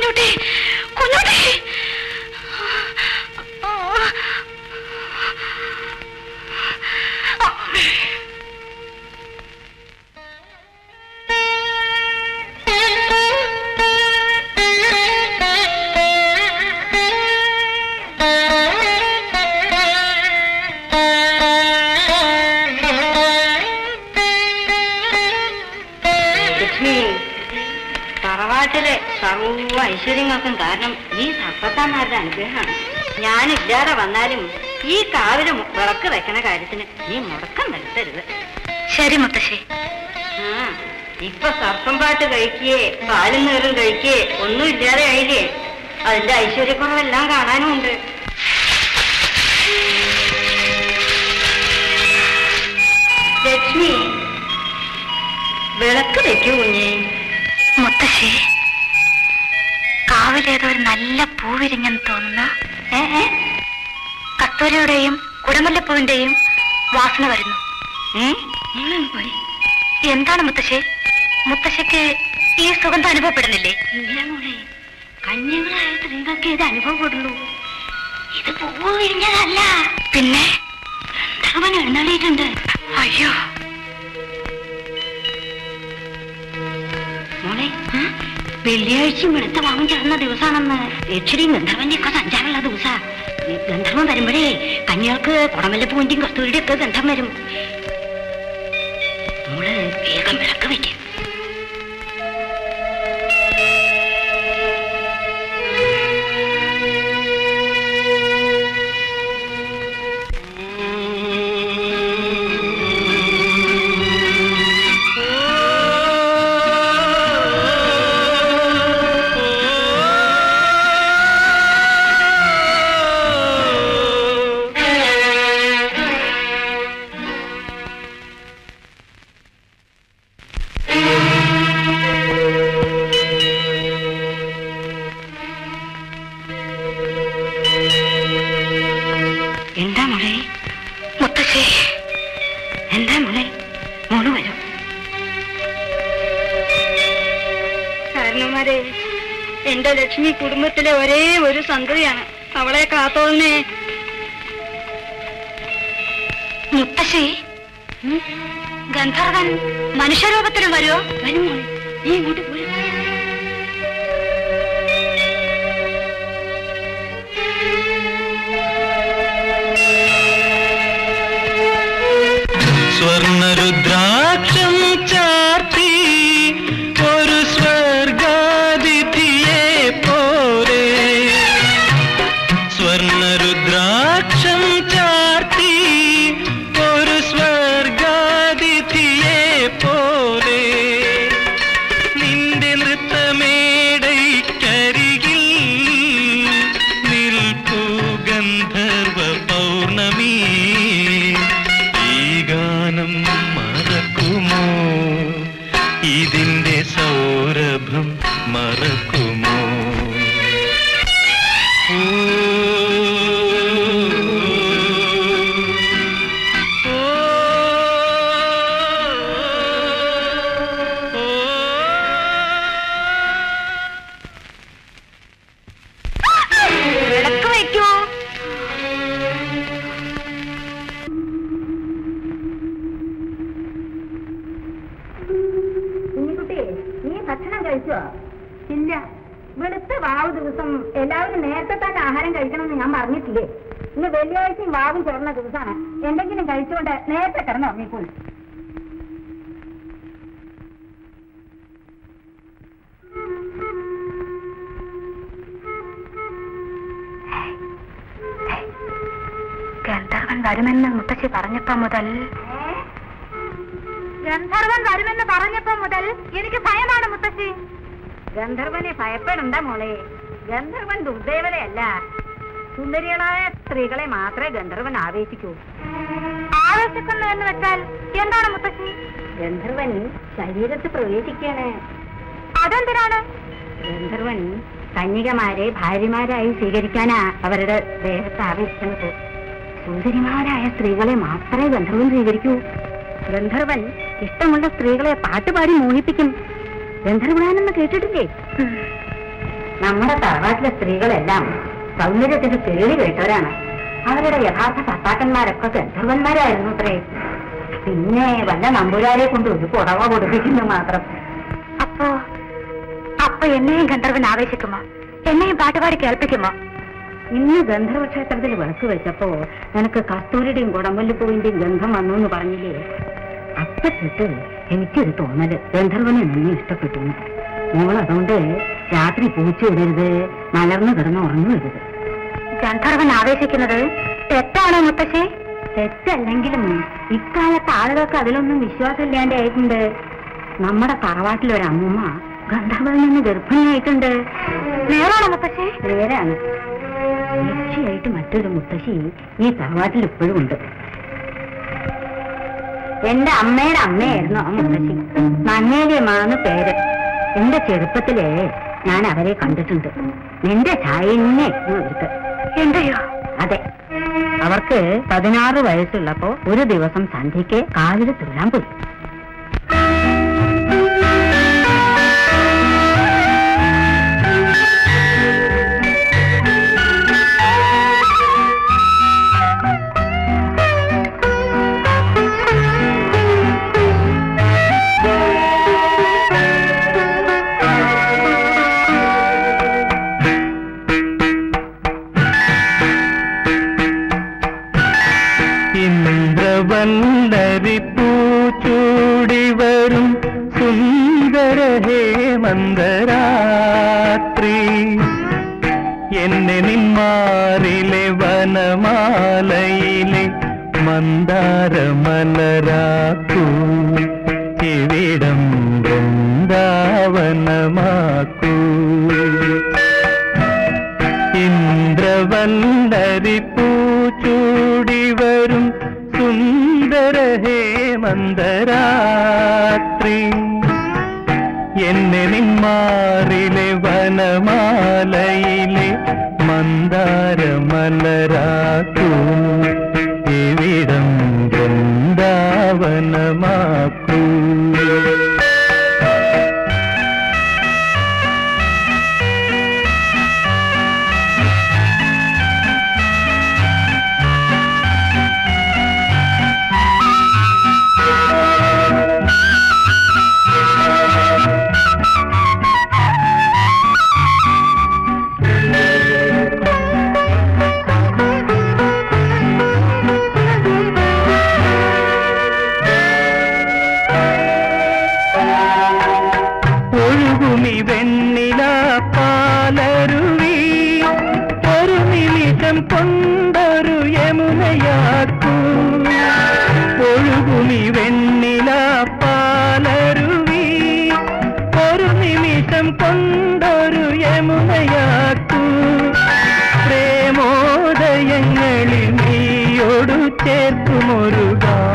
കുഞ്ഞുട്ടി കുഞ്ഞുട്ടി ലക്ഷ്മി തറവാട്ടിലെ സർവ്വ ഐശ്വര്യങ്ങൾക്കും കാരണം ഈ സർപ്പത്താന്മാരുടെ അനുഗ്രഹമാണ് ഞാനില്ലാതെ വന്നാലും ഈ കാവില് മു- വിളക്ക് വെക്കണ കാര്യത്തിന് നീ മുടക്കം വരുത്തരുത് ശരി മുത്തശ്ശി ആ ഇപ്പൊ സർപ്പം പാട്ട് കഴിക്കേ പാലും നീറും കഴിക്കേ ഒന്നും ഇല്ലാതെ ആയില്ലേ അതിന്റെ ഐശ്വര്യക്കുറവെല്ലാം കാണാനും ഉണ്ട് ലക്ഷ്മി വിളക്ക് വെക്കൂ കുഞ്ഞേ മുത്തശ്ശി കാവിലേതോ ഒരു നല്ല പൂ വിരിഞ്ഞെന്ന് തോന്നുന്ന ഏ ഏ കസ്തൂരിയുടെയും കുടമല്ലപ്പൂവിന്റെയും വാസന വരുന്നു ഏ പോയി എന്താണ് മുത്തശ്ശി മുത്തശ്ശിക്ക് ഈ സുഗന്ധം അനുഭവപ്പെടുന്നില്ലേ ഇല്ല മോളെ കന്യകളായ സ്ത്രീകൾക്ക് ഇത് അനുഭവപ്പെടുള്ളൂ ഇത് പൂവ് വിരിഞ്ഞതല്ല പിന്നെ അവൻ എഴുന്നള്ളിയിട്ടുണ്ട് അയ്യോ മോളെ വെള്ളിയാഴ്ചയും വെളുത്ത വാങ്ങും ചേർന്ന ദിവസമാണെന്ന് യക്ഷിയും ഗന്ധർവന്റെ ഒക്കെ സഞ്ചാരമുള്ള ദിവസാ ഈ ഗന്ധർവൻ വരുമ്പോഴേ കന്യകൾക്ക് കുടമല്ലപ്പൂവിന്റെയും കസ്തൂരിയുടെ ഒക്കെ ഗന്ധം വരും മോള് വേഗം വിളക്ക് വെക്കും എന്താ മോളെ മുത്തശ്ശി എന്താ മോളെ മോള് വരും കാരണവന്മാരെ എന്റെ ലക്ഷ്മി കുടുംബത്തിലെ ഒരേ ഒരു സന്തതിയാണ് അവളെ കാത്തോളനെ മുത്തശ്ശി ഗന്ധർവൻ മനുഷ്യരൂപത്തിലും വരുമോ വരും മോളെ നീ ഇങ്ങോട്ട് പോരും സ്വർണരുദ്രാക്ഷം ചാർത്തി ഒരു സ്വർഗാതിഥിയെ പോലെ സ്വർണരുദ്രാക്ഷം ചാർത്തി ഒരു സ്വർഗാതിഥിയെ പോലെ നിന്റെ നൃത്തമേടൈക്കരികിൽ നിൽപ്പു ഗന്ധർവ പൗർണമി ഈ ഗാനം മറക്കുമോ ഇതിന്റെ സൗരഭം മറക്കുമോ ഓ, ഓ, ഓ. വിളക്ക് വയ്ക്കൂ കുഞ്ഞിക്കുട്ടി നീ ഭക്ഷണം കഴിച്ചോ ഇല്ല വെളുത്ത വാവ് ദിവസം എല്ലാവരും നേരത്തെ തന്നെ ആഹാരം കഴിക്കണമെന്ന് ഞാൻ പറഞ്ഞിട്ടില്ലേ ഇന്ന് വെള്ളിയാഴ്ചയും വാവും ചേർന്ന ദിവസമാണ് എന്തെങ്കിലും കഴിച്ചുകൊണ്ട് നേരത്തെ കിടന്ന് ഉറങ്ങിക്കോളൂ ഗന്ധർവൻ വരുമെന്ന് മുത്തശ്ശി പറഞ്ഞപ്പോ മുതൽ ഗന്ധർവൻ വരുമെന്ന് പറഞ്ഞപ്പോ മുതൽ എനിക്ക് ഭയമാണ് മുത്തശ്ശി ഗന്ധർവനെ ഭയപ്പെടണ്ട മോളെ ഗന്ധർവൻ ദുർദേവതയല്ല സുന്ദരികളായ സ്ത്രീകളെ മാത്രമേ ഗന്ധർവൻ ആവേശിക്കൂ ആവേശിക്കുന്നു എന്ന് വെച്ചാൽ എന്താണ് മുത്തശ്ശി ഗന്ധർവൻ ശരീരത്ത് പ്രവേശിക്കാണ് അതെന്തിനാണ് ഗന്ധർവൻ കന്യകമാരെ ഭാര്യമാരായി സ്വീകരിക്കാനാ അവരുടെ ദേഹത്ത് ആവേശിക്കുന്നത് സുന്ദരിമാരായ സ്ത്രീകളെ മാത്രമേ ഗന്ധർവൻ സ്വീകരിക്കൂ ഗന്ധർവൻ ഇഷ്ടമുള്ള സ്ത്രീകളെ പാട്ടുപാടി മോഹിപ്പിക്കും ഗന്ധർവനാണെന്ന് കേട്ടിട്ടില്ലേ നമ്മുടെ തറവാട്ടിലെ സ്ത്രീകളെല്ലാം സൗന്ദര്യത്തിന് കേളി കേട്ടവരാണ് അവരുടെ യഥാർത്ഥ ഭർത്താക്കന്മാരൊക്കെ ഗന്ധർവന്മാരായിരുന്നു അത്രേ പിന്നെ വല്ല നമ്പൂരാരെ കൊണ്ട് ഒരു പുടവ കൊടുപ്പിക്കുന്നു മാത്രം അപ്പോ അപ്പൊ എന്നെയും ഗന്ധർവൻ ആവേശിക്കുമോ എന്നെയും പാട്ടുപാടി കേൾപ്പിക്കുമോ ഇന്ന് ഗന്ധർവ ക്ഷേത്രത്തിൽ വിളക്ക് വെച്ചപ്പോ നിനക്ക് കസ്തൂരിയുടെയും കുടമ്പല്ലിപ്പൂവിന്റെയും ഗന്ധം വന്നു എന്ന് പറഞ്ഞില്ലേ അപ്പത്തിട്ട് എനിക്കൊരു തോന്നല് ഗന്ധർവനെ നിന്നെ ഇഷ്ടപ്പെട്ടു എന്ന്. മോൾ അതുകൊണ്ട് രാത്രി പൂച്ച ഇടരുത് മലർന്നു കിടന്ന് ഉറങ്ങരുത് ഗന്ധർവൻ ആവേശിക്കുന്നത് തെറ്റാണോ മുത്തശ്ശി തെറ്റല്ലെങ്കിലും ഇക്കാലത്ത് ആളുകൾക്ക് അതിലൊന്നും വിശ്വാസമില്ലാണ്ടായിട്ടുണ്ട് നമ്മുടെ തറവാട്ടിലൊരു അമ്മൂമ്മ ഗന്ധർവനിൽ നിന്ന് ഗർഭിണിയായിട്ടുണ്ട് നേരാണോ മുത്തശ്ശി നേരാണ് യക്ഷിയായിട്ട് മറ്റൊരു മുത്തശ്ശി ഈ തറവാട്ടിൽ ഇപ്പോഴും ഉണ്ട് എന്റെ അമ്മയുടെ അമ്മയായിരുന്നു ആ മുത്തശ്ശി മങ്ങേലിയമ്മാന്ന് പേര് എന്റെ ചെറുപ്പത്തിലേ ഞാൻ അവരെ കണ്ടിട്ടുണ്ട് നിന്റെ ചായന്നെയായിരുന്നു അവർക്ക് എന്റെയോ അതെ അവർക്ക് പതിനാറ് വയസ്സുള്ളപ്പോ ഒരു ദിവസം സന്ധ്യയ്ക്ക് കാവില് തുള്ളാൻ പോയി ഇന്ദ്രവല്ലരി പൂച്ചൂടി വരും സുന്ദര ഹേമന്തരാത്രി എന്നെ നിന്മാറിലെ വനമാലയിലെ മന്ദാരമലരാക്കൂ ഇവിടം വൃന്ദാവനമാക്കൂ ഇന്ദ്രവല്ലരി പൂച്ചൂടി വരും സുന്ദര ഹേമന്തരാത്രി എന്നെ നിന്മാറിലെ വനമാലയിലെ മന്ദാരമലരാക്കൂ ഇവിടം വൃന്ദാവനമാക്കൂ ഒഴുകുമി വെണ്ണില പാലരുവി ഒരു നിമിഷം കൊണ്ടൊരു യമുനയാക്കൂ ഒഴുകുമി വെണ്ണില പാലരുവി ഒരു നിമിഷം കൊണ്ടൊരു യമുനയാക്കൂ പ്രേമോദയങ്ങളിൽ നീയോടു ചേർക്കുമൊരു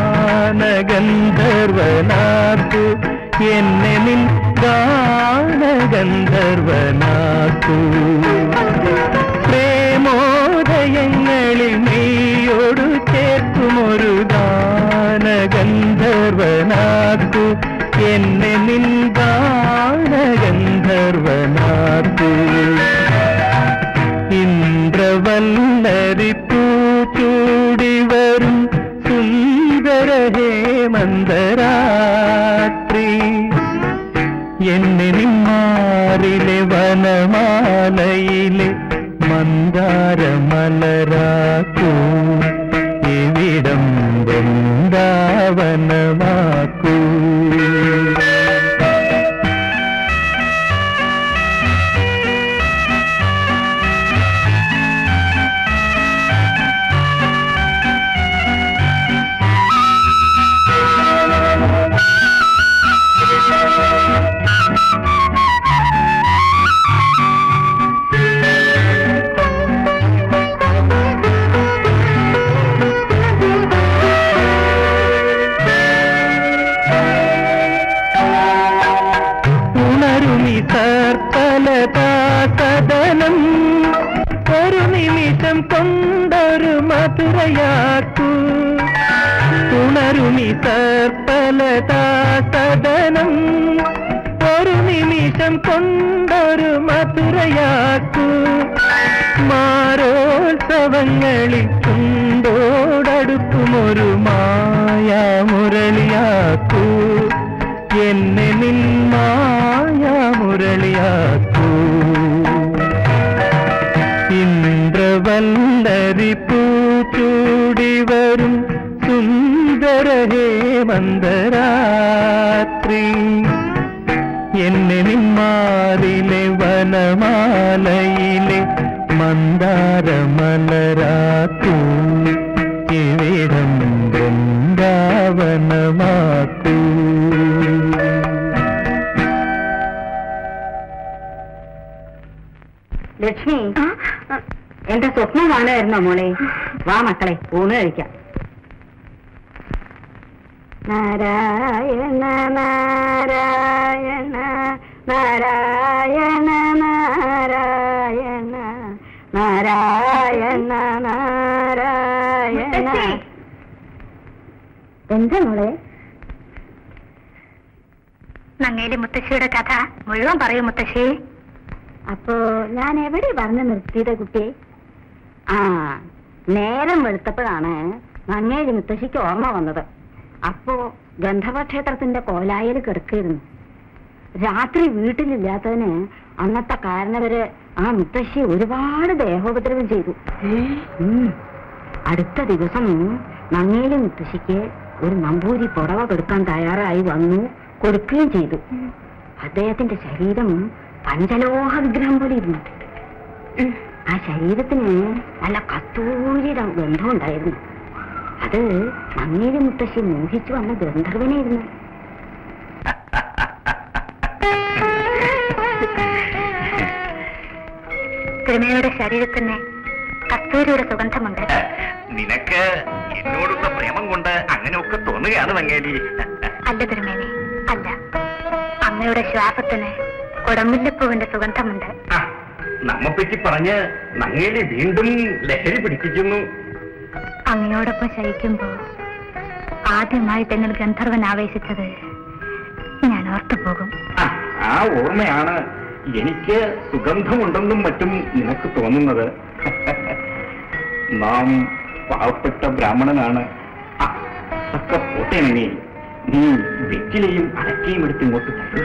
ഗാനഗന്ധർവനാക്കു എന്നെ നിൻ ഗാനഗന്ധർവനാക്കു പ്രേമോദയങ്ങളിൽ നീയോടു ചേർക്കുമൊരു ഗാനഗന്ധർവനാക്കു എന്നെ നിൻ ഗാനഗന്ധർവനാക്കു ഇന്ദ്രവല്ലരി പൂച്ചൂടി വരും സുന്ദര ഹേമന്തരാത്രി എന്നെ നിന്മാറിലെ വനമാലയിലെ മന്ദാരമലരാക്കൂ ഇവിടം വൃന്ദാവനമാക്കൂ ഉണരുമി സർപ്പലതാസദനം ഒരു നിമിഷം കൊണ്ടൊരു മധുരയാക്കൂ ഉണരുമി സർപ്പലതാസദനം ഒരു നിമിഷം നിമിഷം കൊണ്ടൊരു മധുരയാക്കൂ മാരോത്സവങ്ങളിൽ ചുണ്ടോടടുക്കുമൊരു മായാമുരളിയാക്കൂ എന്നെ നിൻ മായാമുരളിയാക്കൂ ഇന്ദ്രവല്ലരി പൂച്ചൂടി വരും സുന്ദര ഹേമന്തരാത്രി എന്നെ നിന്മാറിലെ വനമാലയിലെ മന്ദാരമലരാക്കൂ ഇവിടം വൃന്ദാവനമാക്കൂ ലക്ഷ്മി എന്റെ സ്വപ്നം കാണുമായിരുന്നോ മോളെ വാ മക്കളെ ഊണ് കഴിക്കാം നാരായണ നാരായണ നാരായണ നാരായണ നാരായണ നാരായണ മുത്തശ്ശി. എന്താ മോളെ നങ്ങേലി മുത്തശ്ശിയുടെ കഥ മുഴുവൻ പറയൂ മുത്തശ്ശി അപ്പോ ഞാൻ എവിടെ പറഞ്ഞു നിർത്തിയത് കുട്ടിയെ ആ നേരം വെളുത്തപ്പോഴാണ് നങ്ങേലി മുത്തശ്ശിക്ക് ഓർമ്മ വന്നത് അപ്പോ ഗന്ധർവക്ഷേത്രത്തിന്റെ കോലായിൽ കിടക്കായിരുന്നു രാത്രി വീട്ടിലില്ലാത്തതിന് അന്നത്തെ കാരണവര് ആ മുത്തശ്ശി ഒരുപാട് ദേഹോപദ്രവം ചെയ്തു ഉം. അടുത്ത ദിവസം നങ്ങേലി മുത്തശ്ശിക്ക് ഒരു നമ്പൂരി പുടവ കൊടുക്കാൻ തയ്യാറായി വന്നു കൊടുക്കുകയും ചെയ്തു അദ്ദേഹത്തിന്റെ ശരീരം പഞ്ചലോഹ വിഗ്രഹം പോലെ ഇരുന്നു ആ ശരീരത്തിന് നല്ല കത്തൂരിയുടെ ഗന്ധം ഉണ്ടായിരുന്നു അത് നങ്ങേലി മുത്തശ്ശി മോഹിച്ചു വന്ന ഗന്ധർവനായിരുന്നു തിരുമേനിയുടെ ശരീരത്തിന് കസ്തൂരിയുടെ സുഗന്ധമുണ്ട് നിനക്ക് എന്നോടുള്ള പ്രേമം കൊണ്ട് അങ്ങനെയൊക്കെ തോന്നുകയാണ് നങ്ങേലി അല്ല തിരുമേനി അല്ല അമ്മയുടെ ശ്വാസത്തിന് കുടമുല്ലപ്പൂവിന്റെ സുഗന്ധമുണ്ട് ആ, നമ്മെപ്പറ്റി പറഞ്ഞ് നങ്ങേലി വീണ്ടും ലഹരി പിടിപ്പിക്കുന്നു അങ്ങയോടൊപ്പം ശയിക്കുമ്പോ ആദ്യമായിട്ട് എന്നിൽ ഗന്ധർവൻ ആവേശിച്ചത് ഞാൻ ഓർത്തു പോകും ആ, ആ ഓർമ്മയാണ് എനിക്ക് സുഗന്ധമുണ്ടെന്നും മറ്റും നിനക്ക് തോന്നുന്നത് നാം പാവപ്പെട്ട ബ്രാഹ്മണനാണ് ആ, ഒക്കെ പോട്ടെ നങ്ങേ നീ വെറ്റിലയും അടക്കയും എടുത്ത് ഇങ്ങോട്ട് തരൂ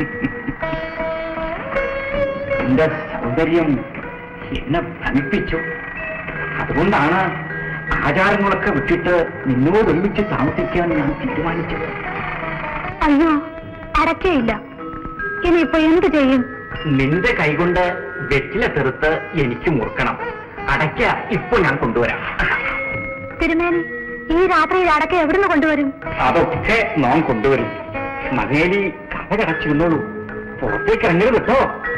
എന്റെ സൗന്ദര്യം എന്നെ ഭ്രമിപ്പിച്ചു അതുകൊണ്ടാണ് ആചാരങ്ങളൊക്കെ വിട്ടിട്ട് നിന്നോടൊന്നിച്ച് താമസിക്കാൻ ഞാൻ തീരുമാനിച്ചത് അയ്യോ അടക്കയില്ല ഇനിയിപ്പോ എന്ത് ചെയ്യും നിന്റെ കൈകൊണ്ട് വെറ്റില തെറുത്ത് എനിക്ക് മുറുക്കണം അടയ്ക്ക ഇപ്പൊ ഞാൻ കൊണ്ടുവരാം തിരുമേനി ഈ രാത്രിയിൽ അടക്ക എവിടുന്ന് കൊണ്ടുവരും അതൊക്കെ നാം കൊണ്ടുവരും മകേലി കഥകടച്ചിരുന്നോളൂ പുറത്തേക്ക് ഇറങ്ങരുത് കേട്ടോ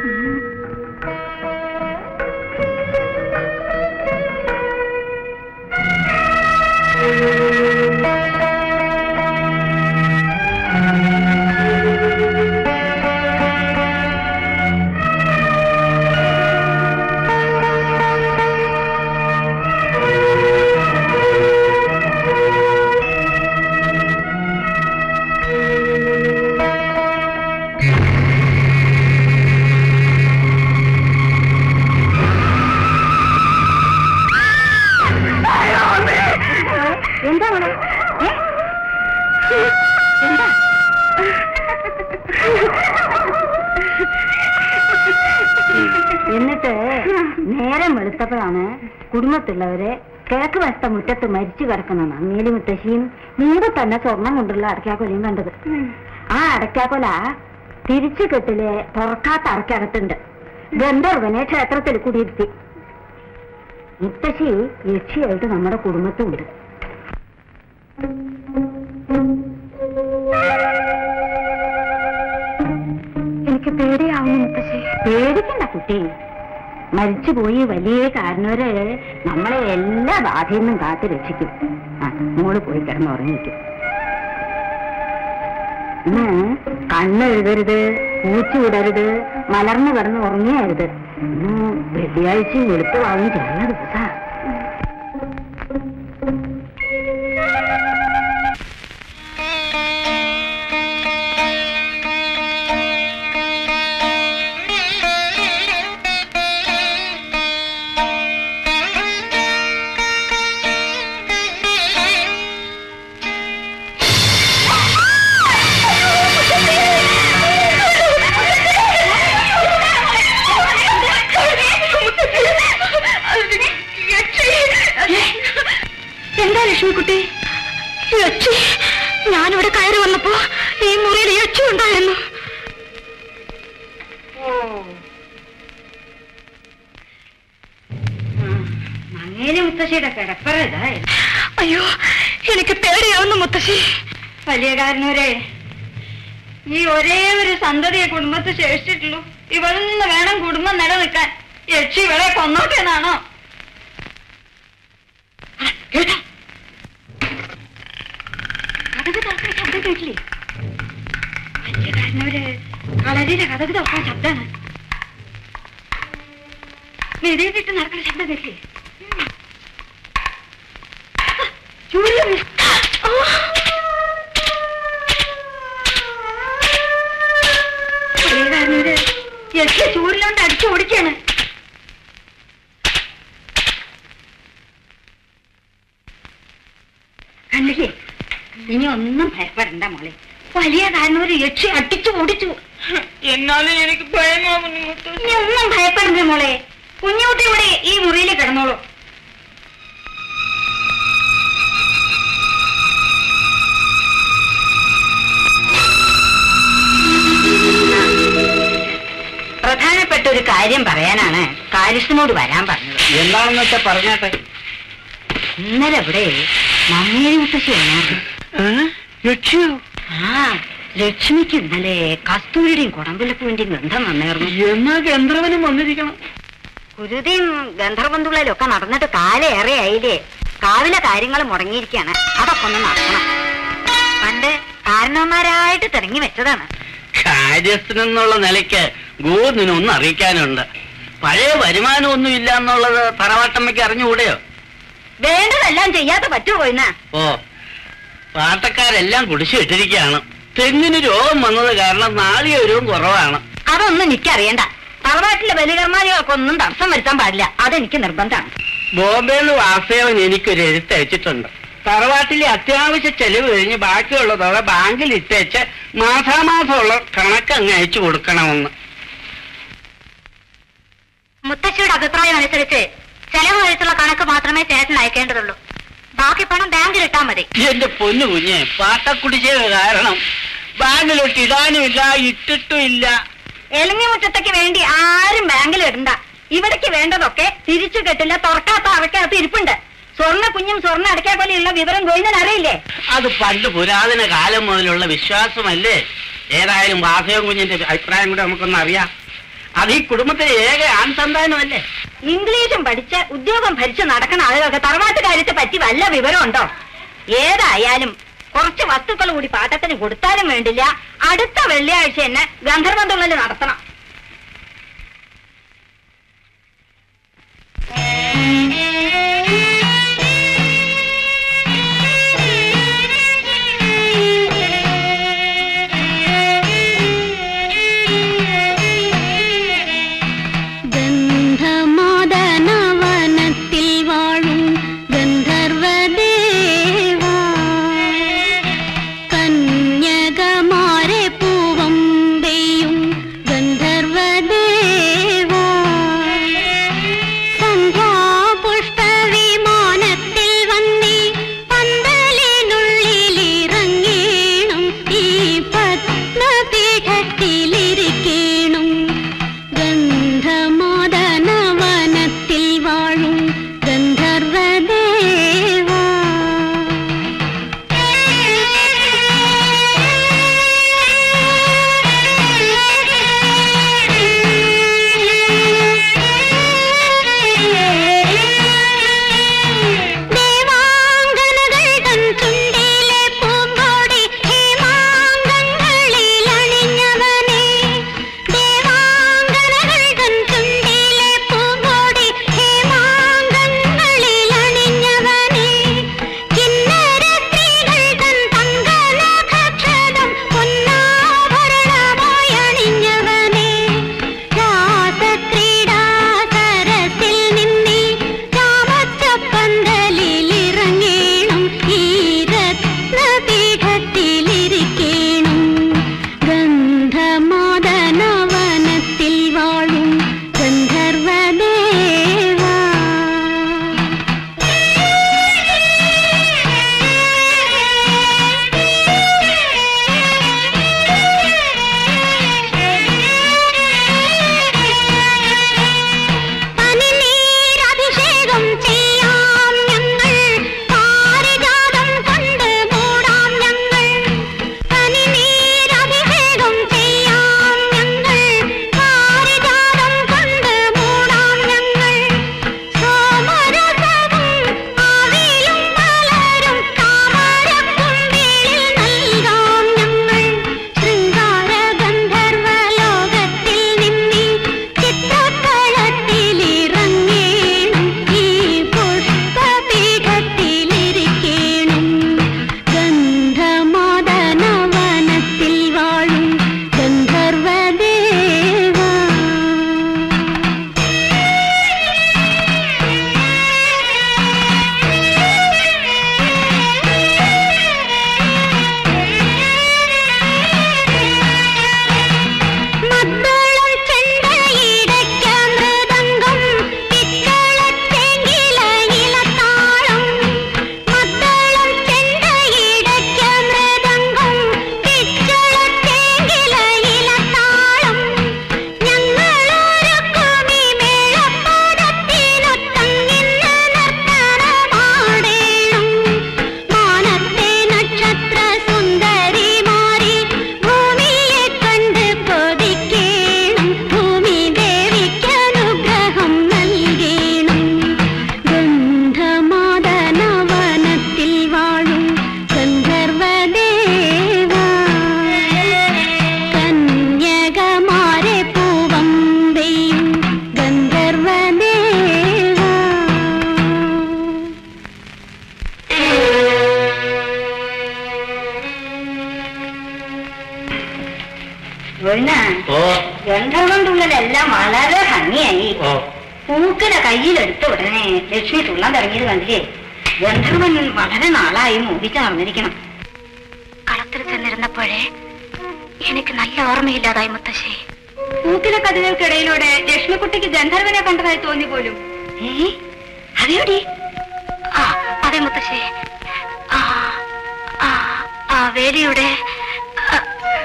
എന്താ മോളെ ഏ? എന്താ എന്നിട്ട് നേരം വെളുത്തപ്പോഴാണ് കുടുംബത്തുള്ളവര് കിഴക്ക് വശത്തെ മുറ്റത്ത് മരിച്ചു കിടക്കുന്ന നങ്ങേലി മുത്തശ്ശിയും മുമ്പ് തന്നെ സ്വർണം കൊണ്ടുള്ള അടക്കാക്കൊലയും കണ്ടത് ആ അടക്കാക്കൊല തിരിച്ചു കെട്ടില് തുറക്കാത്ത അടക്കകത്തുണ്ട് ഗന്ധർവനെ ക്ഷേത്രത്തിൽ കുടിയിരുത്തി മുത്തശ്ശി യക്ഷിയായിട്ട് നമ്മുടെ കുടുംബത്തുണ്ട് എനിക്ക് പേടിയാവുന്നു മുത്തശ്ശി പേടിക്കണ്ട കുട്ടി മരിച്ചുപോയി വലിയ കാരണവര് നമ്മളെ എല്ലാ ബാധയിൽ നിന്നും കാത്തു രക്ഷിക്കും ആ മോള് പോയി കിടന്ന് ഉറങ്ങിക്കും ഇന്ന് കണ്ണെഴുതരുത് പൂച്ചു വിടരുത് മലർന്നു കിടന്ന് ഉറങ്ങിയരുത് ഇന്ന് വെള്ളിയാഴ്ചയും വെളുത്തുവാവും ചേർന്ന ദിവസാ മുത്തശ്ശിയുടെ കിടപ്പറ ഇതായിരുന്നു അയ്യോ എനിക്ക് പേടിയാവുന്നു മുത്തശ്ശി വലിയ കാരണവരെ ഈ ഒരേ ഒരു സന്തതിയെ കുടുംബത്തിൽ ശേഷിച്ചിട്ടുള്ളൂ ഇവളൊന്ന് വേണം കുടുംബം നിലനിൽക്കാൻ യക്ഷി ഇവളെ കൊന്നോട്ടെ എന്നാണോ ആ, കേട്ടോ കഥക് തുറക്കുന്ന ശബ്ദം കേട്ടില്ലേ വലിയ കാരണവര് കളരിയുടെ കഥക് തുറക്കാൻ ശബ്ദമാണ് മെതിയിട്ടിട്ട് നടക്കുന്ന ശബ്ദം കേട്ടില്ലേ ചൂടിയ യക്ഷ ചൂടിലോണ്ട് അടിച്ചു ഓടിക്കാണ് കണ്ടില്ലേ ഇനി ഒന്നും ഭയപ്പെടണ്ട മോളെ വലിയ കാരണം ഒരു യക്ഷി അടിച്ചു ഓടിച്ചു എന്നാലും എനിക്ക് ഭയമാവുന്നു ഇനി ഒന്നും ഭയപ്പെടണ്ട മോളെ കുഞ്ഞുകുട്ടി ഇവിടെ ഈ മുറിയിൽ കിടന്നോളൂ പ്രധാനപ്പെട്ട ഒരു കാര്യം പറയാനാണ് കാര്യസ്ഥനോട് വരാൻ പറഞ്ഞത് എന്താണെന്ന് വെച്ചാ പറഞ്ഞാട്ടെ ഇന്നലെ ഇവിടെ മങ്ങേരി മുത്തശ്ശി എന്നായിരുന്നു ലക്ഷ്യോ ആ ലക്ഷ്മിക്ക് ഇന്നലെ കസ്തൂരിയുടെയും കുടമ്പിലപ്പൂവിന്റെയും ഗന്ധം വന്നായിരുന്നു എന്നാ ഗന്ധർവനും വന്നിരിക്കണം കുരുതിയും ഗന്ധർവന്തുള്ളലും ഒക്കെ നടന്നിട്ട് കാലേറെ ആയില്ലേ കാവിലെ കാര്യങ്ങൾ മുടങ്ങിയിരിക്കുകയാണ് അതൊക്കെ ഒന്ന് നടക്കണം പണ്ട് കാരണവന്മാരായിട്ട് തിരങ്ങി വെച്ചതാണ് കാര്യസ്ഥനെന്നുള്ള നിലയ്ക്ക് ഗോന്നിനൊന്നും അറിയിക്കാനുണ്ട് പഴയ വരുമാനമൊന്നും ഇല്ല എന്നുള്ളത് തറവാട്ടമ്മയ്ക്ക് അറിഞ്ഞുകൂടെയോ വേണ്ടതെല്ലാം ചെയ്യാതെ പറ്റുമോ ഇന്ന് ഓ പാട്ടക്കാരെല്ലാം കുടിച്ചു ഇട്ടിരിക്കുകയാണ് തെങ്ങിന് രോഗം വന്നത് കാരണം നാളികേരവും കുറവാണ് അതൊന്നും എനിക്കറിയണ്ട തറവാട്ടിലെ ബലികർമാദികൾക്കൊന്നും തടസ്സം വരുത്താൻ പാടില്ല അതെനിക്ക് നിർബന്ധമാണ് ബോംബെയിൽ വാസവൻ എനിക്കൊരു എഴുത്തയച്ചിട്ടുണ്ട് തറവാട്ടിലെ അത്യാവശ്യ ചെലവ് കഴിഞ്ഞ് ബാക്കിയുള്ളതോടെ ബാങ്കിൽ ഇട്ടേച്ച് മാസാമാസമുള്ള കണക്ക് അങ്ങ് അയച്ചു കൊടുക്കണമെന്ന് മുത്തശ്ശിയുടെ അഭിപ്രായം അനുസരിച്ച് ചെലവ് കഴിച്ചുള്ള കണക്ക് മാത്രമേ ചേട്ടൻ അയക്കേണ്ടതുള്ളൂ ബാക്കി പണം ബാങ്കിൽ ഇട്ടാൽ മതി എന്റെ പൊന്നു കുഞ്ഞെ പാട്ടക്കുടിശ്ശിക കാരണം ബാങ്കിലോട്ട് ഇടാനുമില്ല ഇട്ടിട്ടും ഇല്ല എലിഞ്ഞി മുറ്റത്തേക്ക് വേണ്ടി ആരും ബാങ്കിൽ ഇടണ്ട ഇവിടേക്ക് വേണ്ടതൊക്കെ തിരിച്ചു കെട്ടില്ല തുറക്കാത്ത അറക്കകത്ത് ഇരിപ്പുണ്ട് സ്വർണ്ണ കുഞ്ഞും സ്വർണ്ണ അടയ്ക്കാ പോലെയുള്ള വിവരം ഗോവിന്ദൻ അറിയില്ലേ അത് പണ്ട് പുരാതന കാലം മുതലുള്ള വിശ്വാസമല്ലേ ഏതായാലും വാസവൻ കുഞ്ഞിന്റെ അഭിപ്രായം കൂടെ നമുക്കൊന്ന് അറിയാം അത് ഈ കുടുംബത്തിലെ ഏക ആൺ സന്താനമല്ലേ ഇംഗ്ലീഷും പഠിച്ച് ഉദ്യോഗം ഭരിച്ച് നടക്കുന്ന ആളുകൾക്ക് തറവാട്ട് കാര്യത്തെ പറ്റി വല്ല വിവരമുണ്ടോ ഏതായാലും കുറച്ച് വസ്തുക്കൾ കൂടി പാട്ടത്തിന് കൊടുത്താലും വേണ്ടില്ല അടുത്ത വെള്ളിയാഴ്ച തന്നെ ഗന്ധർവന്തുള്ളൽ നടത്തണം ഗന്ധമാദനവനത്തിൽ വാഴും ഗന്ധർവദേവാ കന്യകമാരെ പൂവം പെയ്യും ഗന്ധ ഒരുങ്ങലെല്ലാം വളരെ ഭംഗിയായി ഓ പൂക്കിനെ കയ്യിലെടുത്ത ഉടനെ ലക്ഷ്മി തുള്ളാൻ തുടങ്ങിയത് കണ്ടില്ലേ ഗന്ധർവൻ വളരെ നാളായി മോഹിച്ച് നടന്നിരിക്കണം കളത്തിൽ ചെന്നിരുന്നപ്പോഴേ എനിക്ക് നല്ല ഓർമ്മയില്ലാതായി മുത്തശ്ശി പൂക്കിലെ കഥകൾക്കിടയിലൂടെ ലക്ഷ്മിക്കുട്ടിക്ക് ഗന്ധർവനെ കണ്ടതായി തോന്നി പോലും ഏ അതെയോടി ആ അതെ മുത്തശ്ശി ആ ആ ആ വേലിയുടെ ആ,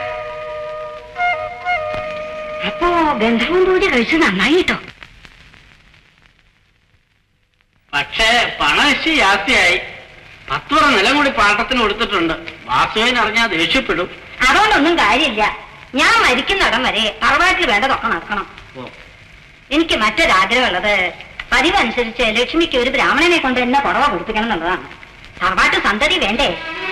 അപ്പോ ഗന്ധർവൻ പൂജ കഴിച്ചു നന്നായി കേട്ടോ പക്ഷേ പണശി ജാസ്തിയായി പത്തുറ നിലം കൂടി പാട്ടത്തിന് കൊടുത്തിട്ടുണ്ട് വാസുവിന് അറിഞ്ഞാൽ ദേഷ്യപ്പെടും അതുകൊണ്ടൊന്നും കാര്യമില്ല ഞാൻ മരിക്കുന്നിടം വരെ തറവാട്ടിൽ വേണ്ടതൊക്കെ നടക്കണം ഓ എനിക്ക് മറ്റൊരാഗ്രഹമുള്ളത് പതിവനുസരിച്ച് ലക്ഷ്മിക്ക് ഒരു ബ്രാഹ്മണനെ കൊണ്ട് എന്നെ പുറവ കൊടുപ്പിക്കണം എന്നുള്ളതാണ് തറവാട്ട് സന്തതി വേണ്ടേ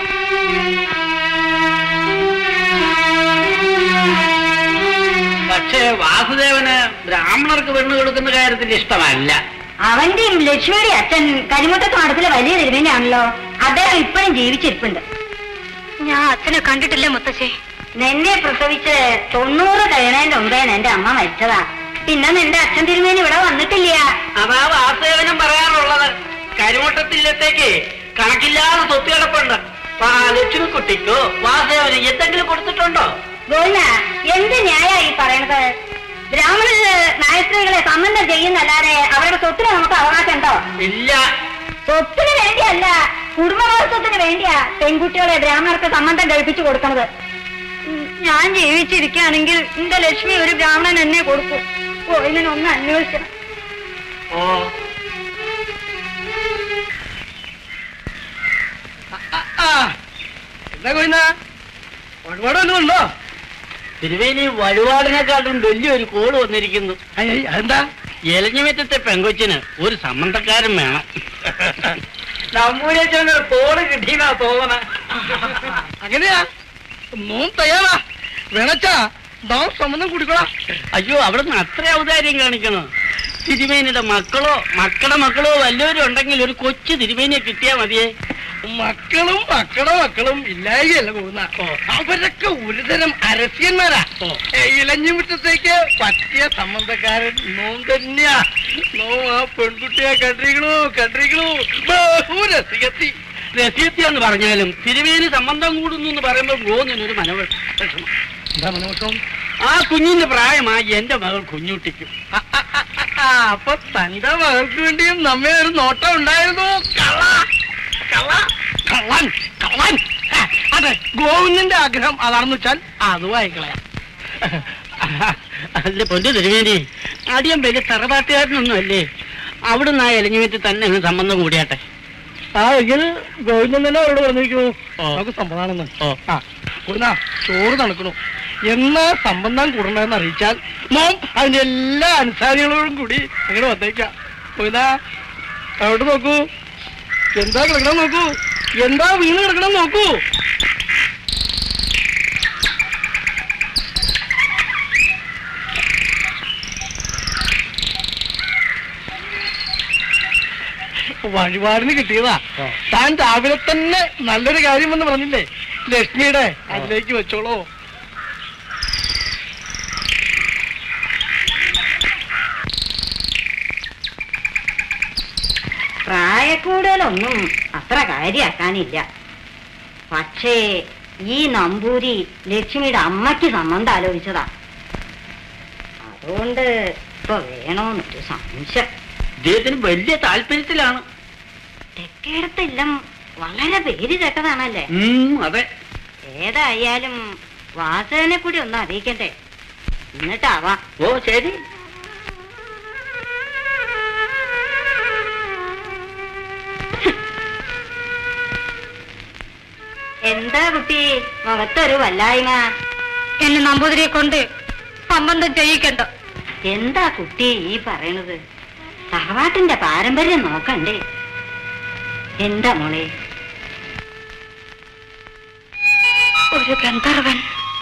പക്ഷേ വാസുദേവന് ബ്രാഹ്മണർക്ക് പെണ്ണ് കൊടുക്കുന്ന കാര്യത്തിൽ ഇഷ്ടമല്ല അവന്റെയും ലക്ഷ്മിയുടെ അച്ഛൻ കരിമുട്ടത്ത് മഠത്തിലെ വലിയ തിരുമേനിയാണല്ലോ അദ്ദേഹം ഇപ്പോഴും ജീവിച്ചിരിപ്പുണ്ട് ഞാൻ അച്ഛനെ കണ്ടിട്ടില്ല മുത്തശ്ശി നിന്നെ പ്രസവിച്ച് തൊണ്ണൂറ് കഴിയണേന്റെ മുമ്പേണ് എന്റെ അമ്മ മരിച്ചതാ പിന്നെ നിന്റെ അച്ഛൻ തിരുമേനി ഇവിടെ വന്നിട്ടില്ല അതാ വാസുദേവനും പറയാറുള്ളത് കരിമുട്ടത്തില്ലത്തേക്ക് കണക്കില്ലാതെ സ്വത്ത് കിടപ്പുണ്ട് ആ ലക്ഷ്മിക്കുട്ടിക്കോ വാസുദേവന് എന്തെങ്കിലും കൊടുത്തിട്ടുണ്ടോ ഗോവിന്ദ എന്ത് ന്യായ ഈ പറയണത് ബ്രാഹ്മണര് നായസ്ത്രീകളെ സംബന്ധം ചെയ്യുന്നല്ലാതെ അവരുടെ സ്വത്തിന് നമുക്ക് അവകാശമുണ്ടോ ഇല്ല സ്വത്തിന് വേണ്ടിയല്ല കുടുംബവാസത്തിന് വേണ്ടിയാ പെൺകുട്ടികളെ ബ്രാഹ്മണർക്ക് സംബന്ധം കഴിപ്പിച്ചു കൊടുക്കുന്നത് ഉം, ഞാൻ ജീവിച്ചിരിക്കുകയാണെങ്കിൽ എന്റെ ലക്ഷ്മി ഒരു ബ്രാഹ്മണൻ എന്നെ കൊടുക്കും ഗോവിന്ദനൊന്ന് അന്വേഷിക്കണം ഓ എന്താ കൊയ്യുന്ന ഒരുപാടൊന്നും ഉണ്ടോ തിരുവേലി വഴിപാടിനെക്കാട്ടും വലിയൊരു കോട് വന്നിരിക്കുന്നു അതെന്താ എലഞ്ഞുമറ്റത്തെ പെങ്കൊച്ചിന് ഒരു സംബന്ധക്കാരൻ വേണം നമ്മൂരെ കോട് കിട്ടിയെന്നാ തോന്നണ അങ്ങനെയാ നോം തയ്യാറാ വേണച്ചാ നാം സമ്മതം കുടിക്കോളാം അയ്യോ അവിടുന്ന് അത്ര ഔദാര്യം കാണിക്കണം തിരുമേനിയുടെ മക്കളോ മക്കളുടെ മക്കളോ വല്ലവരും ഉണ്ടെങ്കിൽ ഒരു കൊച്ചു തിരുമേനിയെ കിട്ടിയാ മതിയേ മക്കളും മക്കളുടെ മക്കളും ഇല്ലായകയല്ല പോകുന്ന അവരൊക്കെ ഒരുതരം അരസ്യന്മാരാ ഏ, ഇലഞ്ഞിമുറ്റത്തേക്ക് പറ്റിയ സംബന്ധക്കാരൻ നോം തന്നെയാ നോ ആ പെൺകുട്ടിയെ കണ്ടിരിക്കണു കണ്ടിരിക്കണു ബഹുരസികത്തി രസീത്തി എന്ന് പറഞ്ഞാലും തിരുമേനി സംബന്ധം കൂടുന്നു എന്ന് പറയുമ്പോൾ ഗോന്നിനൊരു മനോവിഷമം എന്താ മനോഷം ആ കുഞ്ഞിന്റെ പ്രായമായി എന്റെ മകൾ കുഞ്ഞുട്ടിക്ക് അപ്പൊ തന്റെ മകൾക്ക് വേണ്ടിയും നമ്മെ ഒരു നോട്ടം ഉണ്ടായിരുന്നു കള്ള കള്ള കള്ളൻ കള്ളൻ ആ, അതെ ഗോവിന്ദന്റെ ആഗ്രഹം അതാണെന്ന് വെച്ചാൽ അതും ആയിക്കളയാം അല്ല പൊന്നു തിരുമേനി അടിയം വലിയ തറവാട്ടുകാരനൊന്നും അല്ലേ അവിടുന്ന് ആ എലഞ്ഞുമറ്റ് തന്നെ അങ്ങ് സംബന്ധം കൂടിയാട്ടെ ആ എങ്കിൽ ഗോവിന്ദൻ തന്നെ അവരോട് പറഞ്ഞിരിക്കൂ ഓ. നമുക്ക് സമ്മതാണെന്ന് ഓ ആ കുറുനാ ചോറ് തണുക്കണു എന്നാ സംബന്ധം കൂടണമെന്ന് അറിയിച്ചാൽ മോം അതിന്റെ എല്ലാ അനുസാരികളോടും കൂടി അങ്ങനെ വന്നേക്കാം കുറുനാ അവിടെ നോക്കൂ എന്താ കിടക്കണം നോക്കൂ എന്താ വീണ് കിടക്കണം നോക്കൂ വഴിപാടിന് കിട്ടിയതാ താൻ രാവിലെ തന്നെ നല്ലൊരു കാര്യം എന്ന് പറഞ്ഞില്ലേ ലക്ഷ്മിയുടെ അതിലേക്ക് വെച്ചോളൂ പ്രായക്കൂടുതലൊന്നും അത്ര കാര്യാക്കാനില്ല പക്ഷേ ഈ നമ്പൂരി ലക്ഷ്മിയുടെ അമ്മയ്ക്ക് സംബന്ധം ആലോചിച്ചതാ അതുകൊണ്ട് ഇപ്പൊ വേണോന്നൊരു സംശയം ഇദ്ദേഹത്തിന് വലിയ താല്പര്യത്തിലാണ് തെക്കേടത്തെല്ലാം വളരെ പേര് കേട്ടതാണല്ലേ ഉം, അതെ ഏതായാലും വാസവനെ കൂടി ഒന്ന് അറിയിക്കണ്ടേ എന്നിട്ടാവാ ഓ ശരി എന്താ കുട്ടി മുഖത്തൊരു വല്ലായ്മ എന്നെ നമ്പൂതിരിയെ കൊണ്ട് സംബന്ധം ചെയ്യിക്കണ്ട എന്താ കുട്ടി ഈ പറയണത് തറവാട്ടിന്റെ പാരമ്പര്യം നോക്കണ്ടേ എന്താ മോളെ ഒരു ഗന്ധർവൻ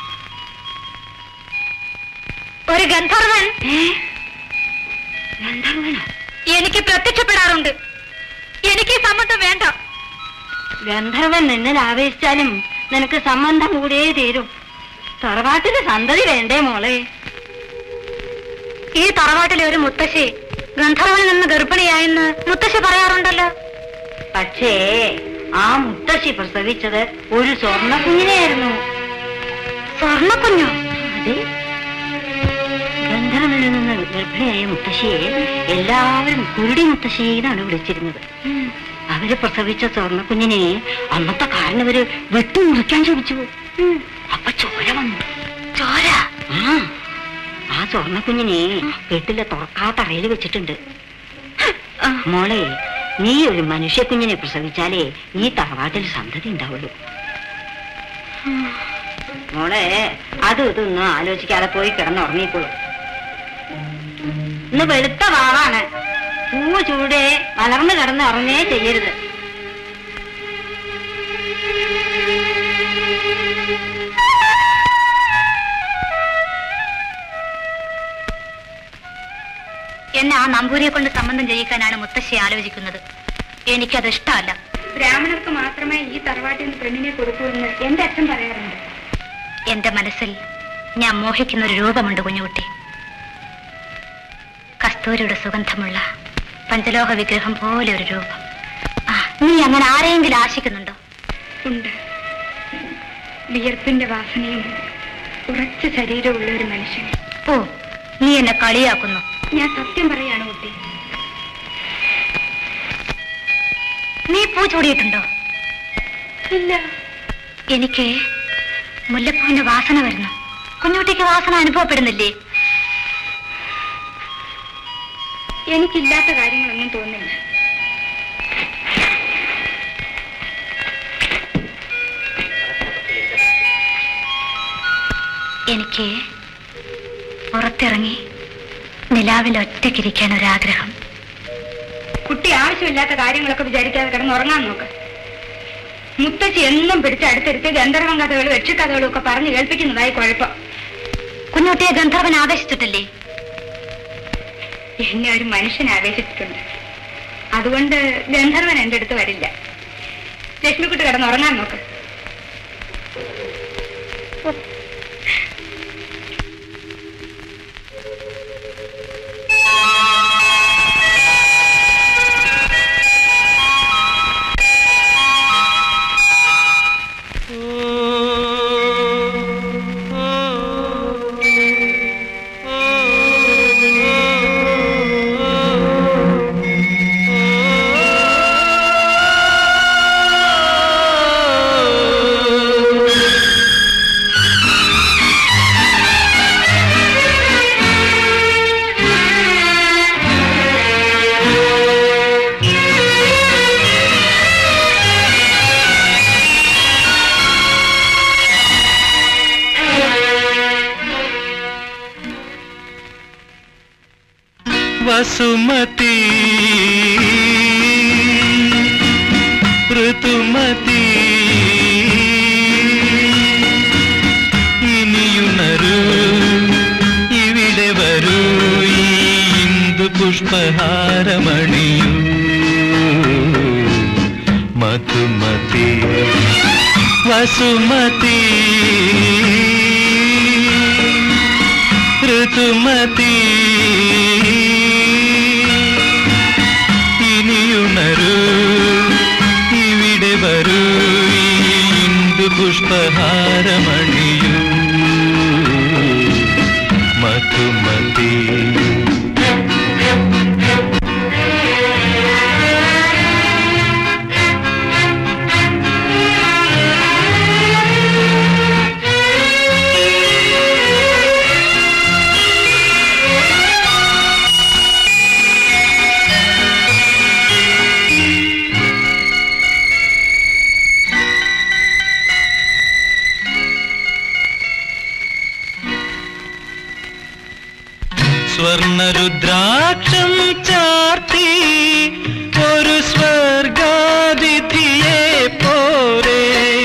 ഒരു ഗന്ധർവൻ ഏ ഗന്ധർവനോ എനിക്ക് പ്രത്യക്ഷപ്പെടാറുണ്ട് എനിക്ക് ഈ സംബന്ധം വേണ്ട ഗന്ധർവൻ നിന്നിൽ ആവേശിച്ചാലും നിനക്ക് സംബന്ധം കൂടിയേ തീരും തറവാട്ടിലെ സന്തതി വേണ്ടേ മോളെ ഈ തറവാട്ടിലെ ഒരു മുത്തശ്ശി ഗന്ധർവനിൽ നിന്ന് ഗർഭിണിയായെന്ന് മുത്തശ്ശി പറയാറുണ്ടല്ലോ പക്ഷേ ആ മുത്തശ്ശി പ്രസവിച്ചത് ഒരു സ്വർണ്ണ കുഞ്ഞിനെയായിരുന്നു സ്വർണ്ണക്കുഞ്ഞോ അതെ ഗന്ധർവനിൽ നിന്ന് ഗർഭിണിയായ മുത്തശ്ശിയെ എല്ലാവരും കുരുടി മുത്തശ്ശി എന്നാണ് വിളിച്ചിരുന്നത് അവര് പ്രസവിച്ച സ്വർണ്ണ കുഞ്ഞിനെ അന്നത്തെ കാരണവര് വെട്ടി മുറിക്കാൻ ശ്രമിച്ചു അപ്പൊ ചോര വന്നു ചോര ആ ആ സ്വർണ്ണ കുഞ്ഞിനെ വീട്ടിലെ തുറക്കാത്ത അറയിൽ വെച്ചിട്ടുണ്ട് മോളെ നീ ഒരു മനുഷ്യ കുഞ്ഞിനെ പ്രസവിച്ചാലേ ഈ തറവാട്ടിൽ സന്തതി ഉണ്ടാവുള്ളൂ മോളെ അതും ഇതൊന്നും ആലോചിക്കാതെ പോയി കിടന്നുറങ്ങിക്കോളൂ ഇന്ന് വെളുത്ത വാവാണ് പൂവ് ചൂടെ വളർന്നു കിടന്ന് ഉറങ്ങേ ചെയ്യരുത് എന്നെ ആ നമ്പൂരിയെ കൊണ്ട് സംബന്ധം ചെയ്യിക്കാനാണ് മുത്തശ്ശി ആലോചിക്കുന്നത് എനിക്കത് ഇഷ്ടമല്ല ബ്രാഹ്മണർക്ക് മാത്രമേ ഈ തറവാട്ടിൽ നിന്ന് പെണ്ണിനെ കൊടുക്കൂ എന്ന് എന്റെ അച്ഛൻ പറയാറുണ്ട് എന്റെ മനസ്സിൽ ഞാൻ മോഹിക്കുന്ന ഒരു രൂപമുണ്ട് കുഞ്ഞുകുട്ടി കസ്തൂരിയുടെ സുഗന്ധമുള്ള പഞ്ചലോഹ വിഗ്രഹം പോലെ ഒരു രൂപം ആ, നീ അങ്ങനെ ആരെയെങ്കിലും ആശിക്കുന്നുണ്ടോ ഉണ്ട് വിയർപ്പിന്റെ വാസനയും ഉറച്ച ശരീരമുള്ള ഒരു മനുഷ്യൻ ഓ നീ എന്നെ കളിയാക്കുന്നു ഞാൻ സത്യം പറയാണ് കുട്ടി നീ പൂ ചൂടിയിട്ടുണ്ടോ ഇല്ല എനിക്ക് മുല്ലപ്പൂവിന്റെ വാസന വരുന്നു കുഞ്ഞുകുട്ടിക്ക് വാസന അനുഭവപ്പെടുന്നില്ലേ എനിക്കില്ലാത്ത കാര്യങ്ങളൊന്നും തോന്നില്ല എനിക്ക് പുറത്തിറങ്ങി നിലാവിൽ ഒറ്റയ്ക്കിരിക്കാൻ ഒരാഗ്രഹം കുട്ടി ആവശ്യമില്ലാത്ത കാര്യങ്ങളൊക്കെ വിചാരിക്കാതെ കിടന്നുറങ്ങാൻ നോക്ക് മുത്തച്ഛി എന്നും പിടിച്ച് അടുത്തിരുത്തി ഗന്ധർവം കഥകളും യക്ഷിക്കഥകളും ഒക്കെ പറഞ്ഞു കേൾപ്പിക്കുന്നതായി കുഴപ്പം കുഞ്ഞുകുട്ടിയെ ഗന്ധർവൻ ആവേശിച്ചിട്ടില്ലേ എന്നെ ഒരു മനുഷ്യൻ ആവേശിച്ചിട്ടുണ്ട് അതുകൊണ്ട് ഗന്ധർവൻ എന്റെ അടുത്ത് വരില്ല ലക്ഷ്മിക്കുട്ടി കിടന്നുറങ്ങാൻ നോക്ക് വസുമതി ഋതുമതി ഇനിയുണരൂ ഇവിടെ വരൂ ഈ ഇന്ദു പുഷ്പഹാരമണിയൂ മധുമതി വസുമതി ഋതുമതി ഇനിയുണരൂ ഇവിടെ വരൂ ഈ ഇന്ദു പുഷ്പഹാരമണിയൂ മധുമതി സ്വർണരുദ്രാക്ഷം ചാർത്തി ഒരു സ്വർഗാതിഥിയെ പോരെ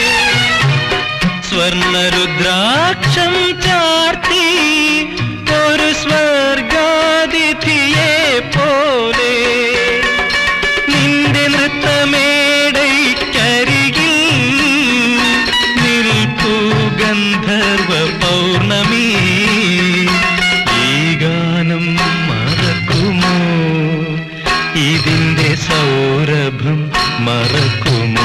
സ്വർണരുദ്രാക്ഷം ചാർത്തി ഒരു സ്വർഗാതിഥിയെ പോലെ നിന്റെ നൃത്തമേടൈക്കരികിൽ നിൽപ്പൂ ഗന്ധർവ പൗർണമി ഈ ഗാനം സൗരഭം മറക്കുമോ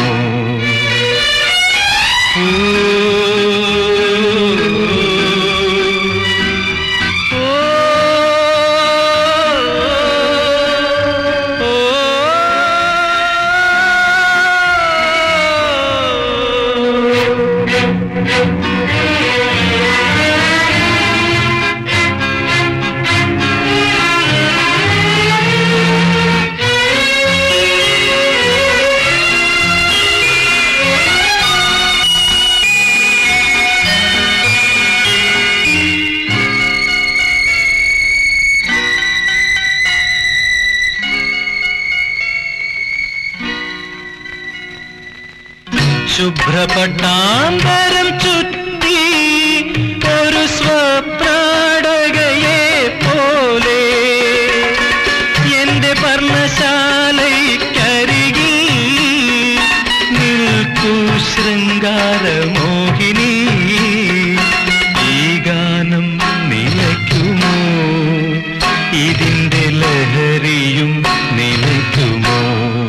ശുഭ്രപട്ടാന്തരം ചുറ്റി ഒരു സ്വപ്നാടകയെ പോലെ എന്റെ പർണശാലയ്ക്കരികിൽ നിൽക്കൂ ശൃംഗാരമോഹിനി ഈ ഗാനം നിലയ്ക്കുമോ ഇതിന്റെ ലഹരിയും നിലയ്ക്കുമോ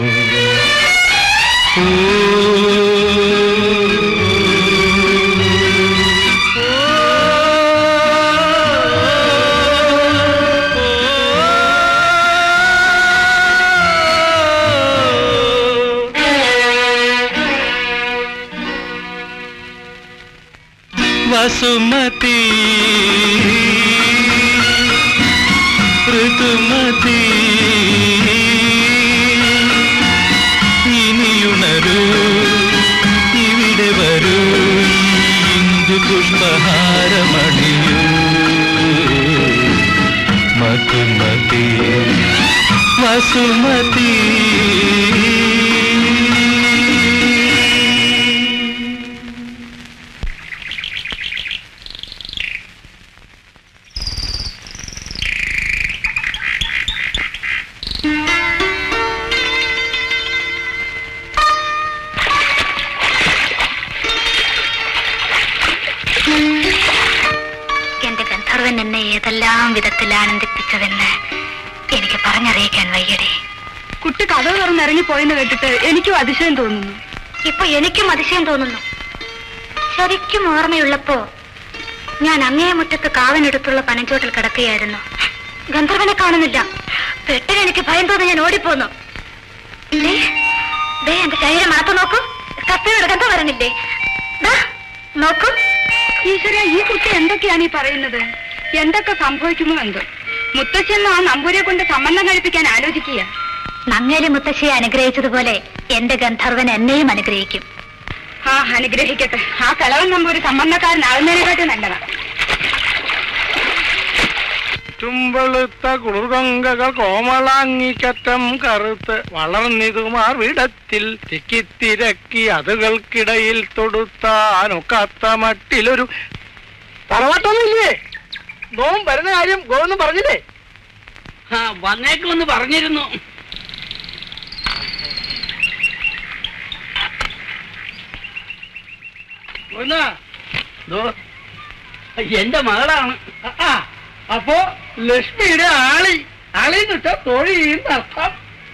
വസുമതി ഋതുമതി ഇനിയുണരൂ ഇവിടെ വരൂ ഇന്ദു പുഷ്പഹാരമണിയൂ മധുമതി വസുമതി എന്റെ ഗന്ധർവൻ എന്നെ ഏതെല്ലാം വിധത്തിൽ ആനന്ദിപ്പിച്ചതെന്ന് എനിക്ക് പറഞ്ഞറിയിക്കാൻ വയ്യടേ കുട്ടി കഥ തുറന്ന് ഇറങ്ങിപ്പോയെന്ന് കേട്ടിട്ട് എനിക്കും അതിശയം തോന്നുന്നു ഇപ്പൊ എനിക്കും അതിശയം തോന്നുന്നു ശരിക്കും ഓർമ്മയുള്ളപ്പോ ഞാൻ അങ്ങേ മുറ്റത്ത് കാവനെടുത്തുള്ള പനഞ്ചോട്ടിൽ കിടക്കുകയായിരുന്നു ഗന്ധർവനെ കാണുന്നില്ല പെട്ടെന്ന് എനിക്ക് ഭയം തോന്നി ഞാൻ ഓടിപ്പോന്നു ദേ, ദേ എന്റെ ശരീരം മാത്രം നോക്കൂ കത്തിയുടെ ഗന്ധം വരുന്നില്ലേ ദാ, നോക്കൂ ഈശ്വര ഈ കുട്ടി എന്തൊക്കെയാണ് ഈ പറയുന്നത് എന്തൊക്കെ സംഭവിക്കുമോ എന്തോ മുത്തശ്ശിയെന്ന് ആ നമ്പൂരെ കൊണ്ട് സംബന്ധം കഴിപ്പിക്കാൻ ആലോചിക്കുക നങ്ങേലി മുത്തശ്ശിയെ അനുഗ്രഹിച്ചതുപോലെ എന്റെ ഗന്ധർവൻ എന്നെയും അനുഗ്രഹിക്കും ആ അനുഗ്രഹിക്കട്ടെ ആ കിളവൻ നമ്പൂരി സംബന്ധക്കാരനാകുന്നതിനെക്കാട്ടി നല്ലതാ ചുമ്പളുത്ത കുളിർഗംഗകൾ കോമളാങ്ങിക്കറ്റം കറുത്ത് വളർന്നിതുമാർ വിടത്തിൽ തിക്കിത്തിരക്കി അതുകൾക്കിടയിൽ തൊടുത്താനൊക്കാത്ത മട്ടിലൊരു തറവാട്ടൊന്നുമില്ലേ നോം വരുന്ന കാര്യം ഗോവെന്ന് പറഞ്ഞില്ലേ ആ വന്നേക്കുമെന്ന് പറഞ്ഞിരുന്നു ഗോവിന്ദാ, ദോ, എന്റെ മകളാണ് ആ, ആ, അപ്പോ ലക്ഷ്മിയുടെ ആളി ആളി എന്ന് വെച്ചാൽ തൊഴി അർത്ഥം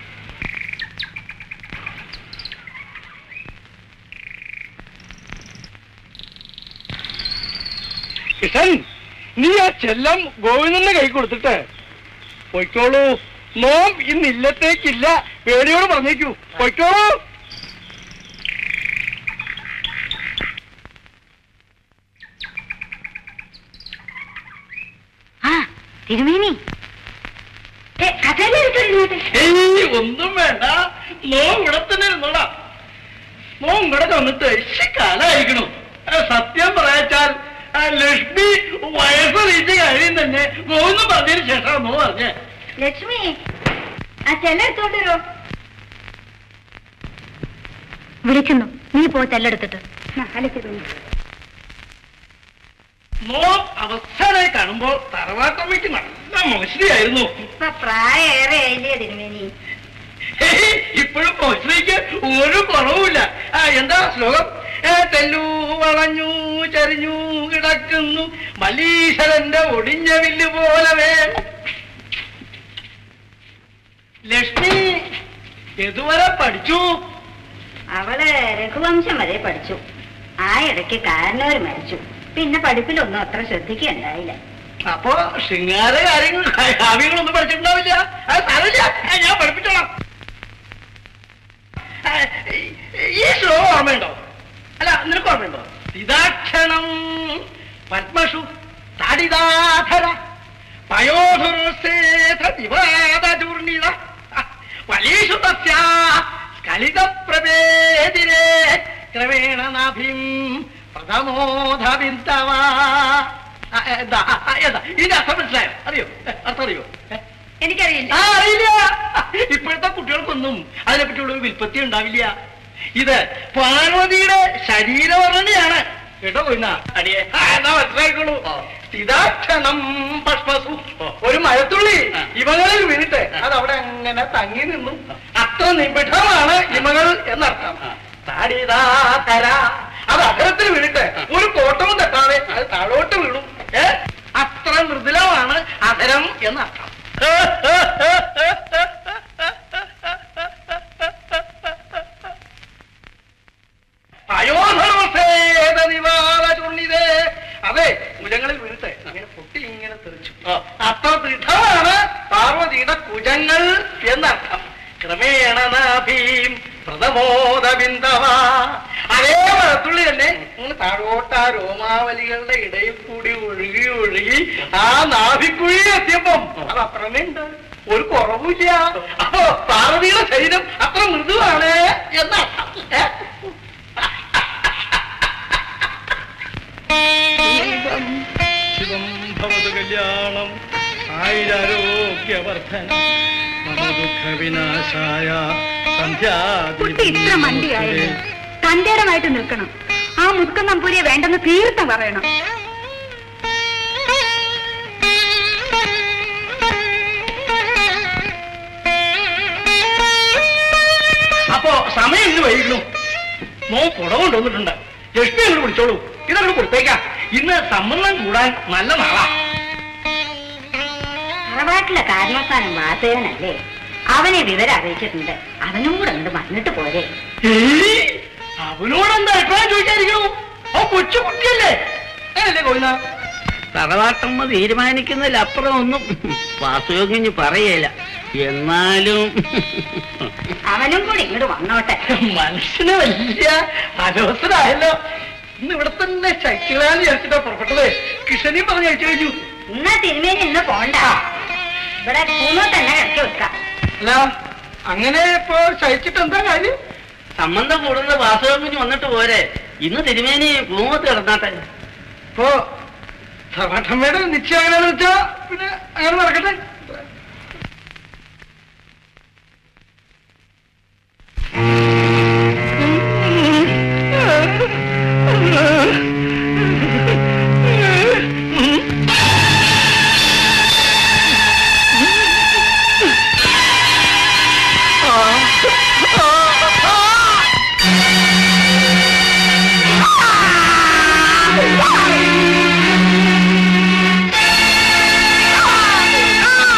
കിഷൻ നീ ആ ചെല്ലം ഗോവിന്ദന്റെ കൈ കൊടുത്തിട്ട് പൊയ്ക്കോളൂ നോം ഇന്ന് ഇല്ലത്തേക്കില്ല പേടിയോട് പറഞ്ഞേക്കൂ പൊയ്ക്കോളൂ ആ തിരുമേനി ഏയ് ഒന്നും വേണ്ട നോ ഇവിടെ തന്നെ ഇരുന്നോടാ നോ ഇങ്ങോട്ട് വന്നിട്ട് ഇശി കാലായിരിക്കണു ആ, സത്യം പറയാച്ചാൽ ആ, ലക്ഷ്മി വയസ്സ് റീച്ച് കഴിയും തന്നെ മൂന്ന് പറഞ്ഞതിന് ശേഷം നോ പറഞ്ഞേ ലക്ഷ്മി ആ ചെല്ലെടുത്തോണ്ട് വരോ വിളിക്കുന്നു നീ പോ ചെല്ലെടുത്തിട്ട് നോ അവസാനമായി കാണുമ്പോൾ തറവാട്ടമ്മയ്ക്ക് നല്ല മോശടിയായിരുന്നു ഇപ്പൊ പ്രായേറെ ആയില്ലേ തിരുമേനി ഹേയ്, ഇപ്പോഴും മോശടിക്ക് ഒരു കുറവുമില്ല ആ എന്താ ശ്ലോകം ഏ, തെല്ലു വളഞ്ഞു ചരിഞ്ഞു കിടക്കുന്നു മലീശ്വരന്റെ ഒടിഞ്ഞ വില്ല് പോലവേ ലക്ഷ്മി എതുവരെ പഠിച്ചു അവള് രഘുവംശം വരെ പഠിച്ചു ആ ഇടയ്ക്ക് കാരണവർ മരിച്ചു പിന്നെ പഠിപ്പിലൊന്നും അത്ര ശ്രദ്ധിക്കുകയുണ്ടായില്ല അപ്പോ ശൃംഗാര കാര്യങ്ങൾ കാവ്യങ്ങളൊന്നും പഠിച്ചിട്ടുണ്ടാവില്ല അത് സാരമില്ല ആ, ഞാൻ പഠിപ്പിച്ചോളാം ആ, ഈ- ഈ ശ്ലോകം ഓർമ്മയുണ്ടോ അല്ല നിനക്ക് ഓർമ്മയുണ്ടോ ഇതാക്ഷണം പത്മഷു താടിതാധര പയോധുർസേധ ദിവാദചൂർണിത വലിഷു തസ്യാ സ്ഖലിത പ്രവേദിരേ ക്രമേണ നാഭിം പ്രഥമോധ ബിന്ദവാ ആ, എന്താ ആ, ആ, എന്താ ഇതിന്റെ അർത്ഥം മനസ്സിലായോ അറിയോ ഏ, അർത്ഥം അറിയോ ഏ? എനിക്കറിയില്ല ആ അറിയില്ല ഇപ്പോഴത്തെ കുട്ടികൾക്കൊന്നും അതിനെപ്പറ്റിയുള്ള ഒരു വിൽപ്പത്തി ഉണ്ടാവില്ല ഇത് പാർവതിയുടെ ശരീരവർണ്ണയാണ് കേട്ടോ കൊയ്ന അടിയെ ആ, എന്നാ മനസ്സിലായിക്കോളൂ സ്ഥിതാക്ഷണം പഷ്പസു ഒരു മഴത്തുള്ളി ഇമകളിൽ വീണിട്ട് അത് അവിടെ അങ്ങനെ തങ്ങി നിന്നു അത്ര നിബിഡമാണ് ഇമകൾ എന്നർത്ഥം താടിതാതര അത് അകലത്തിൽ വീണിട്ട് ഒരു കോട്ടവും തട്ടാതെ അത് താഴോട്ട് വീണു ഏ അത്ര മൃദുലമാണ് അധരം എന്നർത്ഥം അയോധർവസേതനിവാളചുണ്ണിതേ. അതെ ഭുജങ്ങളിൽ വീണിട്ട് ഇങ്ങനെ പൊട്ടി ഇങ്ങനെ തെറിച്ചു അത്ര ദൃഢമാണ് പാർവതിയുടെ കുജങ്ങൾ എന്നർത്ഥം ക്രമേണ നാഭീം പ്രഥമോദ ബിന്ദവ അതേ മഴത്തുള്ളി തന്നെ ഇങ്ങനെ താഴോട്ട് ആ രോമാവലികളുടെ ഇടയിൽ കൂടി ഒഴുകി ഒഴുകി ആ നാഭിക്കുഴി എത്തിയപ്പം അത് അത്രമേണ്ട് ഒരു കുറവില്ല അപ്പോ പാർവതിയുടെ ശരീരം അത്ര മൃദുവാണ് എന്നർത്ഥം ഏ? ശിവം ഭവതു കല്യാണം ആയിരാരോഗ്യവർദ്ധന മമ ദുഃഖ വിനാശായ കുട്ടി ഇത്ര മണ്ടിയായത് തന്റേടമായിട്ട് നിൽക്കണം ആ മുതുക്കൻ നമ്പൂരിയെ വേണ്ടെന്ന് തീർത്തും പറയണം അപ്പോ സമയം ഇന്ന് വൈകണം മോ പുട കൊണ്ടുവന്നിട്ടുണ്ട് ലക്ഷ്മി അങ്ങോട്ട് വിളിച്ചോളൂ ഇതങ്ങോട്ട് കൊടുത്തേക്കാം ഇന്ന് സംബന്ധം കൂടാൻ നല്ല നാളാ തറവാട്ടിലെ കാരണവസ്ഥാനം വാസവനല്ലേ അവനെ വിവരം അറിയിച്ചിട്ടുണ്ട് അവനും കൂടെ അങ്ങോട്ട് വന്നിട്ട് പോരെ ഏയ്, അവനോട് എന്താ അഭിപ്രായം ചോദിക്കാതിരിക്കണു ഓ കൊച്ചു കുട്ടിയല്ലേ അല്ലേ കോയിന തറവാട്ടമ്മ തീരുമാനിക്കുന്നതിലപ്പുറം ഒന്നും വാസുയോഗിഞ്ഞ് പറയല എന്നാലും അവനും കൂടി ഇങ്ങോട്ട് വന്നോട്ടെ മനുഷ്യന് വലിയ അലോസരായല്ലോ ഇന്ന് ഇവിടെ തന്നെ ശക്തികളാന്ന് വിചാരിച്ചിട്ടാ പുറപ്പെട്ടത് കിഷനി പറഞ്ഞ് അയച്ചു കഴിഞ്ഞു എന്നാ തിരുമേനി ഇന്ന് പോണ്ട ഇവിടെ പൂന്നോ തന്നെ കിടക്കി വെക്കാം അല്ല അങ്ങനെ ഇപ്പൊ ശയിച്ചിട്ട് എന്താ കാര്യം സംബന്ധം കൂടുന്ന വാസുയോഗിഞ്ഞ് വന്നിട്ട് പോരെ ഇന്ന് തിരുമേനി പൂമത്ത് കിടന്നാട്ടെ ഇപ്പോ സർവട്ടമ്മയുടെ നിശ്ചയം എങ്ങനെയാണെന്ന് വെച്ചാ പിന്നെ അങ്ങനെ നടക്കട്ടെ ആ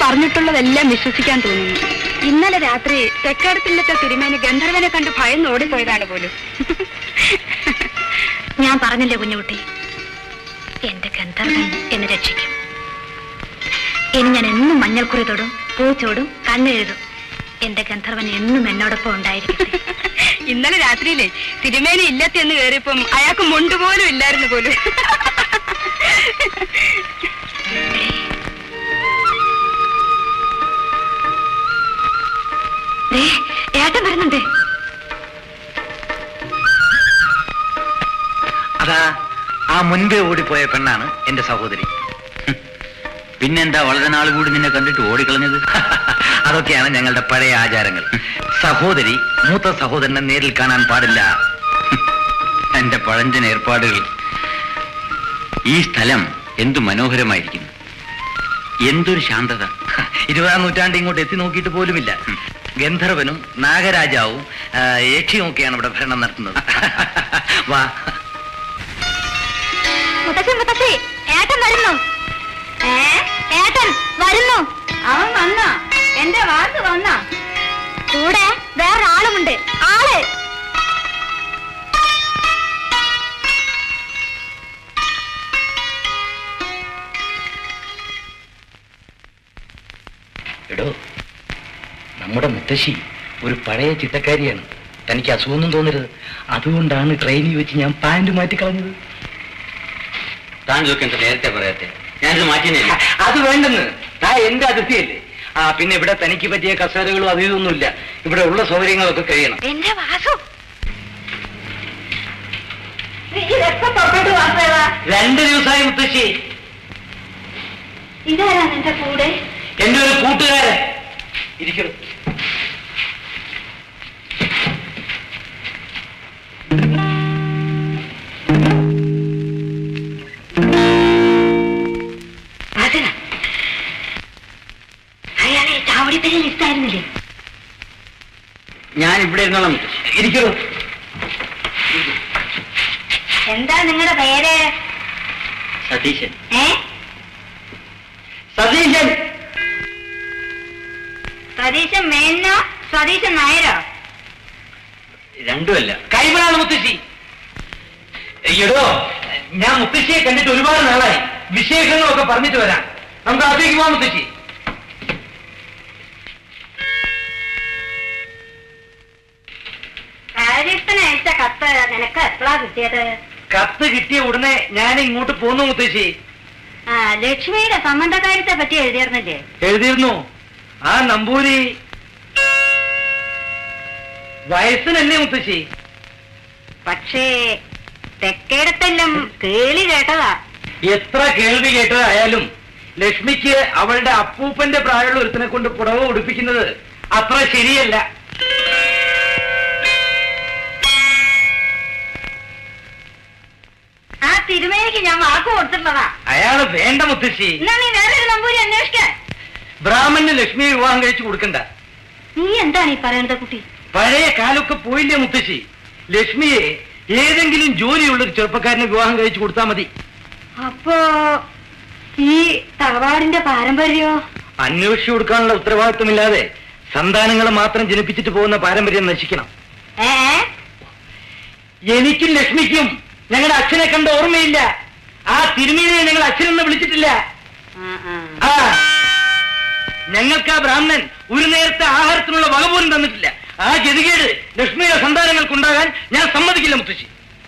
പറഞ്ഞിട്ടുള്ളതെല്ലാം വിശ്വസിക്കാൻ തോന്നുന്നു ഇന്നലെ രാത്രി തെക്കേടത്തില്ലത്തെ തിരുമേനി ഗന്ധർവനെ കണ്ട് ഭയന്ന് ഓടിപ്പോയതാണ് പോലും ഞാൻ പറഞ്ഞില്ലേ കുഞ്ഞുകുട്ടി എന്റെ ഗന്ധർവൻ എന്നെ രക്ഷിക്കും ഇനി ഞാൻ എന്നും മഞ്ഞൾക്കുറി തൊടും പൂച്ചോടും കണ്ണെഴുതും എന്റെ ഗന്ധർവൻ എന്നും എന്നോടൊപ്പം ഉണ്ടായിരിക്കും ഇന്നലെ രാത്രിയിലെ തിരുമേനി ഇല്ലത്തെ എന്ന് കയറിയപ്പം അയാൾക്ക് മുണ്ടുപോലും ഇല്ലായിരുന്നു പോലും ദേ, ഏട്ടൻ വരുന്നുണ്ട് അതാ ആ മുൻപേ ഓടിപ്പോയ പെണ്ണാണ് എന്റെ സഹോദരി ഹും. പിന്നെന്താ വളരെ നാൾ കൂടി നിന്നെ കണ്ടിട്ട് ഓടിക്കളഞ്ഞത് അതൊക്കെയാണ് ഞങ്ങളുടെ പഴയ ആചാരങ്ങൾ സഹോദരി മൂത്ത സഹോദരനെ നേരിൽ കാണാൻ പാടില്ല ഹും. എന്റെ പഴഞ്ചൻ ഏർപ്പാടുകൾ ഈ സ്ഥലം എന്തു മനോഹരമായിരിക്കുന്നു എന്തൊരു ശാന്തത ഹ, ഇരുപതാം നൂറ്റാണ്ട് ഇങ്ങോട്ട് എത്തി നോക്കിയിട്ട് പോലുമില്ല ഹും. ഗന്ധർവനും നാഗരാജാവും ആ, യക്ഷിയും ഒക്കെയാണ് ഇവിടെ ഭരണം നടത്തുന്നത് വാ മുത്തശ്ശി മുത്തശ്ശി ഏട്ടൻ വരുന്നു ഏ ഏട്ടൻ വരുന്നു അവൻ വന്നോ എന്റെ വാക്ക് വന്നോ കൂടെ വേറെ ആളുമുണ്ട് ആള് എടോ നമ്മുടെ മുത്തശ്ശി ഒരു പഴയ ചിട്ടക്കാരിയാണ് തനിക്ക് അസുഖമൊന്നും തോന്നരുത് അതുകൊണ്ടാണ് ട്രെയിനിൽ വെച്ച് ഞാൻ പാൻറ് മാറ്റി കളഞ്ഞത് താൻ ഇതൊക്കെ എന്താ നേരത്തെ പറയാത്തെ ഞാനിത് മാറ്റിയേ അത് വേണ്ടെന്ന് താ എന്റെ അതിഥിയല്ലേ ആ പിന്നെ ഇവിടെ തനിക്ക് പറ്റിയ കസേരകളും അത് ഇതൊന്നുമില്ല ഇവിടെ ഉള്ള സൗകര്യങ്ങളൊക്കെ കഴിയണം എന്റെ വാസു ഇതൊക്കെ തൊട്ടിട്ട് വാസേവാ രണ്ട് ദിവസമായി മുത്തശ്ശി ഇതാരാ നിന്റെ കൂടെ എന്റെ ഒരു കൂട്ടുകാരൻ ഇരിക്കണം അയാളെ ചാവടിപ്പരി ലിസ്റ്റായിരുന്നില്ലേ ഞാൻ ഇവിടെ ഇരുന്നോളാം മുത്തശ്ശി ഇരിക്കണോ എന്താ നിങ്ങളുടെ പേര് സതീശൻ ഏ സതീശൻ സതീശൻ മേനോ സതീശൻ നായരോ രണ്ടുമല്ല കൈമളാണ് മുത്തശ്ശി എടോ ഞാൻ മുത്തശ്ശിയെ കണ്ടിട്ട് ഒരുപാട് നാളായി വിശേഷങ്ങളൊക്കെ പറഞ്ഞിട്ട് വരാം നമുക്ക് അകത്തേക്ക് പോവാം മുത്തശ്ശി കാര്യസ്ഥന് അയച്ച കത്ത് നിനക്ക് എപ്പോഴാ കിട്ടിയത് കത്ത് കിട്ടിയ ഉടനെ ഞാൻ ഇങ്ങോട്ട് പോന്നു മുത്തശ്ശി ആ ലക്ഷ്മിയുടെ സംബന്ധകാര്യത്തെ പറ്റി എഴുതിയിരുന്നില്ലേ എഴുതിയിരുന്നു ആ നമ്പൂരി വയസ്സിനല്ലേ മുത്തശ്ശി പക്ഷേ തെക്കേടത്തെല്ലാം കേളി കേട്ടതാ എത്ര കേൾവി കേട്ടതായാലും ലക്ഷ്മിക്ക് അവളുടെ അപ്പൂപ്പന്റെ പ്രായമുള്ള ഒരുത്തിനെ കൊണ്ട് പുടവ ഉടുപ്പിക്കുന്നത് അത്ര ശരിയല്ല ആ തിരുമേനിക്ക് ഞാൻ വാക്ക് കൊടുത്തിട്ടുള്ളതാ അയാള് വേണ്ട മുത്തശ്ശി എന്നാ നീ വേറെ ഒരു നമ്പൂരി അന്വേഷിക്കാൻ ബ്രാഹ്മണന് ലക്ഷ്മിയെ വിവാഹം കഴിച്ചു കൊടുക്കണ്ട നീ എന്താണ് ഈ പറയുന്നത് കുട്ടി പഴയ കാലമൊക്കെ പോയില്ലേ മുത്തശ്ശി ലക്ഷ്മിയെ ഏതെങ്കിലും ജോലിയുള്ള ഒരു ചെറുപ്പക്കാരനെ വിവാഹം കഴിച്ചു കൊടുത്താൽ മതി അപ്പോ ഈ തറവാടിന്റെ പാരമ്പര്യോ അന്വേഷിച്ചു കൊടുക്കാനുള്ള ഉത്തരവാദിത്വമില്ലാതെ സന്താനങ്ങളെ മാത്രം ജനിപ്പിച്ചിട്ട് പോകുന്ന പാരമ്പര്യം നശിക്കണം ഏ എനിക്കും ലക്ഷ്മിക്കും ഞങ്ങളുടെ അച്ഛനെ കണ്ട ഓർമ്മയില്ല ആ തിരുമീനെ ഞങ്ങൾ അച്ഛനെന്ന് വിളിച്ചിട്ടില്ല ആ ഞങ്ങൾക്ക് ആ ബ്രാഹ്മണൻ ഒരു നേരത്തെ ആഹാരത്തിനുള്ള വക പോലും തന്നിട്ടില്ല ആ ഗതികേട് ലക്ഷ്മിയുടെ സന്താനങ്ങൾക്കുണ്ടാകാൻ ഞാൻ സമ്മതിക്കില്ല മുത്തശ്ശി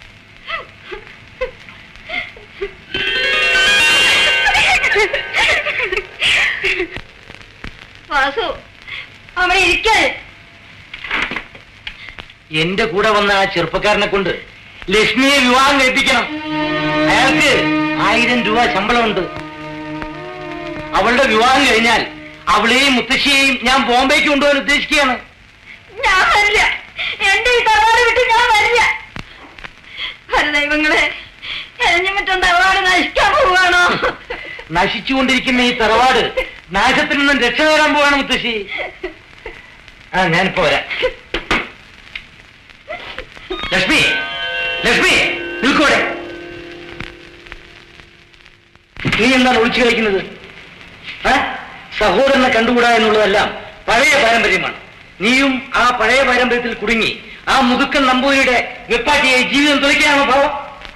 വാസു അവിടെ ഇരിക്കേ എന്റെ കൂടെ വന്ന ആ ചെറുപ്പക്കാരനെ കൊണ്ട് ലക്ഷ്മിയെ വിവാഹം കഴിപ്പിക്കണം അയാൾക്ക് ആയിരം രൂപ ശമ്പളമുണ്ട് അവളുടെ വിവാഹം കഴിഞ്ഞാൽ അവളെയും മുത്തശ്ശിയെയും ഞാൻ ബോംബെക്ക് കൊണ്ടുപോകാൻ ഉദ്ദേശിക്കുകയാണ് ഞാൻ വരില്ല എന്റെ ഈ തറവാട് വിട്ട് ഞാൻ വരില്ല ദൈവങ്ങളെ എരഞ്ഞിമറ്റം തറവാട് നശിക്കാൻ പോവാണോ നശിച്ചുകൊണ്ടിരിക്കുന്ന ഈ തറവാട് നാശത്തിൽ നിന്നും രക്ഷ നേടാൻ പോവാണ് മുത്തശ്ശി ആ ഞാനിപ്പോ വരാം ലക്ഷ്മി ലക്ഷ്മി നിൽക്കൂടെ നീ എന്താണ് ഒളിച്ചു കളിക്കുന്നത് ഏ? സഹോദരനെ കണ്ടുകൂടാ എന്നുള്ളതെല്ലാം പഴയ പാരമ്പര്യമാണ് നീയും ആ പഴയ പാരമ്പര്യത്തിൽ കുടുങ്ങി ആ മുതുക്കൻ നമ്പൂരിയുടെ വെപ്പാട്ടിയെ ജീവിതം തുലയ്ക്കാണോ ഭാവം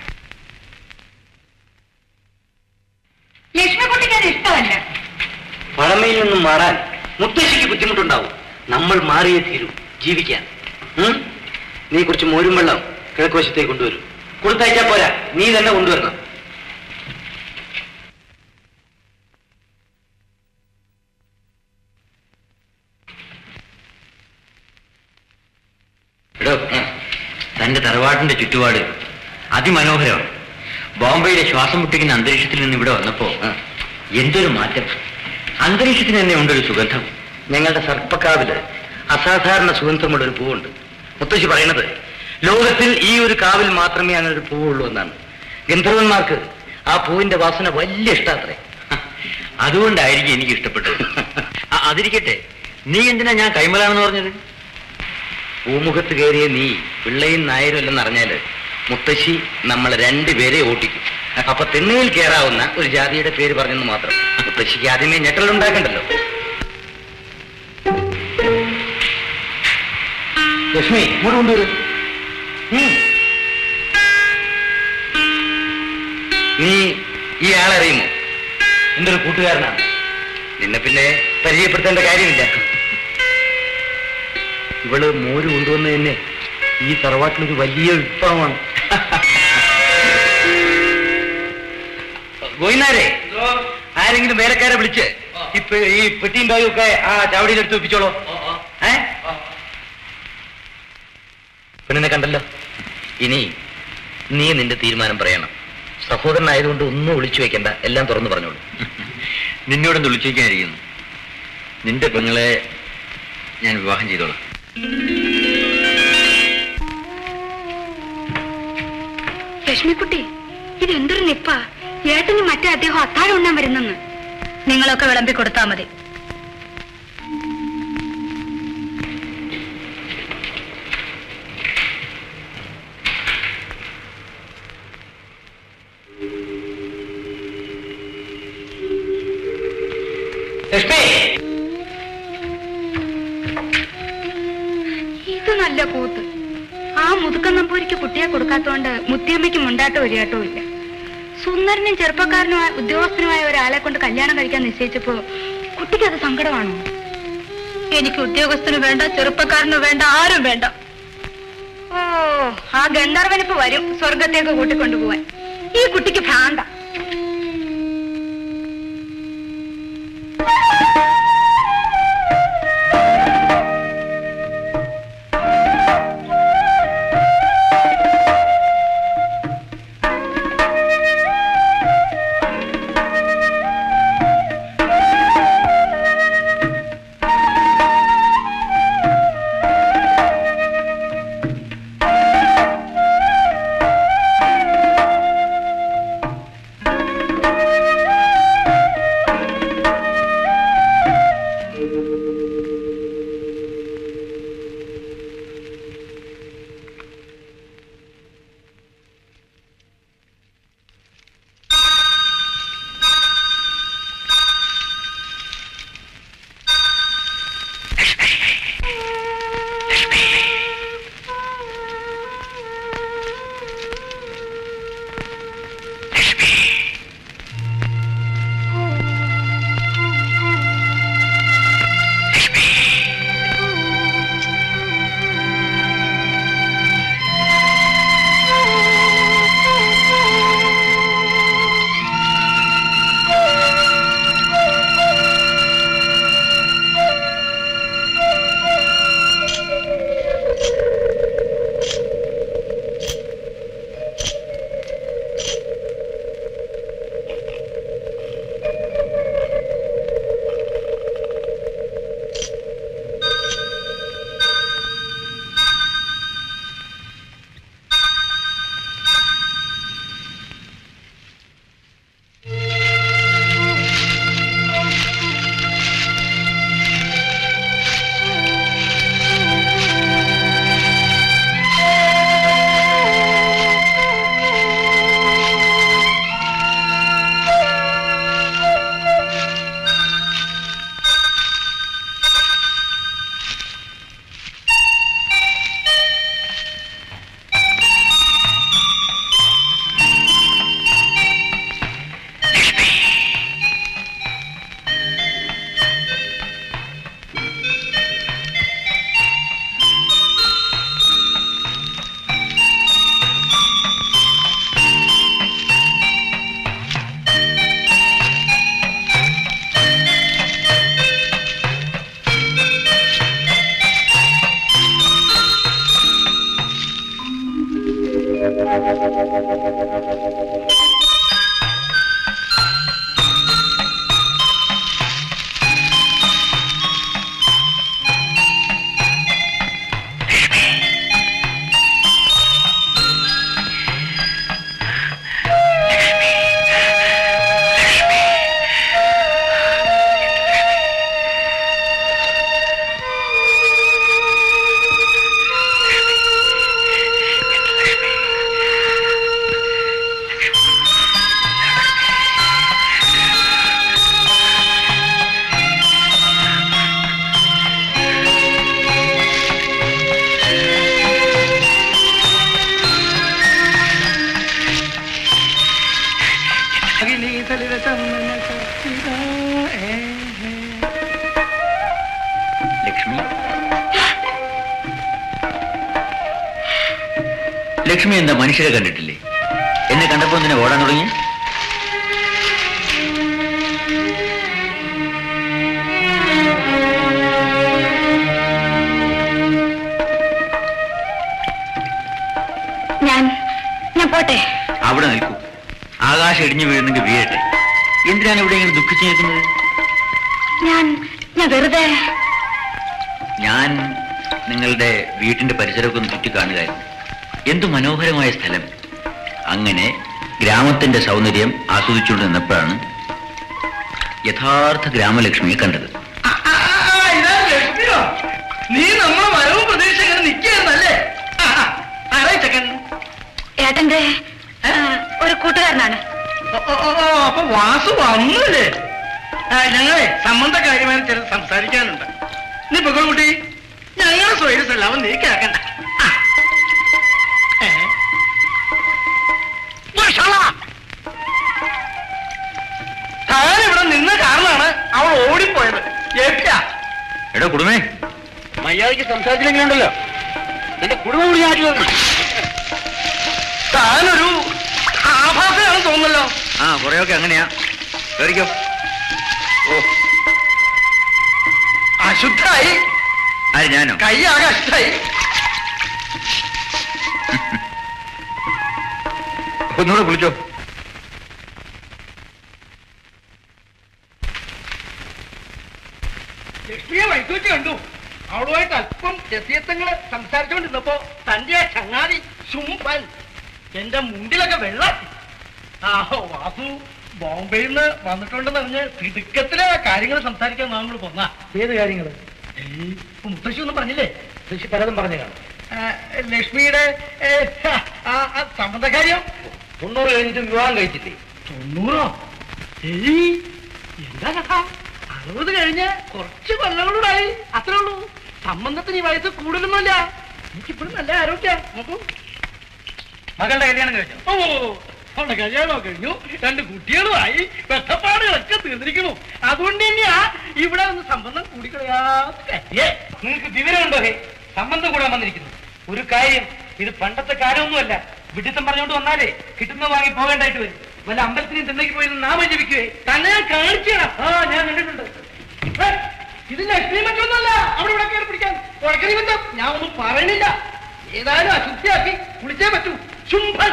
ലക്ഷ്മിക്കുട്ടിക്ക് അത് ഇഷ്ടമല്ല പഴമയിൽ നിന്നും മാറാൻ മുത്തശ്ശിക്ക് ബുദ്ധിമുട്ടുണ്ടാവും നമ്മൾ മാറിയേ തീരൂ ജീവിക്കാൻ ഉം? നീ കുറച്ച് മോരും വെള്ളം കിഴക്കുവശത്തേക്ക് കൊണ്ടുവരും കൊടുത്തയച്ചാ പോരാ നീ തന്നെ കൊണ്ടുവരണം എടോ തന്റെ തറവാട്ടിന്റെ ചുറ്റുപാട് അതിമനോഹരമാണ് ബോംബെയിലെ ശ്വാസം മുട്ടിക്കുന്ന അന്തരീക്ഷത്തിൽ നിന്ന് ഇവിടെ വന്നപ്പോ എന്തൊരു മാറ്റം അന്തരീക്ഷത്തിന് തന്നെ ഉണ്ടൊരു സുഗന്ധം ഞങ്ങളുടെ സർപ്പക്കാവില് അസാധാരണ സുഗന്ധമുള്ള ഒരു പൂവുണ്ട് മുത്തശ്ശി പറയുന്നത് ലോകത്തിൽ ഈ ഒരു കാവിൽ മാത്രമേ അങ്ങനെ ഒരു പൂവുള്ളൂ എന്നാണ് ഗന്ധർവന്മാർക്ക് ആ പൂവിന്റെ വാസന വലിയ ഇഷ്ടാത്രേ അതുകൊണ്ടായിരിക്കും എനിക്ക് ഇഷ്ടപ്പെട്ടത് അതിരിക്കട്ടെ നീ എന്തിനാ ഞാൻ കൈമലാണെന്ന് പറഞ്ഞത് പൂമുഖത്ത് കയറിയ നീ പിള്ളയും നായരും അല്ലെന്ന് അറിഞ്ഞാല് മുത്തശ്ശി നമ്മളെ രണ്ടുപേരെ ഓട്ടിക്കും അപ്പൊ തെണ്ണയിൽ കയറാവുന്ന ഒരു ജാതിയുടെ പേര് പറഞ്ഞെന്ന് മാത്രം മുത്തശ്ശിക്ക് ആദ്യമേ ഞെട്ടലുണ്ടാക്കണ്ടല്ലോ ലക്ഷ്മി ഇങ്ങോട്ട് കൊണ്ടുവരും നീ ഈ ആളറിയുമോ എന്റെ ഒരു കൂട്ടുകാരനാണ് നിന്നെ പിന്നെ പരിചയപ്പെടുത്തേണ്ട കാര്യമില്ല ഇവള് മോര് കൊണ്ടുവന്ന് തന്നെ ഈ തറവാട്ടിലൊരു വലിയ വിപ്ലവമാണ് ഗോയിനാരെ ആരെങ്കിലും വേലക്കാരെ വിളിച്ച് ഇപ്പൊ ഈ പെട്ടിയും ബാഗും ഒക്കെ ആ ചാവടിയിൽ എടുത്ത് വെപ്പിച്ചോളൂ ഏ പെണ്ണിനെ കണ്ടല്ലോ ഇനി നീ നിന്റെ തീരുമാനം പറയണം സഹോദരനായതുകൊണ്ട് ഒന്നും ഒളിച്ചു വെക്കണ്ട എല്ലാം തുറന്നു പറഞ്ഞോളൂ നിന്നോടൊന്ന് ഒളിച്ചു വയ്ക്കാനിരിക്കുന്നു നിന്റെ പെങ്ങളെ ഞാൻ വിവാഹം ചെയ്തോളാം ലക്ഷ്മിക്കുട്ടി ഇതെന്തൊരു നിപ്പ ഏട്ടന് മറ്റേ അദ്ദേഹം അത്താഴം ഉണ്ണാൻ വരുന്നെന്ന് നിങ്ങളൊക്കെ വിളമ്പി കൊടുത്താൽ മതി ലക്ഷ്മി ഇത് നല്ല കൂത്ത് ആ മുതുക്കൻ നമ്പൂരിക്ക് കുട്ടിയെ കൊടുക്കാത്തോണ്ട് മുത്തിയമ്മയ്ക്ക് മുണ്ടാട്ടോ ഒരിയാട്ടോ ഇല്ല സുന്ദരനും ചെറുപ്പക്കാരനുമായ ഉദ്യോഗസ്ഥനുമായ ഒരാളെ കൊണ്ട് കല്യാണം കഴിക്കാൻ നിശ്ചയിച്ചപ്പോ കുട്ടിക്ക് അത് സങ്കടമാണോ എനിക്ക് ഉദ്യോഗസ്ഥന് വേണ്ട ചെറുപ്പക്കാരന് വേണ്ട ആരും വേണ്ട ഓ ആ ഗന്ധർവനിപ്പ് വരും സ്വർഗത്തേക്ക് കൂട്ടിക്കൊണ്ടുപോവാൻ ഈ കുട്ടിക്ക് ഭ്രാന്ത അകിലി തളിര ചന്ദന കത്തിര, ഏ, ഏ. ലക്ഷ്മി ലക്ഷ്മി എന്താ മനുഷ്യരെ കണ്ടിട്ടില്ലേ എന്നെ കണ്ടപ്പോ എന്തിനാ ഓടാൻ തുടങ്ങി ഞാൻ ഞാൻ പോട്ടെ അവിടെ നിൽക്കൂ ആകാശം ഇടിഞ്ഞു വീഴുന്നെങ്കിൽ വീഴട്ടെ എന്തിനാണ് ഇവിടെ ഇങ്ങനെ ദുഃഖിച്ചു നിൽക്കുന്നത് ഞാൻ ഞാൻ വെറുതെ ഞാൻ നിങ്ങളുടെ വീട്ടിന്റെ പരിസരമൊക്കെ ഒന്ന് ചുറ്റി കാണുകയായിരുന്നു എന്തു മനോഹരമായ സ്ഥലം അങ്ങനെ ഗ്രാമത്തിന്റെ സൗന്ദര്യം ആസ്വദിച്ചുകൊണ്ട് നിന്നപ്പോഴാണ് യഥാർത്ഥ ഗ്രാമലക്ഷ്മിയെ കണ്ടത് ആ, ആ, ആ, ഇതാ ലക്ഷ്മിയോ നീ നമ്മളെ വരവ് പ്രതീക്ഷ ഇങ്ങനെ നിൽക്കുകയായിരുന്നല്ലേ ആ, ആ, ആരാ ഈ ചെക്കൻ ഏട്ടന്റെ ആ, ഒരു കൂട്ടുകാരനാണ് ഓ, ഓ, ഓ, ഓ, അപ്പൊ വാസു വന്നില്ലേ ആ, ഞങ്ങളെ സംബന്ധ കാര്യമായി ചില സംസാരിക്കാനുണ്ട് നീ പൊക്കോൾക്കുട്ടി ഞങ്ങളെ സ്വയസല്ല അവൻ നീ കേൾക്കണ്ട ആ. ഏ? വഷളാ. താൻ ഇവിടെ നിന്ന കാരണമാണ് അവൾ ഓടിപ്പോയത് ഏറ്റാ എടോ കുടുമേ മര്യാദയ്ക്ക് സംസാരിച്ചില്ലെങ്കിലുണ്ടല്ലോ എന്റെ കുടുംബം കൂടി ആക്കി താനൊരു ആഭാസമാണെന്ന് തോന്നുന്നല്ലോ ആ കുറെയൊക്കെ അങ്ങനെയാ കേറിക്കോ ഓ അശുദ്ധായി ആര് ഞാനോ കൈ ആകെ അശുദ്ധായി ഒന്നുകൂടെ വിളിച്ചോ ലക്ഷ്മിയെ വൈകി വെച്ച് കണ്ടു അവളുമായിട്ട് അല്പം രസീയത്തങ്ങള് സംസാരിച്ചുകൊണ്ടിരുന്നപ്പോ തന്റെ ആ ചങ്ങാതി ശുംഭൻ എന്റെ മുണ്ടിലൊക്കെ വെള്ളം ആ വാസു ബോംബെയിൽ നിന്ന് വന്നിട്ടുണ്ടെന്ന് അറിഞ്ഞ് തിടുക്കത്തിലെ കാര്യങ്ങൾ സംസാരിക്കാൻ നമ്മൾ പോന്ന ഏത് കാര്യങ്ങള് മുത്തശ്ശി ഒന്നും പറഞ്ഞില്ലേ കൃഷി പലതും പറഞ്ഞു കാണും ആ, ലക്ഷ്മിയുടെ ഏ, ആ ആ സംബന്ധകാര്യം തൊണ്ണൂറ് കഴിഞ്ഞിട്ടും വിവാഹം കഴിച്ചില്ലേ തൊണ്ണൂറോ ഏയ് എന്താ കഥ അറുപത് കഴിഞ്ഞ് കുറച്ച് കൊല്ലങ്ങളൂടായി അത്രേ ഉള്ളൂ സംബന്ധത്തിന് ഈ വയസ്സ് കൂടുതലൊന്നുമല്ല എനിക്കിപ്പോഴും നല്ല ആരോഗ്യ നോക്കൂ മകളുടെ കല്യാണം കഴിച്ചു ഓ അവളുടെ കല്യാണം കഴിഞ്ഞു രണ്ട് കുട്ടികളുമായി വെട്ടപ്പാടുകളൊക്കെ തീർന്നിരിക്കുന്നു അതുകൊണ്ട് തന്നെയാ ഇവിടെ ഒന്ന് സംബന്ധം കൂടിക്കളയാത്ത കാര്യേ നിങ്ങൾക്ക് വിവരമുണ്ടോ ഹേ സംബന്ധം കൂടാൻ വന്നിരിക്കുന്നു ഒരു കാര്യം ഇത് പണ്ടത്തെ കാലമൊന്നുമല്ല വിഡിത്തം പറഞ്ഞുകൊണ്ട് വന്നാലേ കിട്ടുന്ന വാങ്ങി പോകേണ്ടായിട്ട് വരും വല്ല അമ്പലത്തിനും തിന്നയ്ക്ക് പോയി നാമം ജപിക്കുവേ തന്നെ ഞാൻ കാണിച്ചു തരാം ആ ഞാൻ കണ്ടിട്ടുണ്ട് ഏ, ഇത് ലക്ഷ്മി മറ്റൊന്നല്ല അവിടെ ഇവിടെ കയറി പിടിക്കാൻ ഉറക്കരി ബന്ധം ഞാൻ ഒന്നും പറയണില്ല ഏതായാലും അശുദ്ധിയാക്കി കുളിച്ചേ പറ്റൂ ശുംഭൻ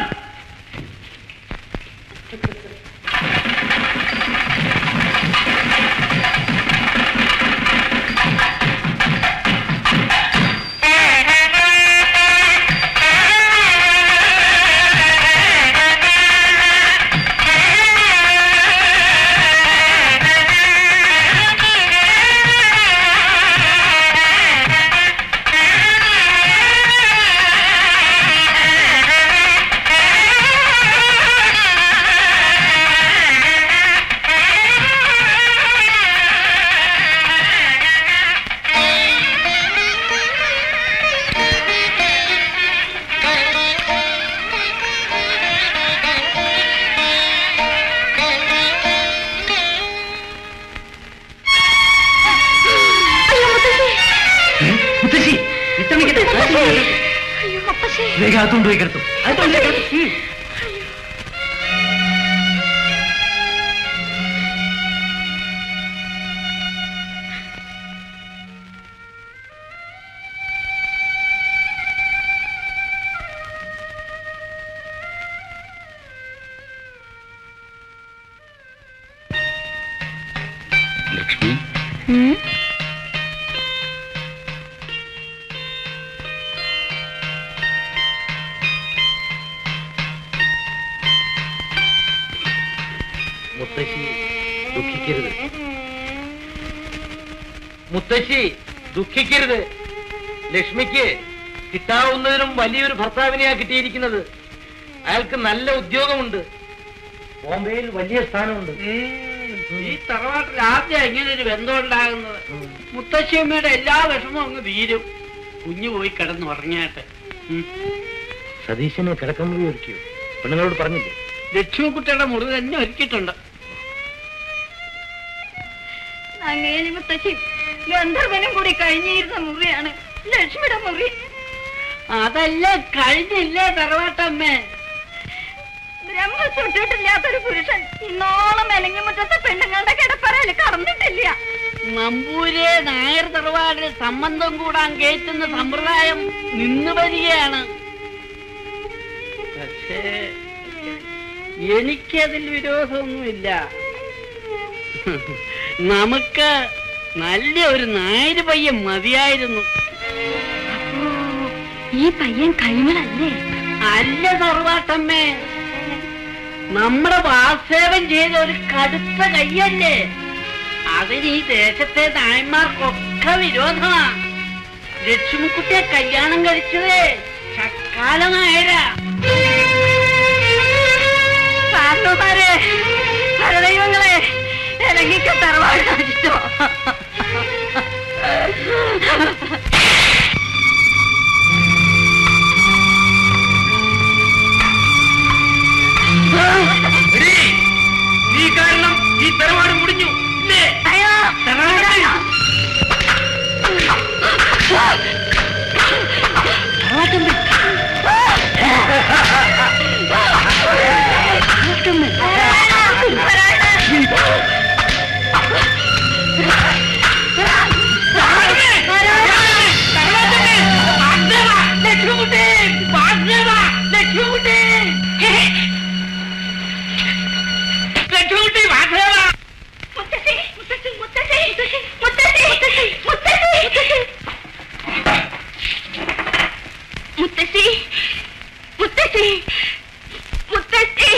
അയ്യോ മുത്തശ്ശി മുത്തശ്ശി ഇത്തമിക്കട്ടെ അയ്യോ മുത്തശ്ശി വേഗം അകത്തോണ്ട് പോയി കിടത്തും ലക്ഷ്മി ഉം? മുത്തശ്ശി ദുഃഖിക്കരുത് മുത്തശ്ശി ദുഃഖിക്കരുത് ലക്ഷ്മിക്ക് കിട്ടാവുന്നതിനും വലിയൊരു ഭർത്താവിനെയാ കിട്ടിയിരിക്കുന്നത് അയാൾക്ക് നല്ല ഉദ്യോഗമുണ്ട് ബോംബെയിൽ വലിയ സ്ഥാനമുണ്ട് ഈ തറവാട്ടിൽ ആദ്യം ഇങ്ങനെ ഒരു ബന്ധം ഉണ്ടാകുന്നത് മുത്തശ്ശിയമ്മയുടെ എല്ലാ വിഷമവും അങ്ങ് തീരും കുഞ്ഞു പോയി കിടന്ന് ഉറങ്ങിയാട്ടെ ഉം. സതീശനെ കിടക്കമുറി ഒരുക്കിയോ പെണ്ണുങ്ങളോട് പറഞ്ഞില്ലേ ലക്ഷ്മിക്കുട്ടിയുടെ മുറി തന്നെ ഒരുക്കിയിട്ടുണ്ട് അങ്ങേലി മുത്തശ്ശി ഗന്ധർവനും കൂടി കഴിഞ്ഞിരുന്ന മുറിയാണ് ലക്ഷ്മിയുടെ മുറി അതല്ല കഴിഞ്ഞില്ലേ തറവാട്ടമ്മേ ബ്രഹ്മ ചുട്ടിട്ടില്ലാത്തൊരു പുരുഷൻ ഇന്നോളം മെലങ്ങി മുറ്റത്തെ പെണ്ണുങ്ങളുടെ കിടപ്പറയിൽ കടന്നിട്ടില്ല നമ്പൂരെ നായർ തറവാടിൽ സംബന്ധം കൂടാൻ കയറ്റുന്ന സമ്പ്രദായം നിന്നു വരികയാണ് പക്ഷേ എനിക്കതിൽ വിരോധമൊന്നുമില്ല നമുക്ക് നല്ല ഒരു നായര് പയ്യൻ മതിയായിരുന്നു ഈ പയ്യൻ കഴിവളല്ലേ അല്ല തറവാട്ടമ്മേ നമ്മുടെ വാസേവൻ ചെയ്ത ഒരു കടുത്ത കയ്യല്ലേ അതിന് ഈ ദേശത്തെ നായന്മാർക്കൊക്കെ വിരോധമാ ലക്ഷ്മിക്കുട്ടിയെ കല്യാണം കഴിച്ചതേ ചക്കാല നായരാ കാരണവന്മാരെ പരദൈവങ്ങളെ ഇറങ്ങിക്ക തറവാട് നശിച്ചോ നീ കാരണം ഈ തറവാട് മുടിഞ്ഞു ഇല്ലേ അയ്യോ തറവാട് മുത്തശ്ശി മുത്തശ്ശി മുത്തശ്ശി മുത്തശ്ശി മുത്തശ്ശി മുത്തശ്ശി മുത്തശ്ശി മുത്തശ്ശി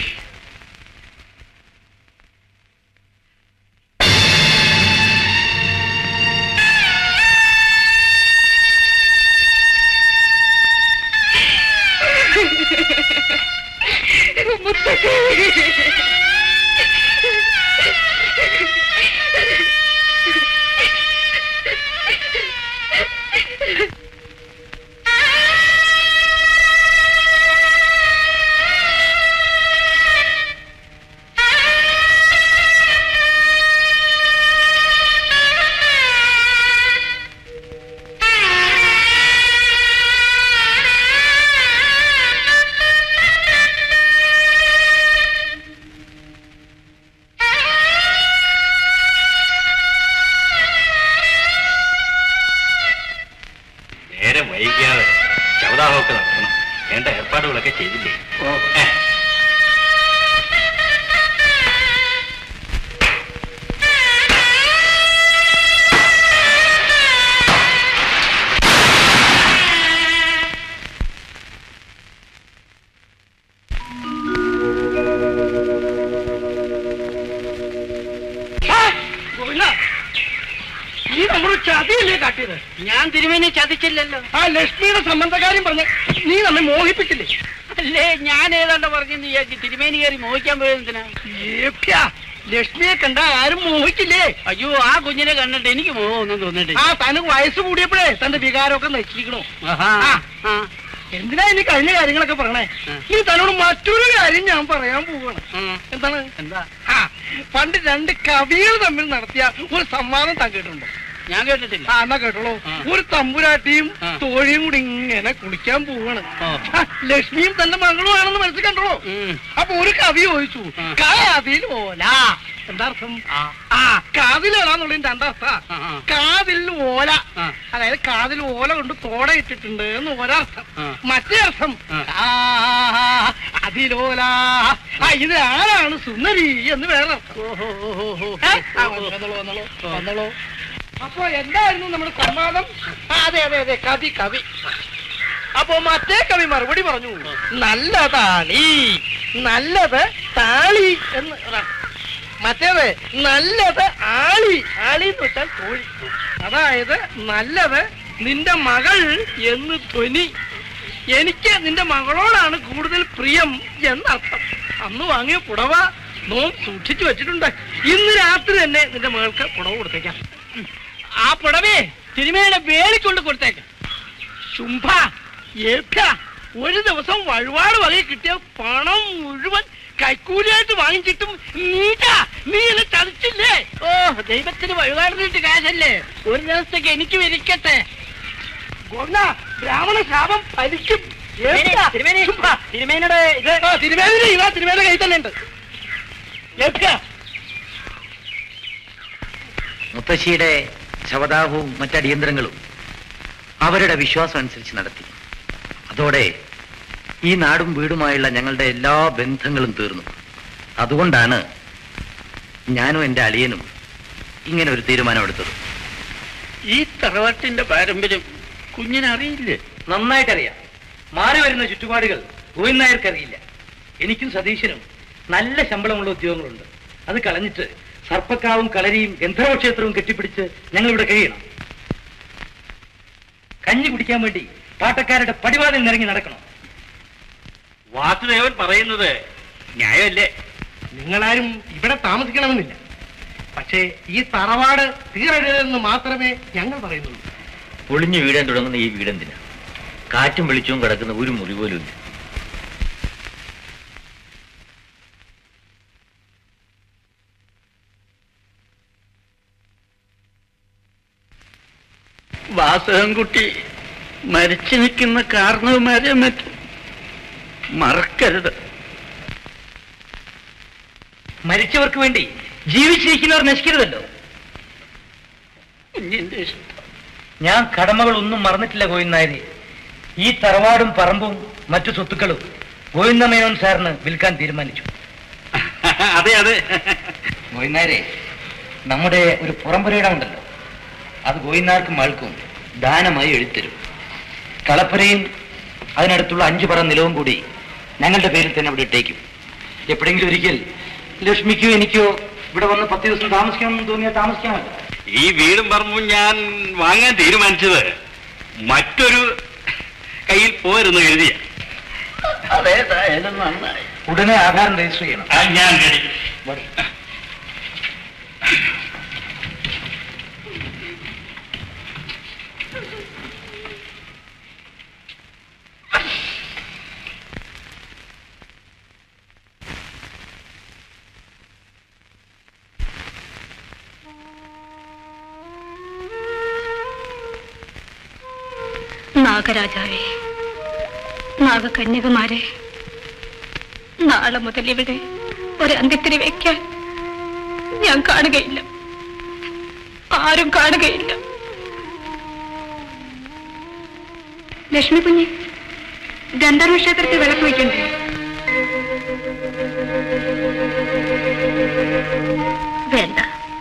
നേരെ വൈകിയാതെ ശവദാഹമൊക്കെ നടത്തണം വേണ്ട ഏർപ്പാടുകളൊക്കെ ചെയ്തില്ലേ ഏ. നീ നമ്മുടെ ചതിയല്ലേ കാട്ടിയത് ഞാൻ തിരുമേനെ ചതിച്ചില്ലല്ലോ ആ ലക്ഷ്മിയുടെ സംബന്ധകാര്യം പറഞ്ഞ് നീ നമ്മെ മോഹിപ്പിച്ചില്ലേ അല്ലേ ഞാൻ ഏതാണ്ട് പറഞ്ഞു നീ വിചാരിച്ച് തിരുമേനി കയറി മോഹിക്കാൻ പോയതിനാ ഏപ്പ്യാ, ലക്ഷ്മിയെ കണ്ട ആരും മോഹിച്ചില്ലേ അയ്യോ ആ കുഞ്ഞിനെ കണ്ടിട്ട് എനിക്ക് മോഹമൊന്നും തോന്നിട്ടില്ല ആ തനക്ക് വയസ്സ് കൂടിയപ്പോഴേ തന്റെ വികാരമൊക്കെ നശിക്കണോ ആഹാ. ആ. ആ. എന്തിനാ ഇനി കഴിഞ്ഞ കാര്യങ്ങളൊക്കെ പറയണേ ആ. ഇനി തന്നോട് മറ്റൊരു കാര്യം ഞാൻ പറയാൻ പോവാണ് ആ. എന്താണ് എന്താ ആ പണ്ട് രണ്ട് കവികൾ തമ്മിൽ നടത്തിയ ഒരു സംവാദം താൻ കേട്ടിട്ടുണ്ടോ ഞാൻ കേട്ടിട്ടില്ല ആ എന്നാ കേട്ടോളൂ ആ. ഒരു തമ്പുരാട്ടിയും ആ. തോഴിയും കൂടി ഇങ്ങനെ കുളിക്കാൻ പോവാണ് ഓ. ആ, ലക്ഷ്മിയും തന്റെ മകളും ആണെന്ന് മനസ്സിൽ കണ്ടോ ഉം. അപ്പൊ ഒരു കവി ചോദിച്ചു ആ. കാതിൽ ഓല എന്താ അർത്ഥം ആ. ആ കാതിലോലാന്നുള്ളതിന്റെ രണ്ടർത്ഥ ആ, ആ. കാതിൽ ഓല ആ. അതായത് കാതിൽ ഓല കൊണ്ട് തോട ഇട്ടിട്ടുണ്ട് എന്ന് ഒരർത്ഥം ആ. മറ്റേ അർത്ഥം ആ. ആ, അതിലോല ആ ഇത് ആരാണ് സുന്ദരി എന്ന് വേറെ അർത്ഥം ഓഹോ, ഓഹോ, ഓഹോ. ഏ? ആ, വന്നോളൂ, വന്നോളൂ, വന്നോളൂ. അപ്പൊ എന്തായിരുന്നു നമ്മുടെ സംവാദം ആ, അതെ അതെ അതെ കവി കവി അപ്പൊ മറ്റേ കവി മറുപടി പറഞ്ഞു നല്ല താളി നല്ലത് താളി എന്ന് ഒരർത്ഥം. മറ്റേത് നല്ലത് ആളി ആളി എന്ന് വെച്ചാൽ കോഴി അതായത് നല്ലത് നിന്റെ മകൾ എന്ന് ധ്വനി എനിക്ക് നിന്റെ മകളോടാണ് കൂടുതൽ പ്രിയം എന്നർത്ഥം അന്ന് വാങ്ങിയ പുടവ നോം സൂക്ഷിച്ചു വെച്ചിട്ടുണ്ട് ഇന്ന് രാത്രി തന്നെ നിന്റെ മകൾക്ക് പുടവ കൊടുത്തേക്കാം ആ പുടവേ തിരുമേനിയുടെ വേലിക്കൊണ്ട് കൊടുത്തേക്ക് ശുംഭ ഏഭ്യ ഒരു ദിവസം വഴിപാട് വകയിൽ കിട്ടിയ പണം മുഴുവൻ കൈക്കൂലിയായിട്ട് വാങ്ങിച്ചിട്ടും നീട്ടാ നീ എന്നെ ചതിച്ചില്ലേ ഓ ദൈവത്തിന് വഴിപാടുന്നിട്ട് കാശല്ലേ ഒരു ദിവസത്തേക്ക് എനിക്ക് വിരിക്കട്ടെ ഗോവിന്ദ ബ്രാഹ്മണ ശാപം ഫലിക്കും ഏൽക്ക. ചുമ്മാ. തിരുമേനയുടെ ഇത് ആ, തിരുമേനിയുടെ ഇവ തിരുമേന കൈ തന്നെ ഉണ്ട് ഏൽക്ക. മുത്തശ്ശിയുടെ ശവദാഹവും മറ്റടിയന്തരങ്ങളും അവരുടെ വിശ്വാസം അനുസരിച്ച് നടത്തി അതോടെ ഈ നാടും വീടുമായുള്ള ഞങ്ങളുടെ എല്ലാ ബന്ധങ്ങളും തീർന്നു അതുകൊണ്ടാണ് ഞാനും എൻ്റെ അളിയനും ഇങ്ങനെ ഒരു തീരുമാനമെടുത്തത് ഈ തറവാട്ടിന്റെ പാരമ്പര്യം കുഞ്ഞിനറിയില്ലേ നന്നായിട്ടറിയാം മാറി വരുന്ന ചുറ്റുപാടുകൾ ഗോവിന്ദനായർക്കറിയില്ല എനിക്കും സതീശനും നല്ല ശമ്പളമുള്ള ഉദ്യോഗങ്ങളുണ്ട് അത് കളഞ്ഞിട്ട് സർപ്പക്കാവും കളരിയും ഗന്ധർവക്ഷേത്രവും കെട്ടിപ്പിടിച്ച് ഞങ്ങളിവിടെ കഴിയണം കഞ്ഞി കുടിക്കാൻ വേണ്ടി പാട്ടക്കാരുടെ പടിവാതിൽ നിറങ്ങി നടക്കണം വാസുദേവൻ പറയുന്നത് ന്യായമല്ലേ നിങ്ങളാരും ഇവിടെ താമസിക്കണമെന്നില്ല പക്ഷേ ഈ തറവാട് തീരരുതെന്ന് മാത്രമേ ഞങ്ങൾ പറയുന്നുള്ളൂ പൊളിഞ്ഞു വീഴാൻ തുടങ്ങുന്ന ഈ വീടെന്തിനാ കാറ്റും വെളിച്ചവും കിടക്കുന്ന ഒരു മുറി പോലും ഇല്ല വാസവൻകുട്ടി മരിച്ചു നിൽക്കുന്ന കാരണവന്മാരെ മറ്റും മറക്കരുത് മരിച്ചവർക്ക് വേണ്ടി ജീവിച്ചിരിക്കുന്നവർ നശിക്കരുതല്ലോ കുഞ്ഞിന്റെ ഇഷ്ടം ഞാൻ കടമകൾ ഒന്നും മറന്നിട്ടില്ല ഗോവിന്ദനായരെ ഈ തറവാടും പറമ്പും മറ്റു സ്വത്തുക്കളും ഗോവിന്ദമേനോൻ സാറിന് വിൽക്കാൻ തീരുമാനിച്ചു അതെ അതെ ഗോവിന്ദനായരെ നമ്മുടെ ഒരു പുറംപുരയിടം ഉണ്ടല്ലോ അത് ഗോവിന്ദാർക്കും ആൾക്കും ദാനമായി എഴുത്തരും കളപ്പുരയും അതിനടുത്തുള്ള അഞ്ചു പറ നിലവും കൂടി ഞങ്ങളുടെ പേരിൽ തന്നെ അവിടെ ഇട്ടേക്കും എപ്പോഴെങ്കിലും ഒരിക്കൽ ലക്ഷ്മിക്കോ എനിക്കോ ഇവിടെ വന്ന് പത്ത് ദിവസം താമസിക്കണമെന്ന് തോന്നിയാൽ താമസിക്കാമല്ലോ ഈ വീടും പറമ്പും ഞാൻ വാങ്ങാൻ തീരുമാനിച്ചത് മറ്റൊരു കയ്യിൽ പോരുന്നു എഴുതിയ അതേതായാലും നന്നായി ഉടനെ ആധാരം രജിസ്റ്റർ ചെയ്യണം ആ, ഞാൻ ready. നാഗരാജാവേ നാഗകന്യകമാരെ നാളെ മുതൽ ഇവിടെ ഒരു അന്ത്യത്തിരി വെക്കാൻ ഞാൻ കാണുകയില്ല ആരും കാണുകയില്ല ലക്ഷ്മി കുഞ്ഞ് ഗന്ധർവ ക്ഷേത്രത്തിൽ വിളക്ക് വയ്ക്കണ്ടേ വേണ്ട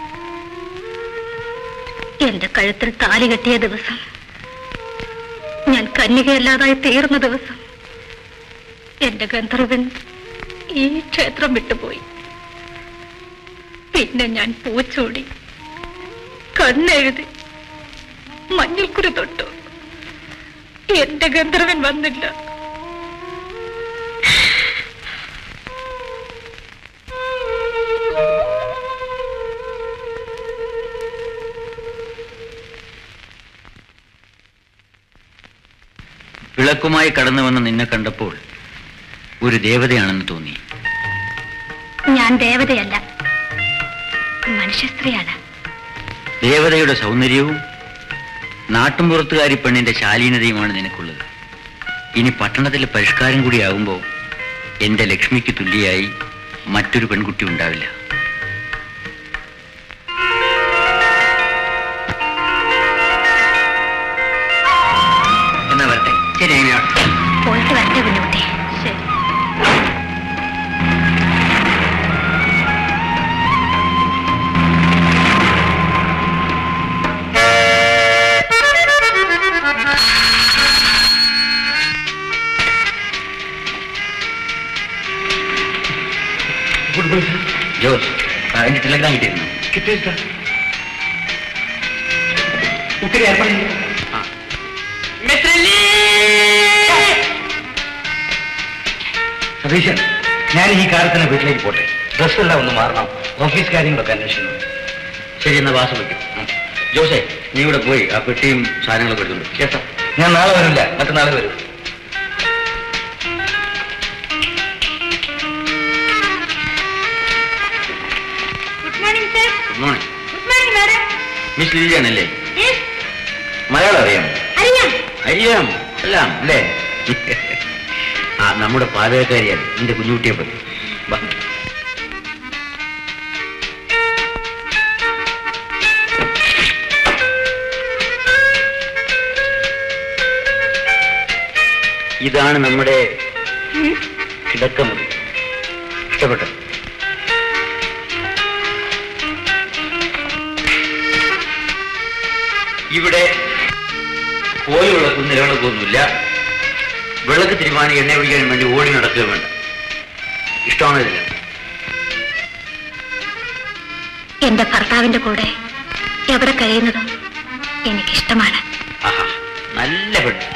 എന്റെ കഴുത്തിൽ താലി കെട്ടിയ ദിവസം ഞാൻ കന്യകയല്ലാതായി തീർന്ന ദിവസം എന്റെ ഗന്ധർവൻ ഈ ക്ഷേത്രം വിട്ടുപോയി പിന്നെ ഞാൻ പൂച്ചോടി കണ്ണെഴുതി മഞ്ഞൾക്കുരു തൊട്ടു എന്റെ ഗന്ധർവൻ വന്നില്ല വിളക്കുമായി കടന്നു വന്ന നിന്നെ കണ്ടപ്പോൾ ഒരു ദേവതയാണെന്ന് തോന്നി ഞാൻ ദേവതയല്ല മനുഷ്യസ്ത്രീയാണ് ദേവതയുടെ സൗന്ദര്യവും നാട്ടുംപുറത്തുകാരി പെണ്ണിന്റെ ശാലീനതയുമാണ് നിനക്കുള്ളത് ഇനി പട്ടണത്തിലെ പരിഷ്കാരം കൂടിയാകുമ്പോൾ എന്റെ ലക്ഷ്മിക്ക് തുല്യയായി മറ്റൊരു പെൺകുട്ടി ഉണ്ടാവില്ല എന്നാ വരട്ടെ ശരി അങ്ങനെയാവട്ടെ പോയിട്ട് വരട്ടെ കുഞ്ഞുകുട്ടി ശരി ജോസ് ആ, എനിക്ക് ടെലഗ്രാം കിട്ടിയിരുന്നു ഒത്തിരി ഏർപ്പാടില്ല സതീശൻ ഞാൻ ഈ കാലത്തിന് വീട്ടിലേക്ക് പോട്ടെ ഡ്രസ്സെല്ലാം ഒന്ന് മാറണം ഓഫീസ് കാര്യങ്ങളൊക്കെ അന്വേഷിക്കണം ശരി എന്നാ വാസം വയ്ക്കും ജോസേ നീ ഇവിടെ പോയി ആ പെട്ടിയും സാധനങ്ങളൊക്കെ എടുത്തുണ്ട് കേട്ടോ ഞാൻ നാളെ വരില്ല മറ്റന്നാളെ വരും sir good morning good morning madam miss ലിലിയാണല്ലേ യെസ് മലയാളം അറിയാം അറിയാം അറിയാം എല്ലാം അല്ലേ ആ നമ്മുടെ പാചകക്കാരിയാണ് എന്റെ കുഞ്ഞുകുട്ടിയെ പറ്റി വാ. ഇതാണ് നമ്മുടെ കിടക്കമുറി ഇഷ്ടപ്പെട്ടു ഇവിടെ കോഴി വിളക്കും നിലവിളക്കൊന്നുമില്ല വിളക്ക് തിരുമാനി എണ്ണ പിടിക്കാൻ വേണ്ടി ഓടി നടക്കുക വേണ്ട ഇഷ്ടമാണില്ല എന്റെ ഭർത്താവിന്റെ കൂടെ എവിടെ കഴിയുന്നതും എനിക്കിഷ്ടമാണ് ആഹാ നല്ല പെണ്ണ്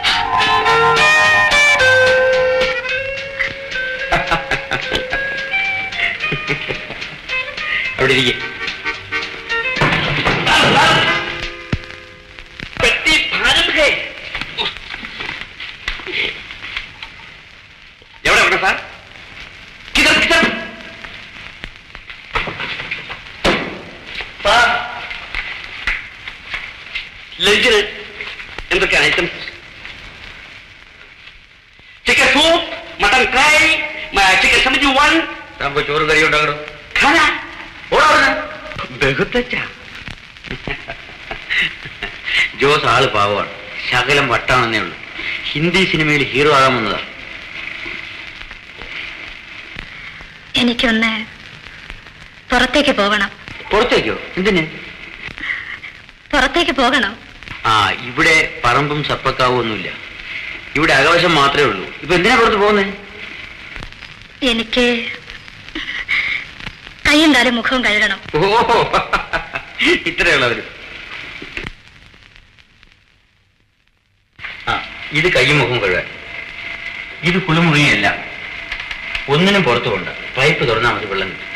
അവിടെ ഇരിക്കെ പെട്ടി ഭാരം ഹേ. എവിടെ എവിടെ സാർ കിതർ കിതർ സാർ ലഞ്ചിന് എന്തൊക്കെയാണ് items chicken soup mutton fry chicken seventy one നമുക്ക് ചോറും കറി ഉണ്ടാകണം ഖാന ഓടാവുന്ന ബഹുത്തച്ച ജോസ് ആള് പാവമാണ് ശകലം വട്ടാണെന്നേ ഉള്ളൂ ഹിന്ദി സിനിമയിൽ ഹീറോ ആകാൻ വന്നതാ എനിക്കൊന്ന് പുറത്തേക്ക് പോകണം പുറത്തേക്കോ എന്തിന് പുറത്തേക്ക് പോകണം ആ ഇവിടെ പറമ്പും സപ്പക്കാവും ഒന്നുമില്ല ഇവിടെ ആകാശം മാത്രമേ ഉള്ളൂ ഇപ്പൊ എന്തിനാ പുറത്ത് പോകുന്നേ എനിക്ക് കയ്യും കാലും മുഖവും കഴുകണം ഓഹോ ഇത്രയുള്ളവര് ആ ഇത് കയ്യും മുഖം കഴുകാൻ ഇത് കുളിമുറിയല്ല ഒന്നിനും പുറത്തു പോണ്ട പൈപ്പ് തുറന്നാൽ മതി വെള്ളം കിട്ടും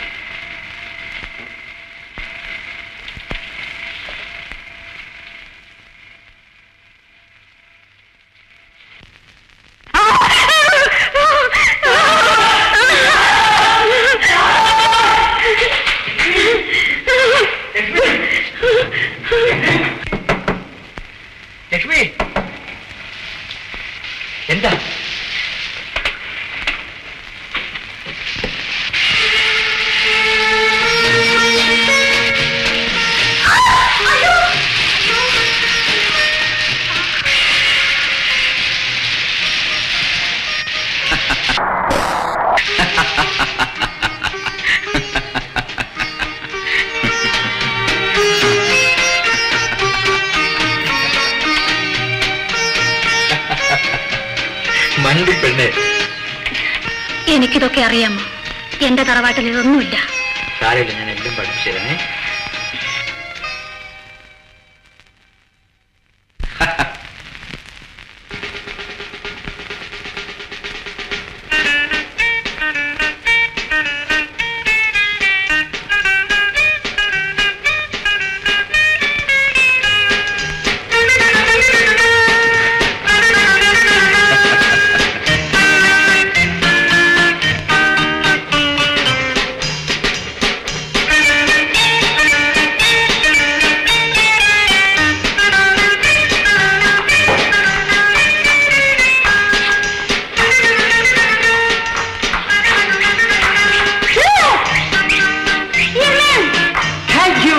ലക്ഷ്മി എന്താ മണ്ടി പെണ്ണെ എനിക്കിതൊക്കെ അറിയാമോ എന്റെ തറവാട്ടിൽ ഇതൊന്നുമില്ല സാരമില്ല ഞാൻ എല്ലാം പഠിപ്പിച്ചു തരണേ താങ്ക് യു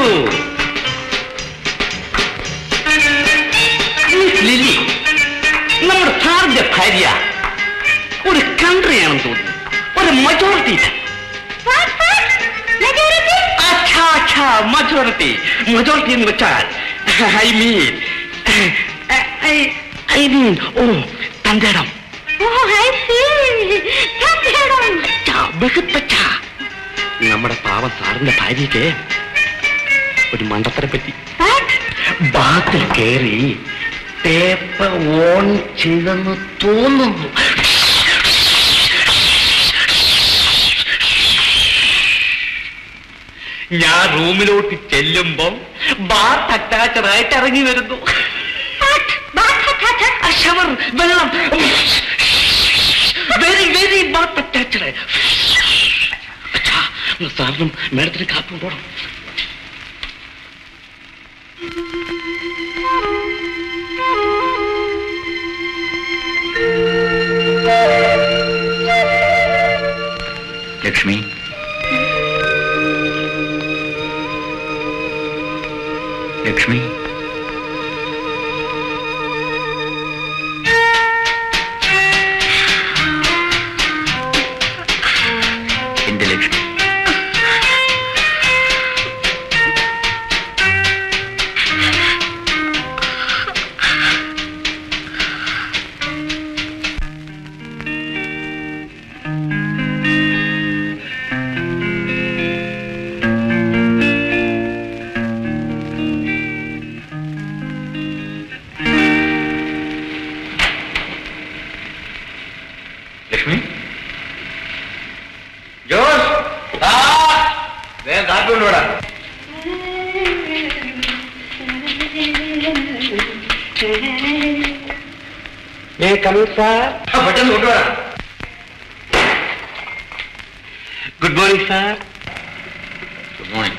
മിസ് ലിലി നമ്മുടെ സാറിന്റെ ഭാര്യ ഒരു കൺട്രിയാണെന്ന് തോന്നുന്നു ഒരു മജോറിറ്റി മജോറിറ്റി മജോറിറ്റി എന്ന് വെച്ചാൽ ഐ മീൻ ഐ മീൻ ഓ തന്റെ ഇടം ബഹുത്തച്ച നമ്മുടെ പാവം സാറിന്റെ ഭാര്യയ്ക്ക് ഒരു മണ്ടത്തരെ പറ്റി ബാത്തിൽ കയറി ടേപ്പ് ഓൺ ചെയ്തെന്ന് തോന്നുന്നു ഞാൻ റൂമിലോട്ട് ചെല്ലുമ്പം ബാത്ത് അറ്റാച്ചറായിട്ട് ഇറങ്ങി വരുന്നു ആ ഷവർ വെള്ളം വെരി വെരി ബാത്ത് അറ്റാച്ചഡ് സാറിനും മേഡത്തിന് കാപ്പി കൊണ്ടുപോകണം ലക്ഷ്മി ലക്ഷ്മി എന്റെ ലക്ഷ്മി ലക്ഷ്മി ജോസ് വേഗം കാപ്പി കൊണ്ടുവിടാ പെട്ടെന്ന് കൊണ്ടുവിടാ good morning sir good morning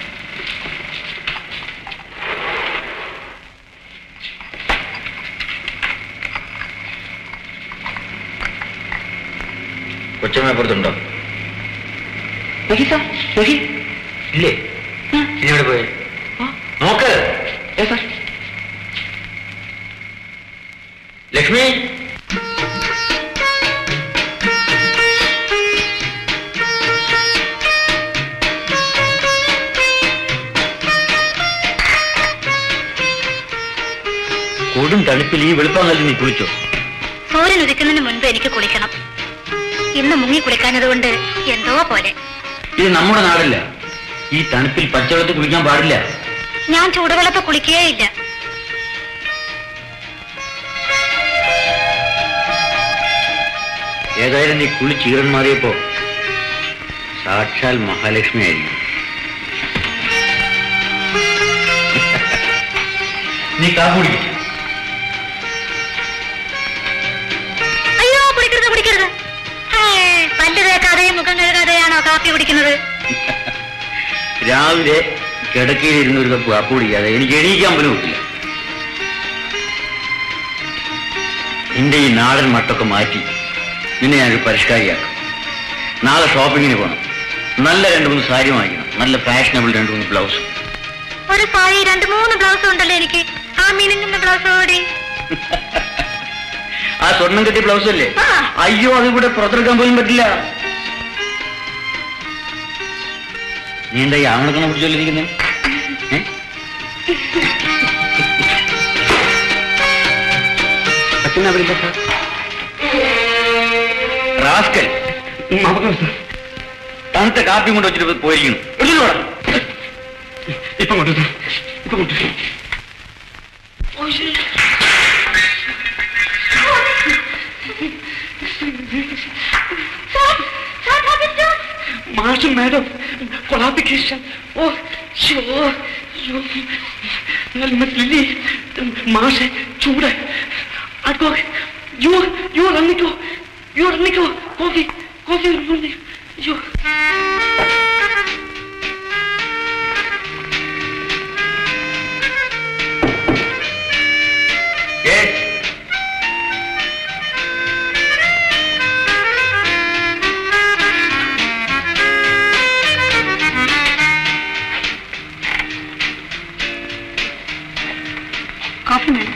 കൊച്ചമ്മപ്പുറത്തുണ്ടോ സാർ നോക്കി ഇല്ലേ ഇനി എവിടെ പോയി നോക്ക് സാർ ലക്ഷ്മി കൊടും തണുപ്പിൽ ഈ വെളുപ്പാങ്കല്ല് നീ കുളിച്ചോ സൂര്യൻ ഉദിക്കുന്നതിന് മുൻപ് എനിക്ക് കുളിക്കണം ഇന്ന് മുങ്ങി കുളിക്കാഞ്ഞതുകൊണ്ട് എന്തോ പോലെ ഇത് നമ്മുടെ നാടല്ല ഈ തണുപ്പിൽ പച്ചവെള്ളത്തിൽ കുളിക്കാൻ പാടില്ല ഞാൻ ചൂടുവെള്ളത്തിൽ കുളിക്കുകയില്ല ഏതായാലും നീ കുളിച്ചീറൻ മാറിയപ്പോ സാക്ഷാൽ മഹാലക്ഷ്മി ആയിരിക്കും നീ കാപ്പ് കുടിക്കും അയ്യോ കുടിക്കരുത് കുടിക്കരുത് ഹേ, പല്ല് തേക്കാതെയും മുഖം കഴുകാതെയാണോ കാപ്പി കുടിക്കുന്നത് രാവിലെ കിടക്കയിലിരുന്ന് ഒരു കപ്പ് കാപ്പ് കുടിക്കാതെ എനിക്ക് എണീക്കാൻ പോലും ഒക്കില്ല നിന്റെ ഈ നാടൻ മട്ടൊക്കെ മാറ്റി നിന്നെ ഞാനൊരു പരിഷ്കാരിയാക്കും നാളെ ഷോപ്പിങ്ങിന് പോകണം നല്ല രണ്ട് മൂന്ന് സാരി വാങ്ങിക്കണം നല്ല ഫാഷനബിൾ രണ്ട് മൂന്ന് ബ്ലൗസ് ഒരു സാരി രണ്ട് മൂന്ന് ബ്ലൗസ് ഉണ്ടല്ലോ എനിക്ക് ആ മിനുങ്ങുന്ന ബ്ലൗസ് ഓടി ആ സ്വർണം കെട്ടിയ ബ്ലൗസ് അല്ലേ ആ. അയ്യോ അത് ഇവിടെ പുറത്തെടുക്കാൻ പോലും പറ്റില്ല നീ എന്താ ഈ ആവണക്കണ പിടിച്ചോണ്ടിരിക്കുന്നത് അച്ഛൻ അവിടെ ഇല്ല സാർ റാസ്കൽ തണുത്ത കാപ്പി കൊണ്ട് വെച്ചിട്ട് പോയിരിക്കുന്നു എടുത്തിട്ട് വാടാ. ഇപ്പം കൊണ്ടു സാർ ഇപ്പം കൊണ്ടു മാഷും മാഡം കൊളാപ്ലിക്കേഷൻ ഓ ഷോ ലില്ലി മാഷെ ചൂട് അക്കോ യോ യോ റണ്ണിക്കോ യോ റണ്ണിക്കോ കോഫി കോഫി യോ Yes. കോഫി വേണം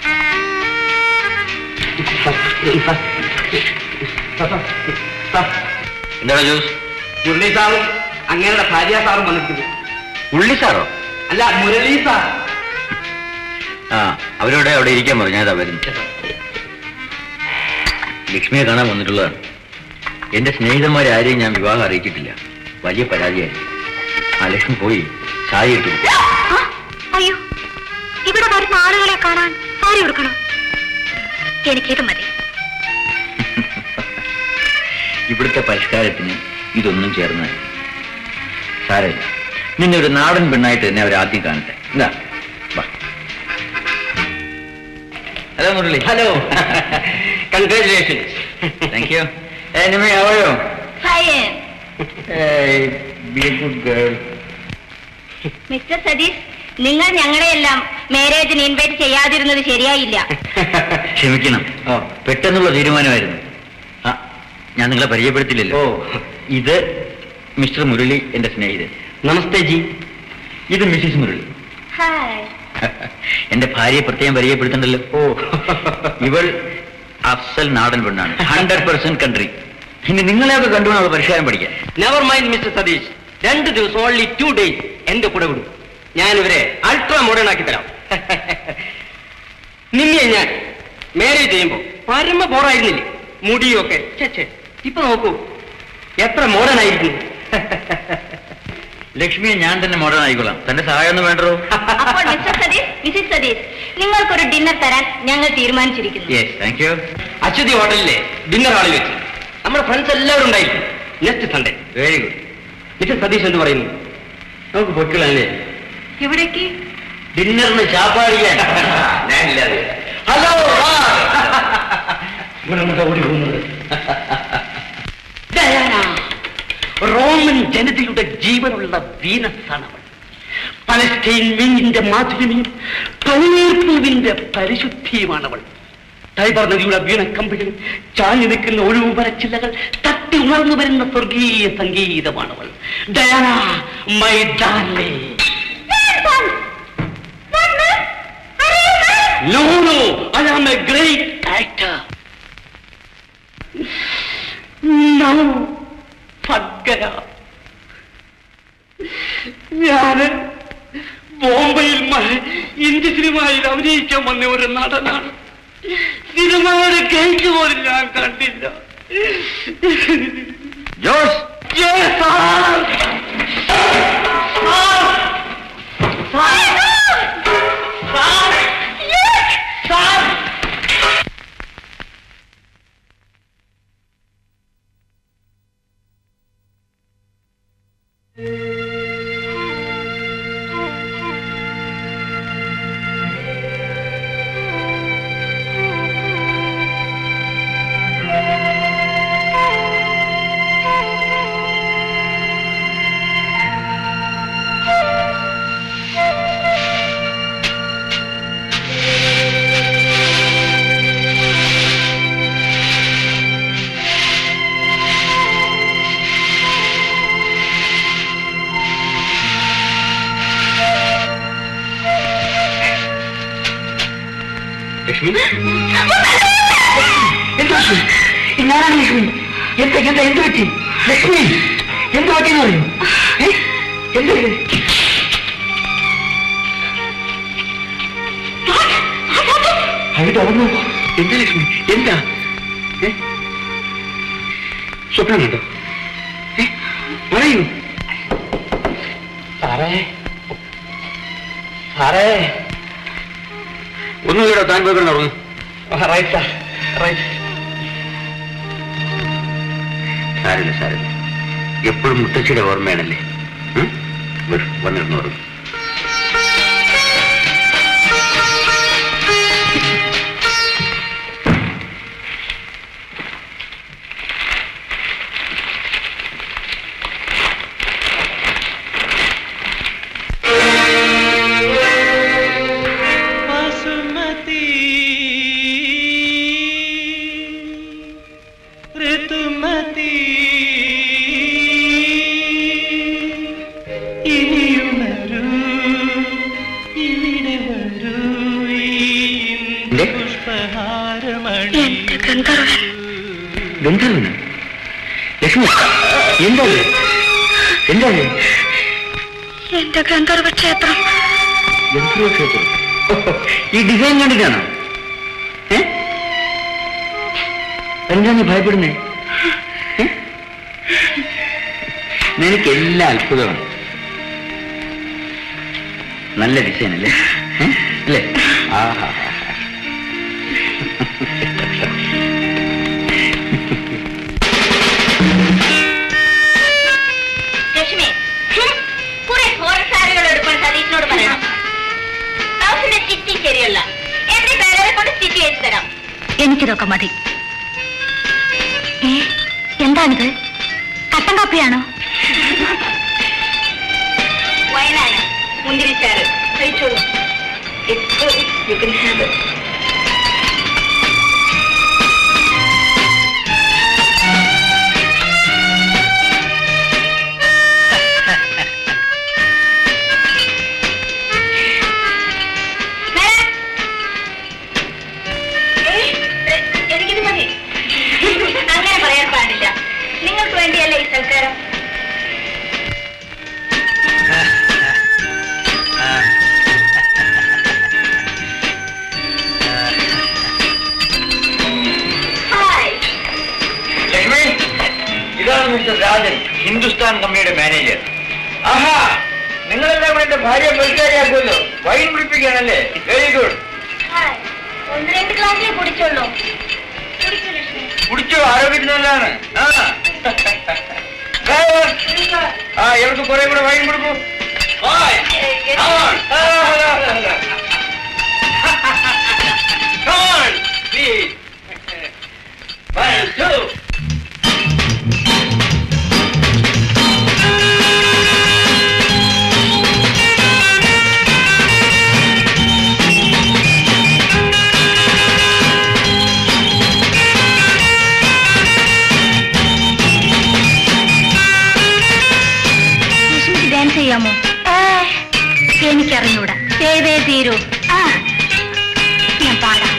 എന്താണ് ജോസ് മുരളി സാറും അങ്ങനെയുള്ള ഭാര്യ സാറും വന്നിട്ടുണ്ട് ഉള്ളി സാറോ അല്ല മുരളി സാർ ആ അവരോട് അവിടെ ഇരിക്കാൻ പറഞ്ഞു ഞാനതാ വരുന്നു ലക്ഷ്മിയെ കാണാൻ വന്നിട്ടുള്ളതാണ് എന്റെ സ്നേഹിതന്മാരെ ആരെയും ഞാൻ വിവാഹം അറിയിച്ചിട്ടില്ല വലിയ പരാതിയായി ആ ലക്ഷ്മി പോയി ചായ ഇട്ടു ആ, അയ്യോ ഇവിടെ വരുന്ന ആളുകളെ കാണാൻ സാരി കൊടുക്കണം എനിക്കിത് മതി ഇവിടുത്തെ പരിഷ്കാരത്തിന് ഇതൊന്നും ചേർന്ന് സാരമില്ല നിന്നെ ഒരു നാടൻ പെണ്ണായിട്ട് തന്നെ അവർ ആദ്യം കാണട്ടെ എന്താ വാ hello Murali hello congratulations thank you എനിമേ അവയോ ഫയൻ be a good girl mister Satish നിങ്ങൾ ഞങ്ങളെയെല്ലാം മാരേജിന് ഇൻവൈറ്റ് ചെയ്യാതിരുന്നത് ശരിയായില്ല ക്ഷമിക്കണം പെട്ടെന്നുള്ള തീരുമാനമായിരുന്നു ആ ഞാൻ നിങ്ങളെ പരിചയപ്പെടുത്തില്ലല്ലോ ഓ. ഇത് മിസ്റ്റർ മുരളി എന്റെ സ്നേഹിതൻ നമസ്തേ ജി ഇത് മിസ്സിസ് മുരളി ഹായ് എന്റെ ഭാര്യയെ പ്രത്യേകം പരിചയപ്പെടുത്തണ്ടല്ലോ ഓ ഇവൾ അഫ്സൽ നാടൻ പെണ്ണാണ് ഹൺഡ്രഡ് പെർസെന്റ് കൺട്രി ഇനി നിങ്ങളെയൊക്കെ കണ്ടുവേണം അവൾ പരിഷ്കാരം പഠിക്കാൻ നെവർ മൈൻഡ് മിസ്റ്റർ സതീഷ് രണ്ട് ദിവസം ഓൺലി ടു ഡേയ്സ് എന്റെ കൂടെ വിടും ഞാൻ ഇവരെ അൾട്രാ മോഡേൺ ആക്കി തരാം നിന്നെ ഞാൻ മാരേജ് ചെയ്യുമ്പോ പരമ ബോറായിരുന്നില്ലേ മുടിയൊക്കെ ഛെ, ഛെ. ഇപ്പൊ നോക്കൂ എത്ര മോഡേൺ ആയിരിക്കുന്നു ലക്ഷ്മിയെ ഞാൻ തന്നെ മോഡേൺ ആയിക്കൊള്ളാം തന്റെ സഹായം ഒന്നും വേണ്ടോ അപ്പോൾ മിസ്റ്റർ സതീഷ് മിസ്സിസ് സതീഷ് നിങ്ങൾക്കൊരു ഡിന്നർ തരാൻ ഞങ്ങൾ തീരുമാനിച്ചിരിക്കുന്നു യെസ് താങ്ക് യു അശ്വതി ഹോട്ടലിലെ ഡിന്നർ ഹാളിൽ വെച്ച് നമ്മുടെ ഫ്രണ്ട്സ് എല്ലാവരും ഉണ്ടായിരിക്കും next Sunday very good mister Satish എന്ന് പറയുന്നു നമുക്ക് പൊക്കിളല്ലേ എവിടേക്ക് ഡിന്നറിന് ചാപ്പാടിക്കാൻ ഞാനില്ലാതെ ഹലോ ഇവിടെ ഓടി പോകുന്നത് ഡയാന റോമൻ ജനതയുടെ ജീവനുള്ള വീനസാണ് അവൾ പലസ്റ്റൈൻ മീനിന്റെ മാധുര്യവും പനീർപ്പൂവിന്റെ പരിശുദ്ധിയുമാണവൾ ടൈബർ നദിയുടെ വീണക്കമ്പികൾ ചാഞ്ഞു നിൽക്കുന്ന ഒഴിവ് മരച്ചില്ലകൾ തട്ടി ഉണർന്നു വരുന്ന സ്വർഗീയ സംഗീതമാണവൾ ഡയാന മൈ ഡാർലേ No, no, I am a great actor. No, ഫഗ്ഗര ഞാന് ബോംബെയിൽ മ- ഹിന്ദി സിനിമയിൽ അഭിനയിക്കാൻ വന്ന ഒരു നടനാണ് സിനിമയുടെ കേക്ക് പോലും ഞാൻ കണ്ടില്ല ജോസ് Yes, sir. ലക്ഷ്മി എന്താ ലക്ഷ്മി? ഞാനാണ് ലക്ഷ്മി എന്താ എന്താ എന്ത് പറ്റി ലക്ഷ്മി എന്ത് പറ്റിയെന്ന് പറയൂ ഏ? എന്ത് ഇത്? അത് തുറന്നു എന്താ ലക്ഷ്മി എന്താ ഏ? സ്വപ്നം കണ്ടോ ഏ? പറയൂ സാറേ സാറേ ഒന്നുമില്ലടോ താൻ പോയി കിടന്നു റൈറ്റ് സാർ റൈറ്റ് സാരില്ല സാരില്ല എപ്പോഴും മുത്തച്ഛിയുടെ ഓർമ്മയാണല്ലേ ഉം? വരൂ, വന്നിരുന്നോളൂ बासुमती ഋതുമതി ഇനിയുണരൂ ഇവിടെ വരൂ എന്തേ? പുഷ്പഹാരമണി എന്റെ ഗന്ധർവൻ ഗന്ധർവന് ലക്ഷ്മി എന്താ ഇത്? എന്താ ഇത്? എന്റെ ഗന്ധർവ ക്ഷേത്രം ഗന്ധർവ ക്ഷേത്രം ഓഹോ, ഈ ഡിസൈൻ കണ്ടിട്ടാണോ ഏ എന്താ നീ ഭയപ്പെടുന്നേ ഏ? നിനക്ക് എല്ലാം അത്ഭുതമാണ് നല്ല ഡിസൈൻ അല്ലേ ഏ? അല്ലേ ആഹാ ലക്ഷ്മി കുറെ ഫോറൻ സാരികൾ എടുക്കാൻ സതീഷിനോട് പറയണം ബ്ലൗസിന്റെ സ്റ്റിച്ചിങ് ശരിയല്ല എന്റെ പേരെ കൊണ്ട് സ്റ്റിച്ച് ചെയ്ത് തരാം എനിക്കിതൊക്കെ മതി ഏ എന്താണിത് കട്ടൻ കാപ്പിയാണോ വയനാണ് മുന്തിരിച്ചാറ് കഴിച്ചോളൂ യു കൻ ഹാവ് ഹിന്ദുസ്ഥാൻ കമ്പനിയുടെ മാനേജർ ആഹാ നിങ്ങളെല്ലാം കൂടെ എന്റെ ഭാര്യ പരിചാരിയാക്കുമല്ലോ വൈൻ കുടിപ്പിക്കാനല്ലേ വെരി ഗുഡ് ഒന്ന് രണ്ട് ഗ്ലാസ്സിലേ കുടിച്ചുള്ളൂ കുടിച്ചു ലക്ഷ്മി കുടിച്ചോ ആരോഗ്യത്തിന് നല്ലതാണ് ആ Driver. ആ ഇവർക്ക് കുറെ കൂടെ വൈൻ കൊടുക്കൂ Boy, come on. ആ, അതാ, അതാ, അതാ. Come on, please. One, two. ലക്ഷ്മിക്ക് ഡാൻസ് ചെയ്യാമോ എനിക്കറിഞ്ഞൂടാ ചെയ്തേ തീരൂ ആ ഞാൻ പാടാം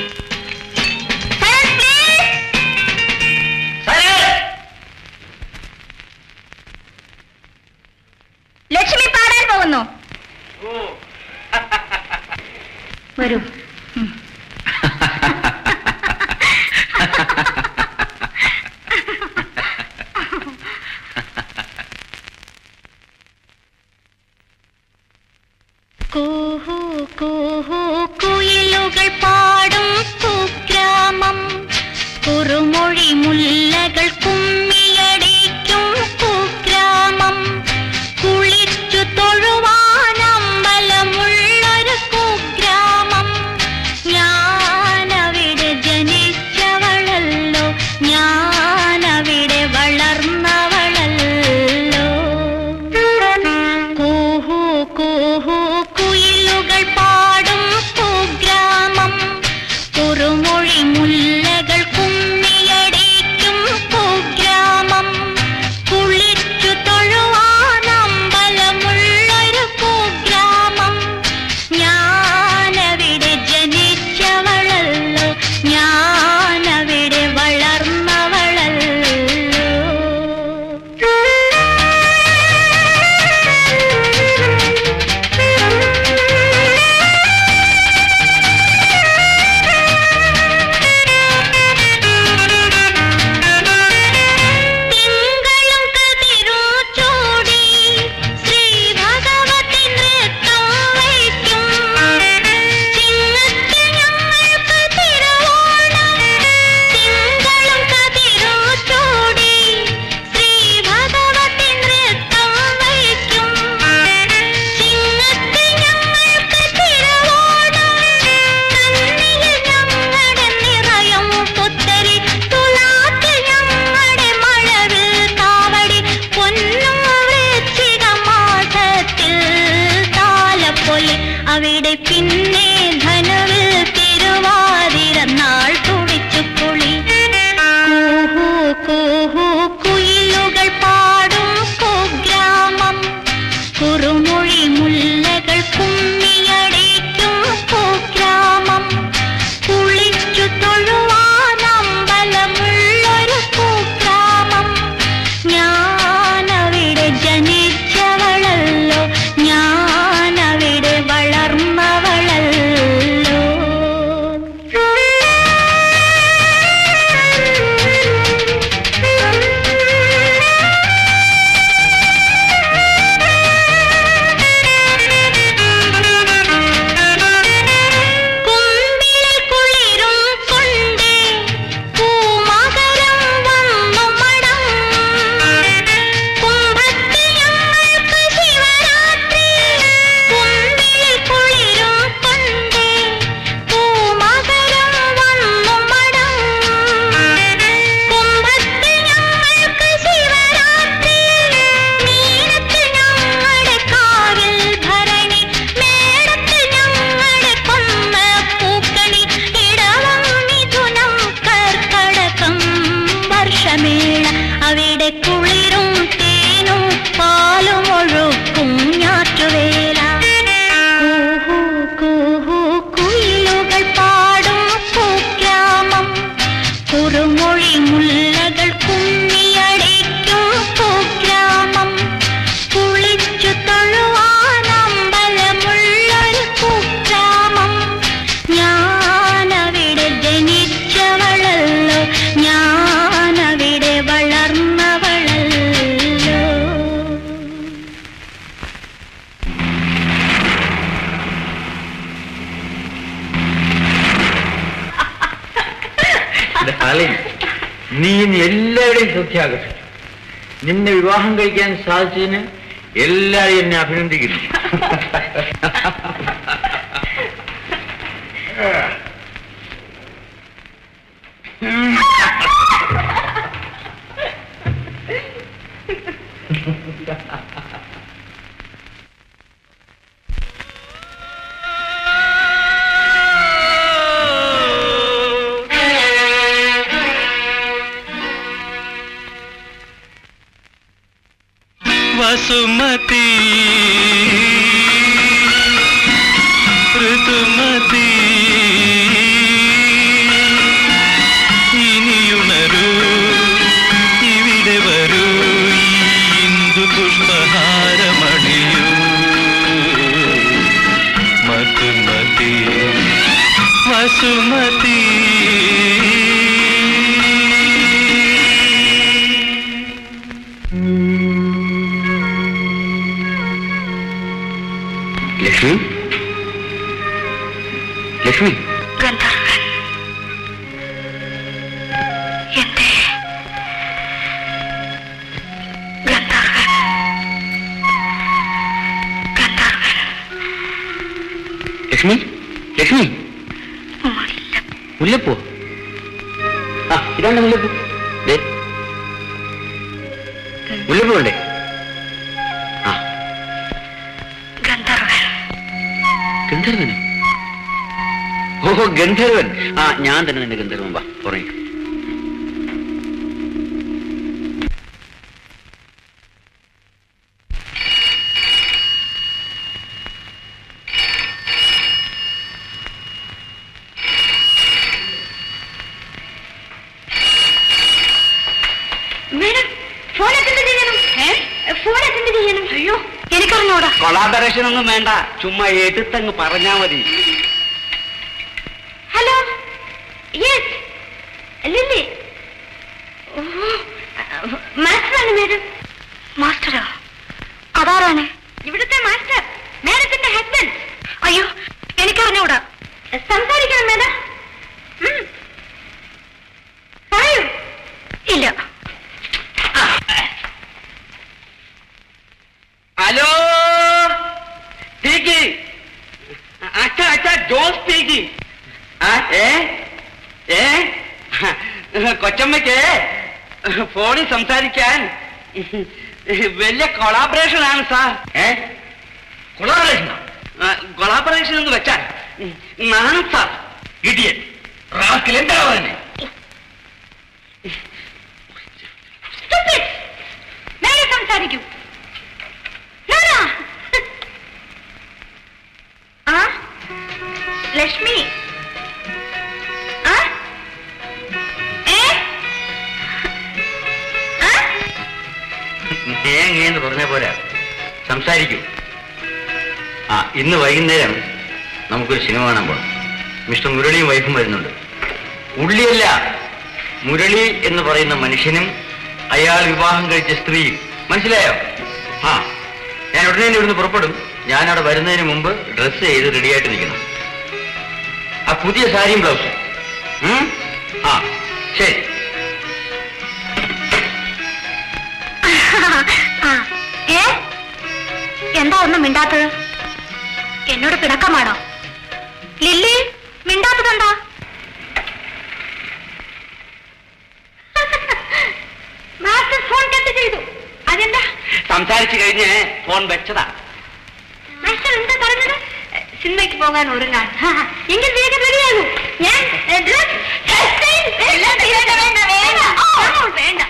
ലക്ഷ്മി പാടാൻ പോകുന്നു വരൂ ഉം. കൂഹു കൂഹു കുയിലുകൾ പാടും കുഗ്രാമം കുറുമൊഴി മുല്ലകൾ കുമ്മിയടിക്കും കുഗ്രാമം കുളിച്ചു തൊഴുവാനമ്പലമുള്ളൊരു കുഗ്രാമം ഞാനവിടെ ജനിച്ചവളല്ലോ ഞാനവിടെ വളർന്നവളല്ലോ കൂഹു കൂഹു കുയിലുകൾ പാടും കുഗ്രാമം കുറുമൊഴി മുല്ലകൾ കുമ്മിയടിക്കും കുഗ്രാമം കുളിച്ചു തൊഴുവാനമ്പലമുള്ളൊരു കുഗ്രാമം ഞാനവിടെ ജനിച്ചവളല്ലോ ഞാനവിടെ വളർന്നവളല്ലോ തിങ്കളും കതിരും ചൂടി ശ്രീ ഭഗവതി നൃത്തം വയ്ക്കും ചിങ്ങത്തിൽ ഞങ്ങൾക്ക് തിരുവോണം തിങ്കളും കതിരും ചൂടി ശ്രീ ഭഗവതി നൃത്തം വയ്ക്കും ചിങ്ങത്തിൽ ഞങ്ങൾക്ക് തിരുവോണം കണ്ണിൽ ഞങ്ങളുടെ നിറയും പുത്തരി തുലാത്തിൽ ഞങ്ങളുടെ മഴവിൽ കാവടി പൊന്നും വൃശ്ചിക മാസത്തിൽ താലപ്പൊലി അവിടെ പിന്നെ ധനുവിൽ തിരുവാതിര നാൾ തുടിച്ചു കുളി കൂഹു കൂഹു കുയിലുകൾ പാടും കുഗ്രാമം കുറുമൊഴി മുല്ലകൾ കുമ്മിയടിക്കും കുഗ്രാമം കുളിച്ചു തൊഴുവാനമ്പലമുള്ളൊരു കുഗ്രാമം ഞാനവിടെ ജനിച്ചവളല്ലോ ഞാനവിടെ വളർന്നവളല്ലോ ഡാർലിംഗ് നീ ഇന്ന് എല്ലാവരുടെയും ശ്രദ്ധ ആകർഷിച്ചു നിന്നെ വിവാഹം കഴിക്കാൻ സാധിച്ചതിന് എല്ലാവരും എന്നെ അഭിനന്ദിക്കുന്നു വസുമതി ഋതുമതി ഇനിയുണരൂ ഇവിടെ വരൂ ഈ ഇന്ദു പുഷ്പഹാരമണിയൂ മധുമതി വസുമതി ലക്ഷ്മി ലക്ഷ്മി ഗന്ധർവൻ എന്റെ ഗന്ധർവൻ ഗന്ധർവൻ ലക്ഷ്മി ലക്ഷ്മി മുല്ല മുല്ലപ്പൂ ആ ഇതാണ് മുല്ലപ്പൂ ദേ. മുല്ലപ്പൂ ഉണ്ടേ ആ ഗന്ധർവൻ ഗന്ധർവനോ ഓഹോ ഗന്ധർവൻ ആ ഞാൻ തന്നെ നിന്റെ ഗന്ധർവൻ വാ പറയും മേഡം ഫോൺ അറ്റൻഡ് ചെയ്യണം ഫോൺ അറ്റൻഡ് ചെയ്യണം അയ്യോ എനിക്കറിഞ്ഞൂടാ കൊളാബറേഷൻ ഒന്നും വേണ്ട ചുമ്മാ എടുത്തങ്ങ് പറഞ്ഞാ മതി ഹലോ യെസ് ലില്ലി മാസ്റ്ററാണ് മാഡം മാസ്റ്ററോ അതാരാണ് ഇവിടുത്തെ മാസ്റ്റർ മാഡത്തിന്റെ ഹസ്ബൻഡ് അയ്യോ എനിക്കറിഞ്ഞൂടാ സംസാരിക്കണം മാഡം ഉം. പറയൂ ഇല്ല ഹലോ സ്പീക്കിംഗ് അച്ഛാ അച്ഛാ ജോൺ സ്പീക്കിംഗ് ആ ഏ ഏ കൊച്ചമ്മയ്ക്ക് ഫോണിൽ സംസാരിക്കാൻ വലിയ കൊളാബറേഷൻ ആണ് സാർ ഏ കൊളാബറേഷൻ കൊളാബറേഷൻ എന്ന് വെച്ചാൽ നാണം സാർ ഇടിയൻ റാസ്കിൽ എന്താ പറഞ്ഞേ Stupid! നേരെ സംസാരിക്കൂ നേരാ. ആ ലക്ഷ്മി ആ ഏ ആ തേങ്ങയെന്ന് പറഞ്ഞ പോലെ സംസാരിക്കൂ ആ ഇന്ന് വൈകുന്നേരം നമുക്കൊരു സിനിമ കാണാൻ പോകണം മിസ്റ്റർ മുരളിയും വൈഫും വരുന്നുണ്ട് ഉള്ളിയല്ല മുരളി എന്ന് പറയുന്ന മനുഷ്യനും അയാൾ വിവാഹം കഴിച്ച സ്ത്രീയും മനസ്സിലായോ ആ ഞാൻ ഉടനെ തന്നെ ഇവിടുന്ന് പുറപ്പെടും ഞാൻ അവിടെ വരുന്നതിന് മുമ്പ് ഡ്രസ്സ് ചെയ്ത് റെഡിയായിട്ട് നിൽക്കണം ആ പുതിയ സാരിയും ബ്ലൗസും ഉം? ആ ശരി ആ ഏ എന്താ ഒന്നും മിണ്ടാത്തത് എന്നോട് പിണക്കമാണോ ലില്ലി മിണ്ടാത്തതെന്താ മാസ്റ്റർ ഫോൺ കട്ട് ചെയ്തു അതെന്താ സംസാരിച്ചു കഴിഞ്ഞ് ഫോൺ വെച്ചതാ മാസ്റ്റർ എന്താ പറഞ്ഞത് സിനിമയ്ക്ക് പോകാൻ ഒരുങ്ങാൻ എങ്കിൽ വേഗം റെഡിയാകൂ ഞാൻ ഏ, dress, hairstyle, എല്ലാം വേണ്ട വേണ്ട വേണ്ട ഓ, വേണ്ട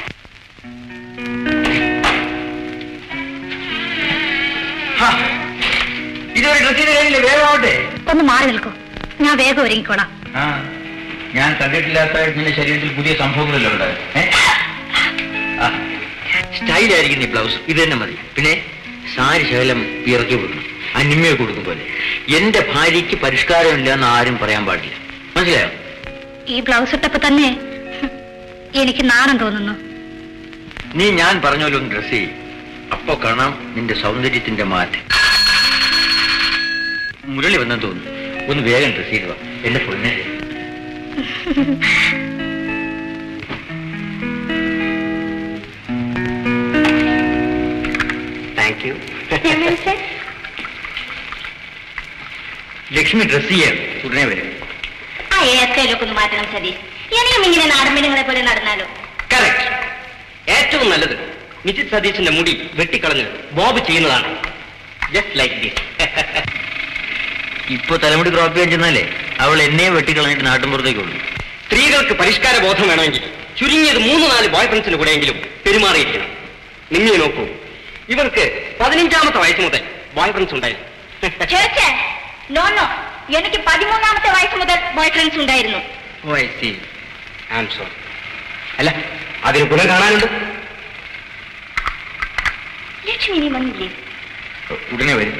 ഹാ, ഇതൊരു ഡ്രസ്സിന്റെ കയ്യില് വേഗമാവട്ടെ ഒന്ന് മാറി നിൽക്കൂ ഞാൻ വേഗം ഒരുങ്ങിക്കോളാം ആ ഞാൻ കണ്ടിട്ടില്ലാത്ത നിന്റെ ശരീരത്തിൽ പുതിയ സംഭവങ്ങളല്ലോ ഉണ്ട് സ്റ്റൈലായിരിക്കും ഈ ബ്ലൗസ് ഇത് തന്നെ മതി പിന്നെ സാരി ശകലം ഇറക്കി കൊടുക്കണം അനിമയെ കൊടുക്കും പോലെ എന്റെ ഭാര്യയ്ക്ക് പരിഷ്കാരമില്ല എന്ന് ആരും പറയാൻ പാടില്ല മനസ്സിലായോ ഈ ബ്ലൗസ് ഇട്ടപ്പോ തന്നെ ഹും, എനിക്ക് നാണം തോന്നുന്നു നീ ഞാൻ പറഞ്ഞ പോലെ ഒന്ന് ഡ്രസ് ചെയ്യും അപ്പോ കാണാം നിന്റെ സൗന്ദര്യത്തിന്റെ മാറ്റം മുരളി വന്നെന്ന് തോന്നുന്നു ഒന്ന് വേഗം ഡ്രസ് ചെയ്തു വാ എന്റെ പൊന്നെ യു ലക്ഷ്മി ഡ്രസ് ചെയ്യാൻ ഉടനെ വരും ആ ഏക്കയിലൊക്കെ ഒന്ന് മാറ്റണം സതീഷ് എനിക്കും ഇങ്ങനെ നാടൻ പെണ്ണുങ്ങളെ പോലെ നടന്നാലോ കറക്റ്റ് ഏറ്റവും നല്ലത് മിസിസ് സതീശന്റെ മുടി വെട്ടിക്കളഞ്ഞ് ബോബ് ചെയ്യുന്നതാണ് ജസ്റ്റ് ലൈക്ക് ദിസ് ഇപ്പൊ തലമുടി ക്രോപ്പ് ചെയ്യാൻ ചെന്നാലേ അവൾ എന്നെ വെട്ടിക്കളഞ്ഞിട്ട് നാട്ടിൻപുറത്തേക്ക് കൊള്ളു സ്ത്രീകൾക്ക് പരിഷ്കാര ബോധം വേണമെങ്കിൽ ചുരുങ്ങിയത് മൂന്ന് നാല് ബോയ് ഫ്രണ്ട്സിന് കൂടെയെങ്കിലും പെരുമാറിയിരിക്കണം നിന്നെ നോക്കൂ ഇവർക്ക് പതിനഞ്ചാമത്തെ വയസ്സ് മുതൽ ബോയ് ഫ്രണ്ട്സ് ഉണ്ടായിരുന്നു ചേച്ചേ നോ നോ എനിക്ക് പതിമൂന്നാമത്തെ വയസ്സ് മുതൽ ബോയ് ഫ്രണ്ട്സ് ഉണ്ടായിരുന്നു oh I see I am sorry അല്ല അതിന് പുനഃ കാണാനുണ്ട് ലക്ഷ്മി ഇനി വന്നില്ലേ ഉടനെ വരും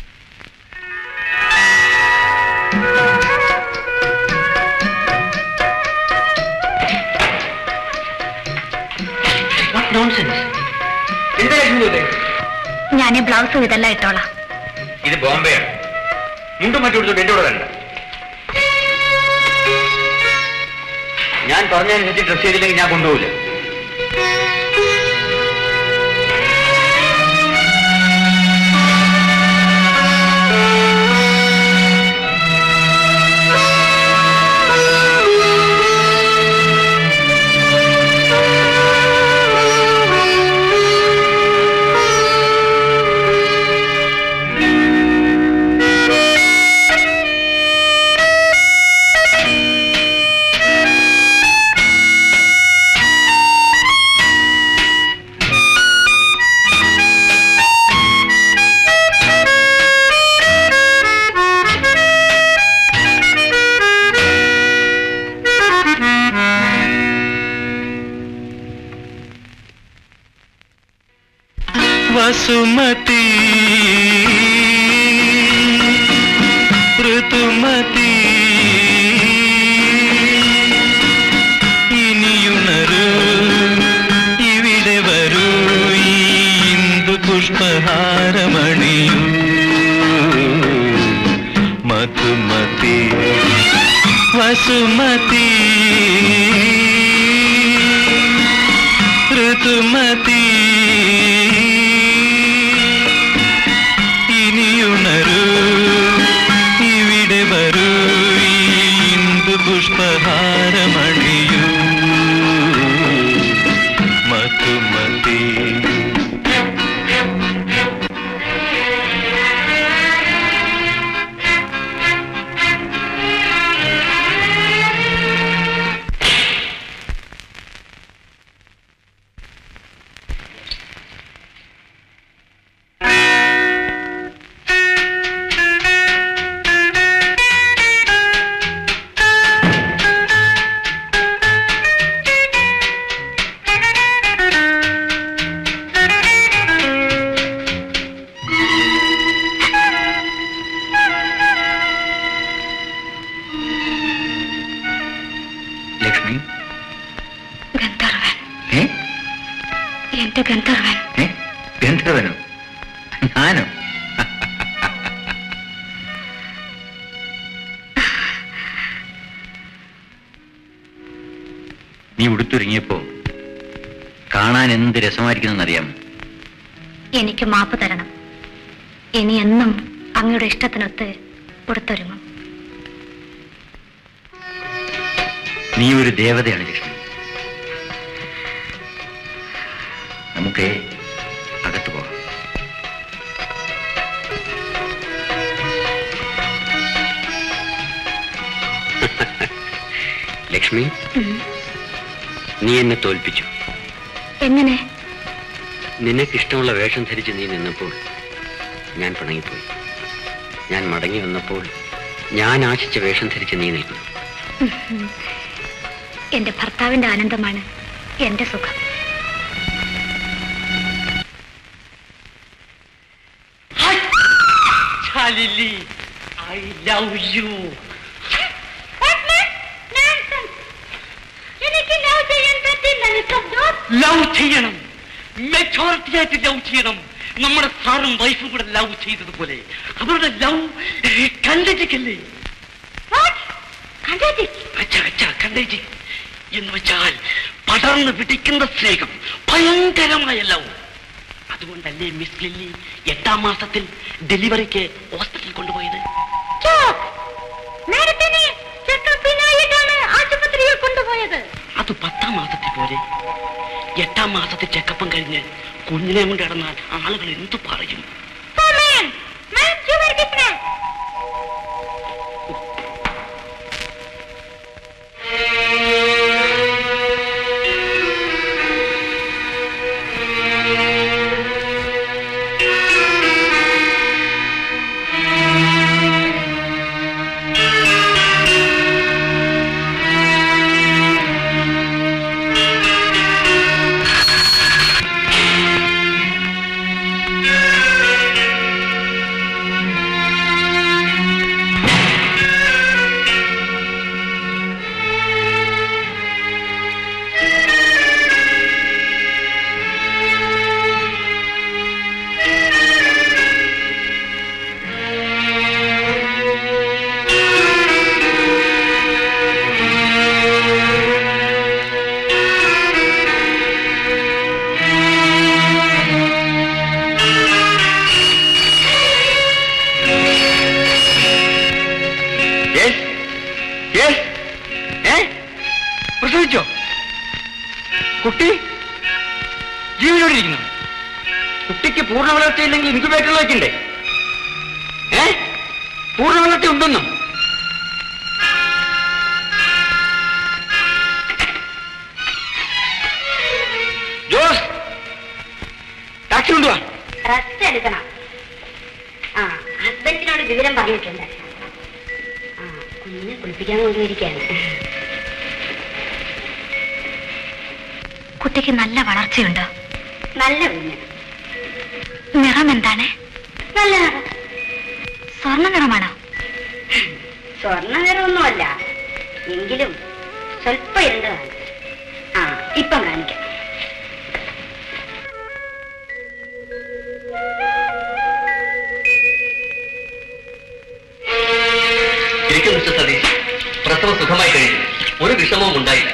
എന്താ ലക്ഷ്മി ഇത്? ഞാൻ ഈ ബ്ലൗസും ഇതെല്ലാം ഇട്ടോളാം ഇത് ബോംബെയാണ് മുണ്ടും മറ്റും എടുത്തോണ്ട് എന്റെ കൂടെ വരണ്ട ഞാൻ പറഞ്ഞതനുസരിച്ച് ഡ്രസ് ചെയ്തില്ലെങ്കിൽ ഞാൻ കൊണ്ടുപോകില്ല വസുമതി ഋതുമതി ഇനിയുണരൂ ഇവിടെ വരൂ ഈ ഇന്ദു പുഷ്പഹാരമണിയൂ മധുമതി വസുമതി ഋതുമതി ഇനിയുണരൂ ഇവിടെ വരൂ ഈ ഇന്ദു പുഷ്പഹാരമണിയൂ മധുമതി ലക്ഷ്മി ഗന്ധർവൻ ഏ എന്റെ ഗന്ധർവൻ ഏ ഗന്ധർവനോ ഞാനോ നീ ഉടുത്തൊരുങ്ങിയപ്പോ കാണാൻ എന്ത് രസമായിരിക്കുന്നറിയാം എനിക്ക് മാപ്പ് തരണം ഇനി എന്നും അങ്ങയുടെ ഇഷ്ടത്തിനൊത്ത് കൊടുത്തൊരുങ്ങും നീ ഒരു ദേവതയാണ് ലക്ഷ്മി നമുക്ക് അകത്ത് പോകാം ലക്ഷ്മി നീ എന്നെ തോൽപ്പിച്ചു എങ്ങനെ നിനക്കിഷ്ടമുള്ള വേഷം ധരിച്ച് നീ നിന്നപ്പോൾ ഞാൻ പിണങ്ങിപ്പോയി ഞാൻ മടങ്ങി വന്നപ്പോൾ ഞാൻ ആശിച്ച വേഷം ധരിച്ച് നീ നിൽക്കുന്നു എന്റെ ഭർത്താവിന്റെ ആനന്ദമാണ് എന്റെ സുഖം Shalini I love you love ചെയ്യണം മെച്ചോറിറ്റി ആയിട്ട് ലവ് ചെയ്യണം നമ്മുടെ സാറും വൈഫും കൂടെ ലവ് ചെയ്തതുപോലെ അവരുടെ ലവ് കണ്ടേജിക്കല്ലേ അച്ഛാ അച്ഛാ കണ്ടേജി എന്ന് വെച്ചാൽ പടർന്ന് പിടിക്കുന്ന സ്നേഹം ഭയങ്കരമായ ലവ് അത് അതുകൊണ്ടല്ലേ മിസ് ലില്ലി എട്ടാം മാസത്തിൽ ഡെലിവറിക്ക് ഹോസ്പിറ്റലിൽ കൊണ്ടുപോയത് നേരത്തെ നീ ചെക്കപ്പിനായിട്ടാണ് ആശുപത്രിയിൽ കൊണ്ടുപോയത് അത് പത്താം മാസത്തിൽ പോലെ എട്ടാം മാസത്തിൽ ചെക്കപ്പം കഴിഞ്ഞ് കുഞ്ഞിനെ കൊണ്ട് കിടന്നാൽ ആളുകൾ എന്തു പറയും Man, man, you were different. പ്രസവിച്ചോ കുട്ടി ജീവനോടിരിക്കുന്നു കുട്ടിക്ക് പൂർണ്ണ വളർച്ചയില്ലെങ്കിൽ ഇൻക്യുബേറ്ററിൽ വെക്കണ്ടേ ഏ പൂർണ്ണ വളർച്ച ഉണ്ടെന്നോ ജോസ് ടാക്സി കൊണ്ടുവാ റെസ്റ്റ് എടുക്കണം ആ ഹസ്ബൻഡിനോട് വിവരം പറഞ്ഞിട്ടുണ്ട് ആ കുഞ്ഞിനെ കുളിപ്പിക്കാൻ കൊണ്ടുപോയിരിക്കാണ് കുട്ടിക്ക് നല്ല വളർച്ചയുണ്ട് നല്ല കുഞ്ഞ് നിറം എന്താണ് നല്ല നിറം. സ്വർണ്ണ നിറമാണോ സ്വർണ്ണ നിറമൊന്നുമല്ല എങ്കിലും സ്വല്പം ഇരുണ്ടതാണ് ആ ഇപ്പം കാണിക്കാം ഇരിക്കും മിസ്റ്റർ സതീഷ് പ്രസവം സുഖമായി കഴിഞ്ഞു ഒരു വിഷമവും ഉണ്ടായില്ല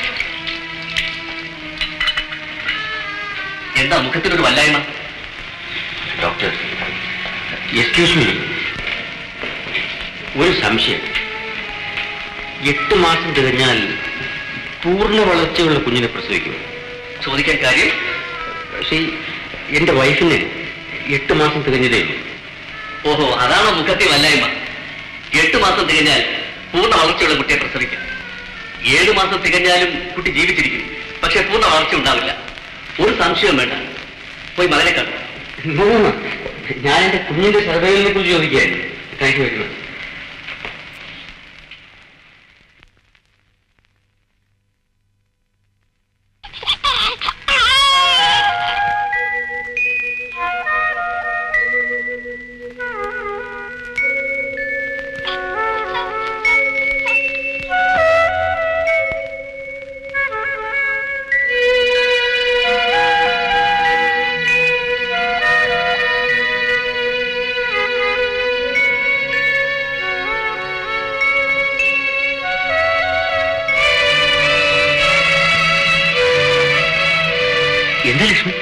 എന്താ മുഖത്തിനൊരു വല്ലായ്മ ഡോക്ടർ എക്സ്ക്യൂസ് മീ ഒരു സംശയം എട്ട് മാസം തികഞ്ഞാൽ പൂർണ്ണ വളർച്ചയുള്ള കുഞ്ഞിനെ പ്രസവിക്കും ചോദിക്കാൻ കാര്യം പക്ഷേ എന്റെ വൈഫിന് എട്ട് മാസം തികഞ്ഞതേ ഉള്ളൂ ഓഹോ അതാണോ മുഖത്തെ വല്ലായ്മ എട്ട് മാസം തികഞ്ഞാൽ പൂർണ്ണ വളർച്ചയുള്ള കുട്ടിയെ പ്രസവിക്കാം ഏഴ് മാസം തികഞ്ഞാലും കുട്ടി ജീവിച്ചിരിക്കും പക്ഷെ പൂർണ്ണ വളർച്ച ഉണ്ടാവില്ല ഒരു സംശയവും വേണ്ട പോയി മകനെ കണ്ടു ഞാൻ എന്റെ കുഞ്ഞിന്റെ സർവൈവലിനെ കുറിച്ച് ചോദിക്കുകയായിരുന്നു താങ്ക് യു വെരി മച്ച് എന്താ ലക്ഷ്മി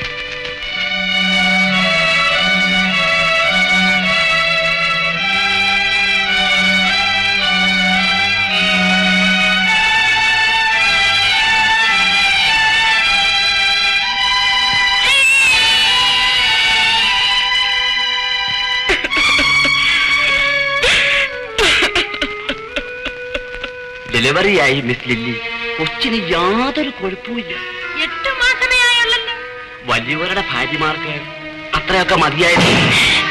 ഡെലിവറിയായി മിസ് ലില്ലി കൊച്ചിന് യാതൊരു കുഴപ്പമില്ല എട്ടു മാസമേ ആയുള്ളല്ലോ വലിയവരുടെ ഭാര്യമാർക്ക് അത്രയൊക്കെ മതിയായിരുന്നു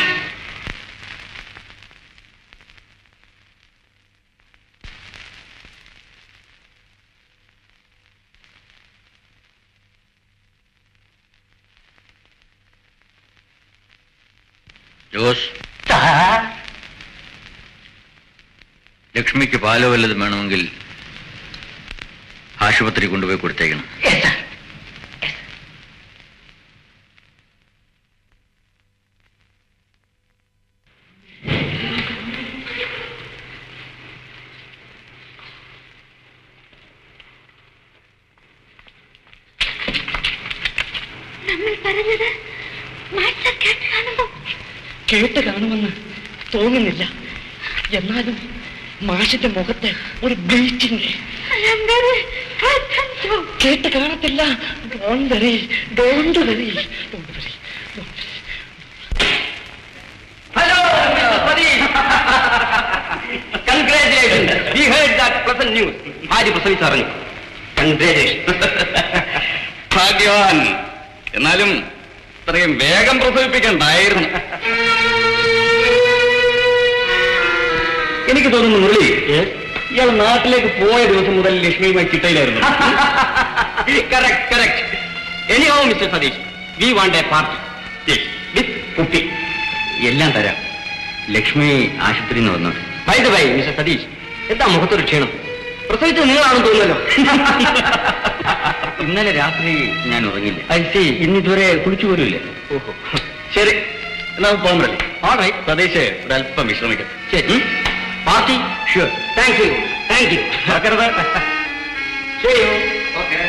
ജോസ് ലക്ഷ്മിക്ക് പാലോ വല്ലതും വേണമെങ്കിൽ ആശുപത്രി കൊണ്ടുപോയി കൊടുത്തേക്കണം നമ്മൾ പറഞ്ഞത് കേട്ട് കാണുമെന്ന് തോന്നുന്നില്ല എന്നാലും മാഷിന്റെ മുഖത്തെ ഒരു ബ്ലീച്ചിങ് കേട്ട് കാണത്തില്ല don't worry don't worry don't worry hello congratulation we heard that pleasant news ഭാര്യ പ്രസവിച്ചറിഞ്ഞു കൺഗ്രാറ്റുലേഷൻ ഭാഗ്യവാൻ എന്നാലും ഇത്രയും വേഗം പ്രസവിപ്പിക്കണ്ടായിരുന്നു എനിക്ക് തോന്നുന്നു മുരളി ഇയാൾ നാട്ടിലേക്ക് പോയ ദിവസം മുതൽ ലക്ഷ്മിയുമായി ചിട്ടയിലായിരുന്നു correct correct anyhow mister Satish we want a party with കുട്ടി എല്ലാം തരാം ലക്ഷ്മി ആശുപത്രിയിൽ നിന്ന് വന്നു by the by mister Satish എന്താ മുഖത്തൊരു ക്ഷീണം പ്രസവിച്ചത് നിങ്ങളാണെന്ന് തോന്നുന്നല്ലോ ഇന്നലെ രാത്രി ഞാൻ ഉറങ്ങില്ല ഐ സി ഇന്ന് ഇതുവരെ കുളിച്ചു പോലുമില്ല ഓഹോ ശരി എന്നാ പോകാൻ പറ്റില്ല ഓൾറൈറ്റ് സതീഷ് ഒരല്പം വിശ്രമിക്കും ശരി party sure thank you thank you ശരി ഓക്കെ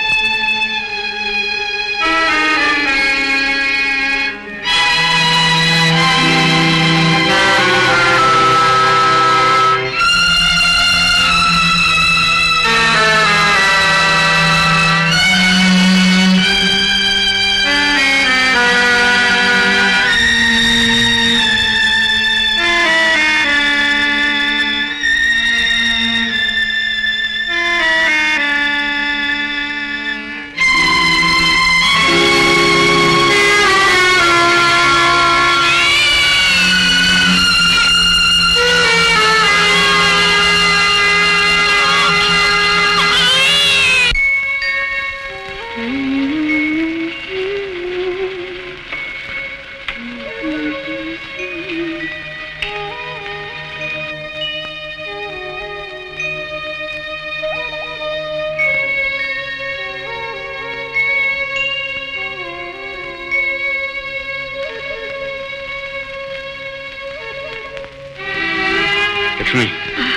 ലക്ഷ്മി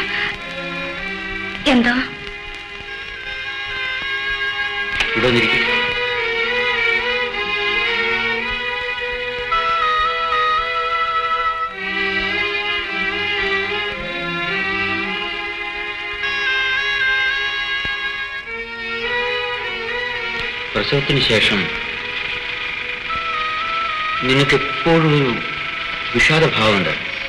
എന്താ ഇവിടെ വന്നിരിക്കും പ്രസവത്തിന് ശേഷം നിനക്ക് എപ്പോഴും ഒരു വിഷാദഭാവമുണ്ട്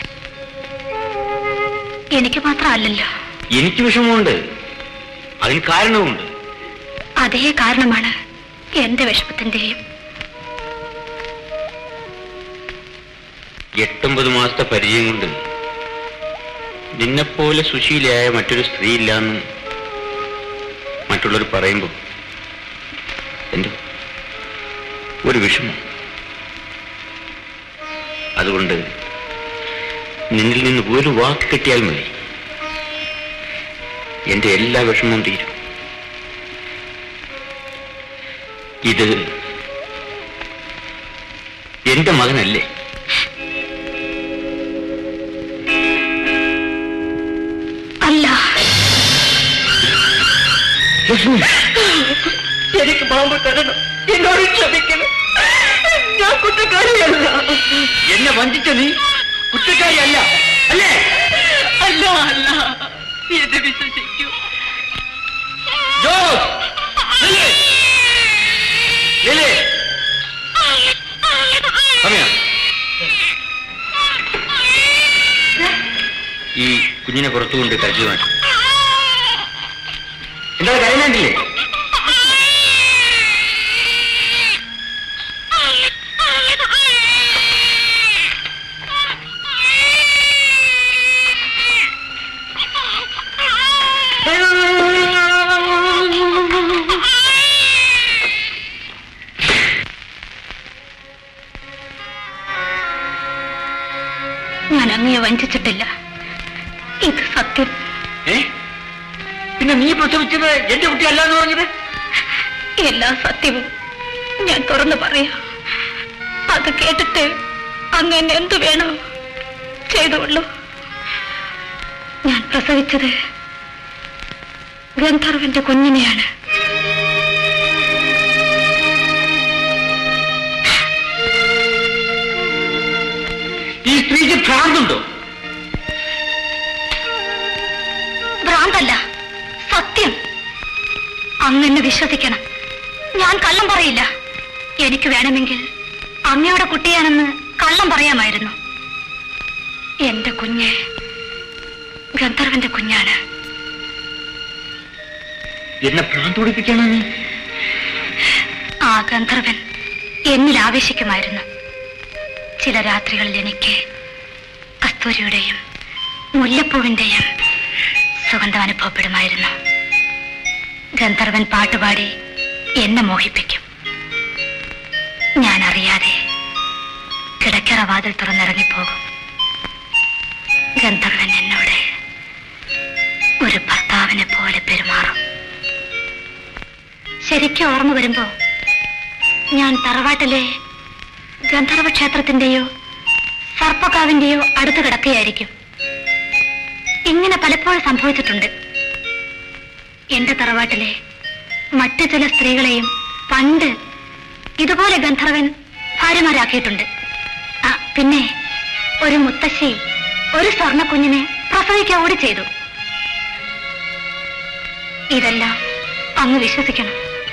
എനിക്ക് മാത്രമല്ലല്ലോ എനിക്ക് വിഷമമുണ്ട് അതിന് കാരണവുമുണ്ട് അതേ കാരണമാണ് എന്റെ വിഷമത്തിന്റെയും എട്ടൊമ്പത് മാസത്തെ പരിചയം കൊണ്ട് നിന്നെപ്പോലെ സുശീലയായ മറ്റൊരു സ്ത്രീ ഇല്ലാന്ന് മറ്റുള്ളവർ പറയുമ്പോൾ എന്തോ ഒരു വിഷമം അതുകൊണ്ട് നിന്നിൽ നിന്ന് ഒരു വാക്ക് കിട്ടിയാൽ മതി എന്റെ എല്ലാ വിഷമവും തീരും ഇത് എന്റെ മകനല്ലേ അല്ല എനിക്ക് പാമ്പ് തരണം എന്നോട് ക്ഷമിക്കണം ഞാൻ കുറ്റക്കാരിയല്ല എന്നെ വഞ്ചിച്ച നീ കുറ്റക്കാരിയല്ല അല്ലേ അല്ല അല്ല നീ എന്നെ വിശ്വസിക്കൂ ജോസ് നില്ല്. നില്ല്. സമയ ഈ കുഞ്ഞിനെ പുറത്തുകൊണ്ട് കരുതി മാറ്റി എന്താ കരയുന്നില്ലേ ഞാൻ അങ്ങയെ വഞ്ചിച്ചിട്ടില്ല ഇത് സത്യം ഏ പിന്നെ നീ പ്രസവിച്ചത് എന്റെ കുട്ടി അല്ല എന്ന് പറഞ്ഞത് എല്ലാ സത്യവും ഞാൻ തുറന്നു പറയാം അത് കേട്ടിട്ട് അങ്ങ് എന്നെ എന്തു വേണോ ചെയ്തുകൊള്ളൂ ഞാൻ പ്രസവിച്ചത് ഗന്ധർവന്റെ കുഞ്ഞിനെയാണ് സ്ത്രീക്ക് ഭ്രാന്തുണ്ടോ ഭ്രാന്തല്ല സത്യം അങ്ങനെ വിശ്വസിക്കണം ഞാൻ കള്ളം പറയില്ല എനിക്ക് വേണമെങ്കിൽ അങ്ങയുടെ കുട്ടിയാണെന്ന് കള്ളം പറയാമായിരുന്നു എന്റെ കുഞ്ഞ് ഗന്ധർവന്റെ കുഞ്ഞാണ് എന്നെ ഭ്രാന്ത് പിടിപ്പിക്കാണോ നീ ആ ഗന്ധർവൻ എന്നിൽ ആവേശിക്കുമായിരുന്നു ചില രാത്രികളിൽ എനിക്ക് കസ്തൂരിയുടെയും മുല്ലപ്പൂവിന്റെയും സുഗന്ധം അനുഭവപ്പെടുമായിരുന്നു ഗന്ധർവൻ പാട്ടുപാടി എന്നെ മോഹിപ്പിക്കും ഞാൻ അറിയാതെ കിടക്കറ വാതിൽ തുറന്നിറങ്ങിപ്പോകും ഗന്ധർവൻ എന്നോട് ഒരു ഭർത്താവിനെ പോലെ പെരുമാറും ശരിക്കും ഓർമ്മ വരുമ്പോ ഞാൻ തറവാട്ടിലെ ഗന്ധർവ ക്ഷേത്രത്തിന്റെയോ സർപ്പക്കാവിന്റെയോ അടുത്ത് കിടക്കുകയായിരിക്കും ഇങ്ങനെ പലപ്പോഴും സംഭവിച്ചിട്ടുണ്ട് എന്റെ തറവാട്ടിലെ മറ്റു ചില സ്ത്രീകളെയും പണ്ട് ഇതുപോലെ ഗന്ധർവൻ ഭാര്യമാരാക്കിയിട്ടുണ്ട് ആ പിന്നെ ഒരു മുത്തശ്ശി ഒരു സ്വർണ്ണ കുഞ്ഞിനെ പ്രസവിക്കുക കൂടി ചെയ്തു ഇതെല്ലാം അങ്ങ് വിശ്വസിക്കണം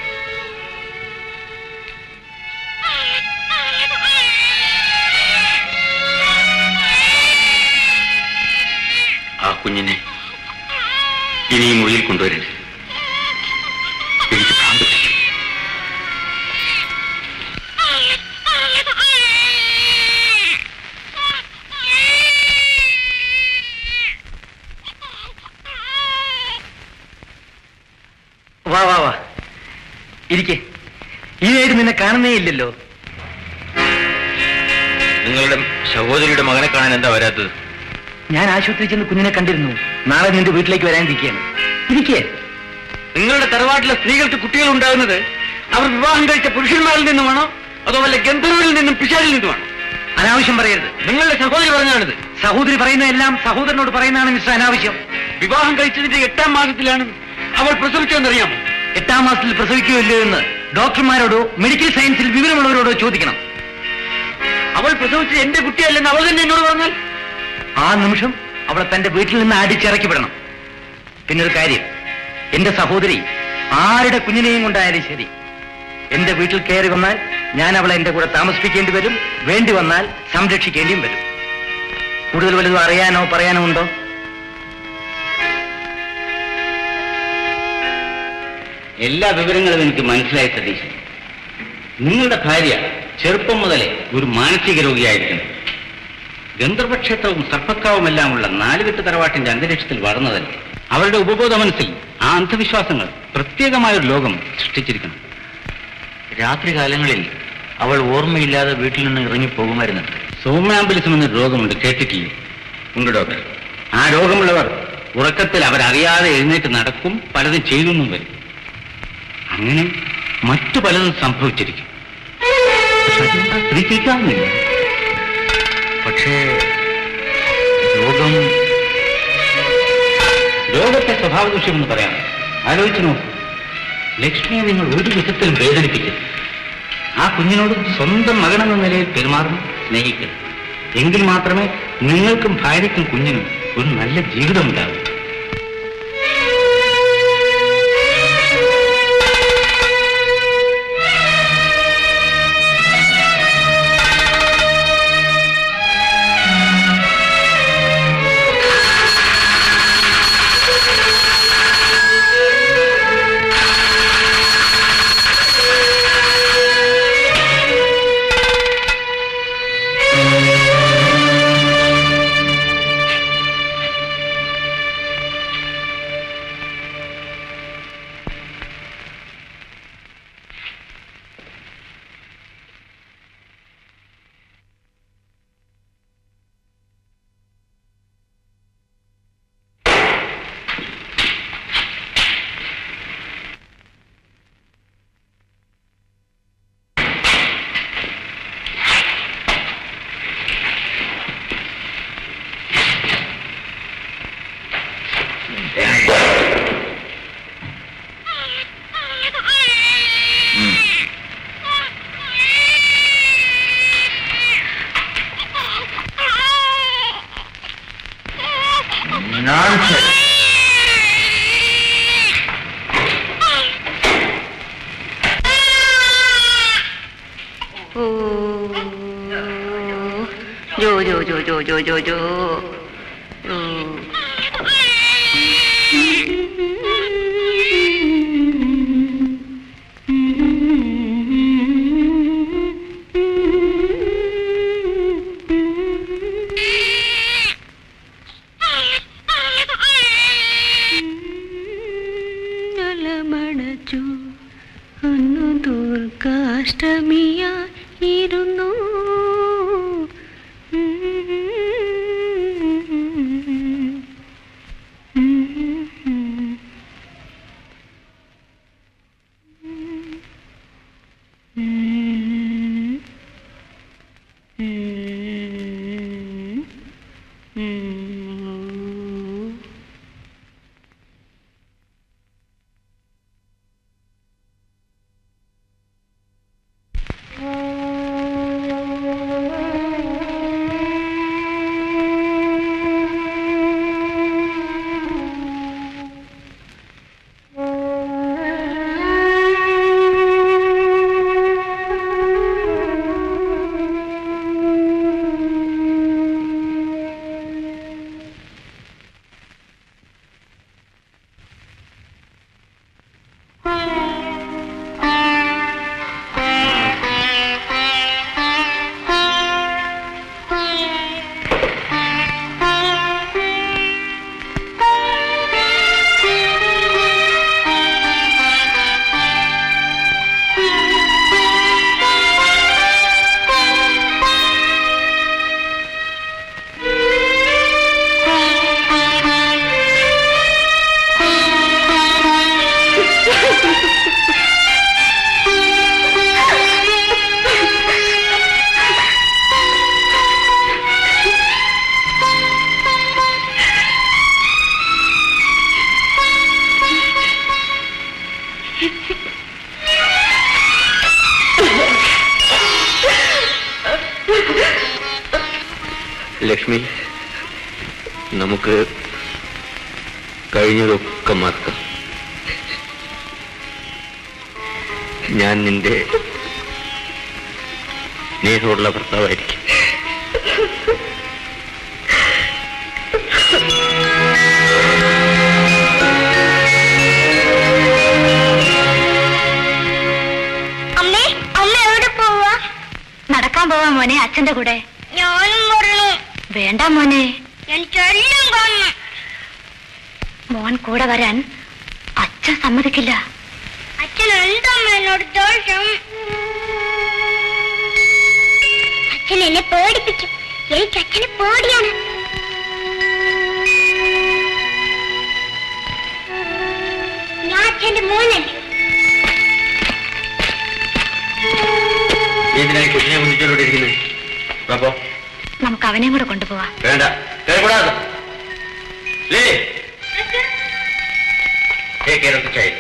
ആ കുഞ്ഞിനെ ഇനിയും മുറിയിൽ കൊണ്ടുവരരുത് എനിക്ക് ഭ്രാന്ത് പിടിക്കും. വാ വാ വാ ഇരിക്കെ ഈയായിട്ട് നിന്നെ കാണുന്നേ ഇല്ലല്ലോ നിങ്ങളുടെ സഹോദരിയുടെ മകനെ കാണാൻ എന്താ വരാത്തത് ഞാൻ ആശുപത്രിയിൽ ചെന്ന് കുഞ്ഞിനെ കണ്ടിരുന്നു നാളെ നിന്റെ വീട്ടിലേക്ക് വരാനിരിക്കുകയാണ് ഇരിക്കേ നിങ്ങളുടെ തറവാട്ടിലെ സ്ത്രീകൾക്ക് കുട്ടികൾ ഉണ്ടാകുന്നത് അവർ വിവാഹം കഴിച്ച പുരുഷന്മാരിൽ നിന്നുമാണോ അതോ വല്ല ഗന്ധർവിൽ നിന്നും പിശാചിൽ നിന്നുമാണോ അനാവശ്യം പറയരുത് നിങ്ങളുടെ സഹോദരി പറഞ്ഞാണിത് സഹോദരി പറയുന്നതെല്ലാം സഹോദരനോട് പറയുന്നതാണ് മിസ്റ്റർ അനാവശ്യം വിവാഹം കഴിച്ചതിന്റെ എട്ടാം മാസത്തിലാണ് അവൾ പ്രസവിച്ചതെന്നറിയാമോ എട്ടാം മാസത്തിൽ പ്രസവിക്കുകയില്ലോ എന്ന് ഡോക്ടർമാരോടോ മെഡിക്കൽ സയൻസിൽ വിവരമുള്ളവരോടോ ചോദിക്കണം അവൾ പ്രസവിച്ചത് എന്റെ കുട്ടിയല്ലെന്ന് അവൾ തന്നെ എന്നോട് പറഞ്ഞാൽ ആ നിമിഷം അവളെ തന്റെ വീട്ടിൽ നിന്ന് അടിച്ചിറക്കി വിടണം പിന്നെ ഒരു കാര്യം എന്റെ സഹോദരി ആരുടെ കുഞ്ഞിനെയും കൊണ്ടായാലും ശരി എന്റെ വീട്ടിൽ കയറി വന്നാൽ ഞാൻ അവളെ എന്റെ കൂടെ താമസിപ്പിക്കേണ്ടി വരും വേണ്ടി വന്നാൽ സംരക്ഷിക്കേണ്ടിയും വരും കൂടുതൽ വലുതും അറിയാനോ പറയാനോ ഉണ്ടോ എല്ലാ വിവരങ്ങളും എനിക്ക് മനസ്സിലായി സതീശൻ നിങ്ങളുടെ ഭാര്യ ചെറുപ്പം മുതലേ ഒരു മാനസിക രോഗിയായിരിക്കുന്നു ഗന്ധർവക്ഷേത്രവും സർപ്പക്കാവുമെല്ലാമുള്ള നാലുകെട്ട് തറവാട്ടിന്റെ അന്തരീക്ഷത്തിൽ വളർന്നതല്ലേ അവരുടെ ഉപബോധ മനസ്സിൽ ആ അന്ധവിശ്വാസങ്ങൾ പ്രത്യേകമായ ഒരു ലോകം സൃഷ്ടിച്ചിരിക്കുന്നു രാത്രികാലങ്ങളിൽ അവൾ ഓർമ്മയില്ലാതെ വീട്ടിൽ നിന്ന് ഇറങ്ങി പോകുമായിരുന്നുണ്ട് സോമാംബുലിസം എന്നൊരു രോഗമുണ്ട് കേട്ടിട്ടില്ലേ ഉണ്ട് ഡോക്ടർ ആ രോഗമുള്ളവർ ഉറക്കത്തിൽ അവരറിയാതെ എഴുന്നേറ്റ് നടക്കും പലതും ചെയ്തൊന്നും വരും അങ്ങനെ മറ്റു പലതും സംഭവിച്ചിരിക്കും പക്ഷെ അതെന്താ സ്ത്രീക്കാവുന്നില്ല പക്ഷേ രോഗം രോഗത്തെ സ്വഭാവദൂഷ്യമെന്ന് പറയാം ആലോചിച്ചു നോക്കൂ ലക്ഷ്മിയെ നിങ്ങൾ ഒരു വിധത്തിലും വേദനിപ്പിക്കും ആ കുഞ്ഞിനോട് സ്വന്തം മകനെന്ന നിലയിൽ പെരുമാറും സ്നേഹിക്കണം എങ്കിൽ മാത്രമേ നിങ്ങൾക്കും ഭാര്യയ്ക്കും കുഞ്ഞിനും ഒരു നല്ല ജീവിതം ഉണ്ടാകൂ Nonsense. ജോ ജോ ജോ ജോ ജോ ജോ ജോ ഓ. ജലമണച്ചു അന്നു ദുർഗാഷ്ടമിയായിരുന്നു ലക്ഷ്മി നമുക്ക് കഴിഞ്ഞതൊക്കെ മറക്കാം ഞാൻ നിന്റെ സ്നേഹമുള്ള ഭർത്താവായിരിക്കും അമ്മേ അമ്മ എവിടെ പോവാ നടക്കാൻ പോവാ മോനെ അച്ഛന്റെ കൂടെ ഞാനും പറഞ്ഞു വേണ്ട മോനെ എനിക്കെല്ലാം കാണണം മോൻ കൂടെ വരാൻ അച്ഛൻ സമ്മതിക്കില്ല അച്ഛൻ എന്തമ്മ എന്നോട് ദോഷം അച്ഛൻ എന്നെ പേടിപ്പിക്കും എനിക്ക് അച്ഛനെ പേടിയാണ് ഞാൻ അച്ഛന്റെ മോനല്ലേ എന്തിനായി കുഞ്ഞിനെ കുഞ്ഞിച്ചോടെ ഇരിക്കുന്നത് അപ്പോ നമുക്ക് അവനെയും കൂടെ കൊണ്ടുപോവാം വേണ്ട കേൾക്കൂടാതെ ലേ Take care of the child.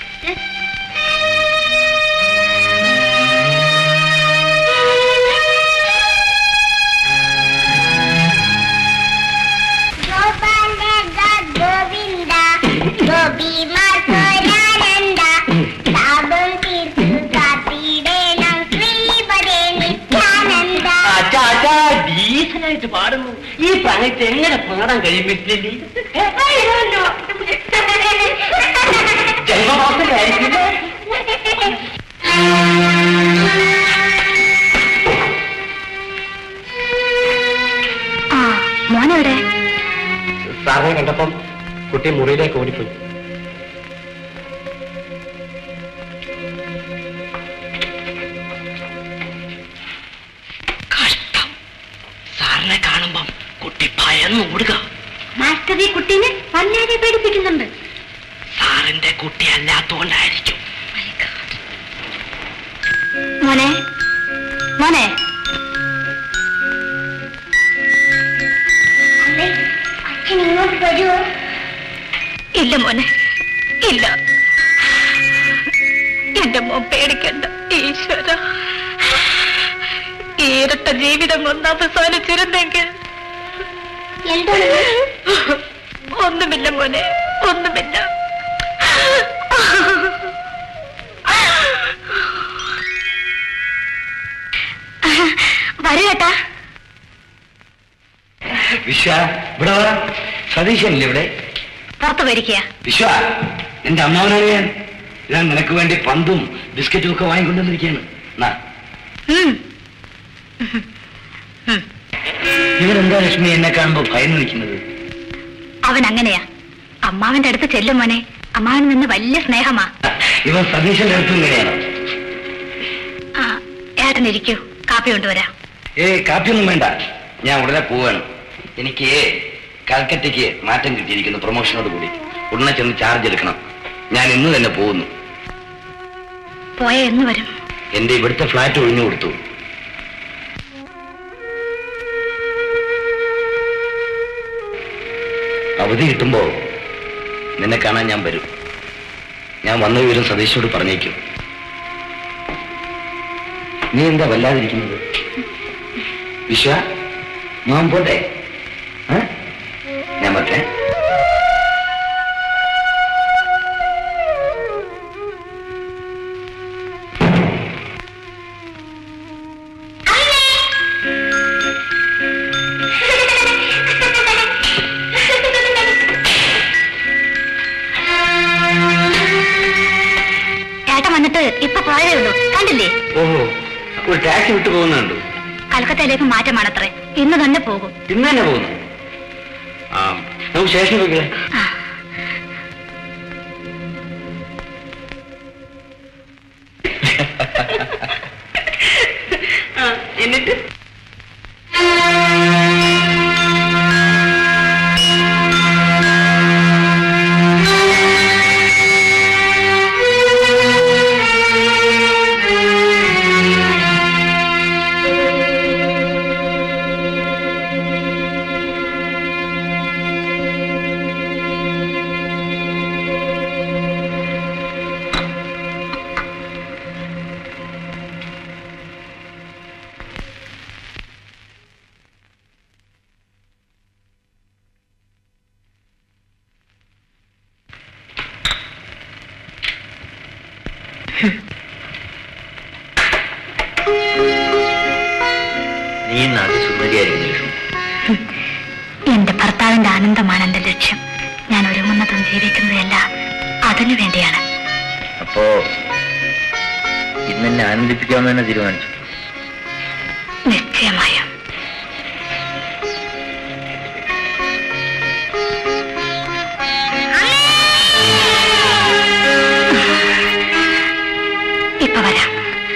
ഗോപാലക Govinda ഗോപിമാർക്കൊരാനന്ദ താപം തീർത്തു കാത്തിടേണം ശ്രീപദേ നിത്യാനന്ദ ഡീസലായിട്ട് പാടുന്നു ഈ സമയത്ത് എങ്ങനെ പാടാൻ കഴിയും മിസ്സിലി ജന്മമാസത്തിലായിരിക്കും ആ മോനെവിടെ സാറിനെ കണ്ടപ്പം കുട്ടി മുറിയിലേക്ക് ഓടിപ്പോയി കഷ്ടം സാറിനെ കാണുമ്പം കുട്ടി ഭയന്ന് ഓടുക മാസ്റ്റർ ഈ കുട്ടീനെ വല്ലാതെ പേടിപ്പിക്കുന്നുണ്ട് സാറിന്റെ കുട്ടി അല്ലാത്തോണ്ടായിരിക്കും മോനെ മോനെ അമ്മേ, അച്ഛൻ ഇങ്ങോട്ട് വരുമോ ഇല്ല മോനെ ഇല്ല എന്റെ മോൻ പേടിക്കണ്ട ഈശ്വര ഈ ഇരട്ട ജീവിതം ഒന്ന് അവസാനിച്ചിരുന്നെങ്കിൽ എന്താണ് ഒന്നുമില്ല മോനെ ഒന്നുമില്ല വരൂ കേട്ടാ വിശ്വ ഇവിടെ വാ സതീശനില്ലേ ഇവിടെ പുറത്തു വരിക്കുക വിശ്വ എന്റെ അമ്മാവനാണ് ഞാൻ ഞാൻ നിനക്ക് വേണ്ടി പന്തും ബിസ്ക്കറ്റും ഒക്കെ വാങ്ങിക്കൊണ്ടുവന്നിരിക്കുകയാണ് നാ ഇവരെന്താ ലക്ഷ്മി എന്നെ കാണുമ്പോ ഭയന്ന് നിൽക്കുന്നത് അവൻ അങ്ങനെയാ അമ്മാവന്റെ അടുത്ത് ചെല്ലും മോനെ അമ്മാവന് നിന്ന് വലിയ സ്നേഹമാ ഇവൻ സതീശന്റെ അടുത്തും ഇങ്ങനെയാണോ ആ ഏട്ടൻ ഇരിക്കൂ കാപ്പി കൊണ്ടുവരാം ഏ കാപ്പിയൊന്നും വേണ്ട ഞാൻ ഉടനെ പോവാണ് എനിക്ക് കാൽക്കറ്റയ്ക്ക് മാറ്റം കിട്ടിയിരിക്കുന്നു പ്രൊമോഷനോട് കൂടി ഉടനെ ചെന്ന് ചാർജ് എടുക്കണം ഞാൻ ഇന്ന് തന്നെ പോകുന്നു പോയ എന്ന് വരും എന്റെ ഇവിടുത്തെ ഫ്ലാറ്റ് ഒഴിഞ്ഞു കൊടുത്തു അവധി കിട്ടുമ്പോ നിന്നെ കാണാൻ ഞാൻ വരും ഞാൻ വന്ന വിവരം സതീശോട് പറഞ്ഞേക്കും നീ എന്താ വല്ലാതിരിക്കുന്നത് വിശ്വ ഞാൻ പോട്ടെ ഏ? ഞാൻ പറ്റേ ഏട്ടൻ വന്നിട്ട് ഇപ്പൊ പോയതേ ഉള്ളൂ കണ്ടില്ലേ ഓഹോ ഒരു ടാക്സി വിട്ടു പോകുന്നുണ്ട് കൽക്കത്തയിലേക്ക് മാറ്റമാണത്രേ ഇന്ന് തന്നെ പോകും ഇന്ന് തന്നെ പോകുന്നു ആ നമുക്ക് ശേഷം വെക്കേ ആ, എന്നിട്ട് നീ ഇന്ന് അതിസുന്ദരിയായിരിക്കും ലക്ഷ്മി എന്റെ ഭർത്താവിന്റെ ആനന്ദമാണ് എന്റെ ലക്ഷ്യം ഞാൻ ഒരുങ്ങുന്നതും ജീവിക്കുന്നതെല്ലാം അതിനു വേണ്ടിയാണ് അപ്പോ ഇന്ന് എന്നെ ആനന്ദിപ്പിക്കാമെന്ന് തന്നെ തീരുമാനിച്ചു നിശ്ചയമായും ഇപ്പൊ വരാം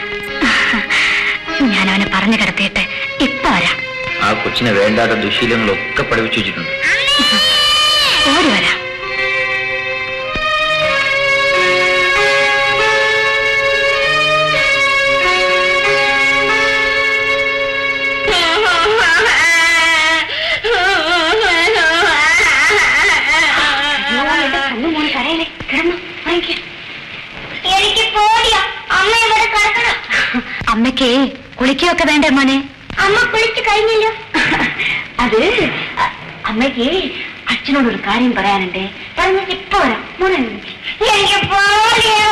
ഞാൻ അവനെ പറഞ്ഞു കിടത്തിയിട്ട് ഇപ്പൊ വരാം ആ കൊച്ചിനെ വേണ്ടാത്ത ദുശീലങ്ങളൊക്കെ പഠിപ്പിച്ചു വെച്ചിട്ടുണ്ട് ഓടി വരാം എനിക്ക് പോടിയാ അമ്മ ഇവിടെ കിടക്കണം അമ്മയ്ക്ക് കുളിക്കുകയൊക്കെ വേണ്ടേ മോനെ അമ്മ കുളിച്ചു കഴിഞ്ഞല്ലോ അത് അ- അമ്മയ്ക്ക് അച്ഛനോടൊരു കാര്യം പറയാനുണ്ടേ പറഞ്ഞിട്ട് ഇപ്പൊ വരാം മോനെ വിളിക്ക്. എനിക്ക് പോടിയാ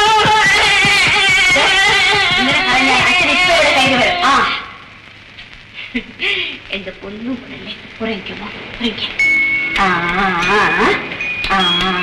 ഇങ്ങനെ പറഞ്ഞാൽ അച്ഛൻ ഇപ്പൊ ഇവിടെ കയറി വരും. ആ എന്റെ പൊന്നും പോലല്ലേ ഉറങ്ങിക്കുമോ ഉറങ്ങിക്ക ആ ആ, ആ, ആ,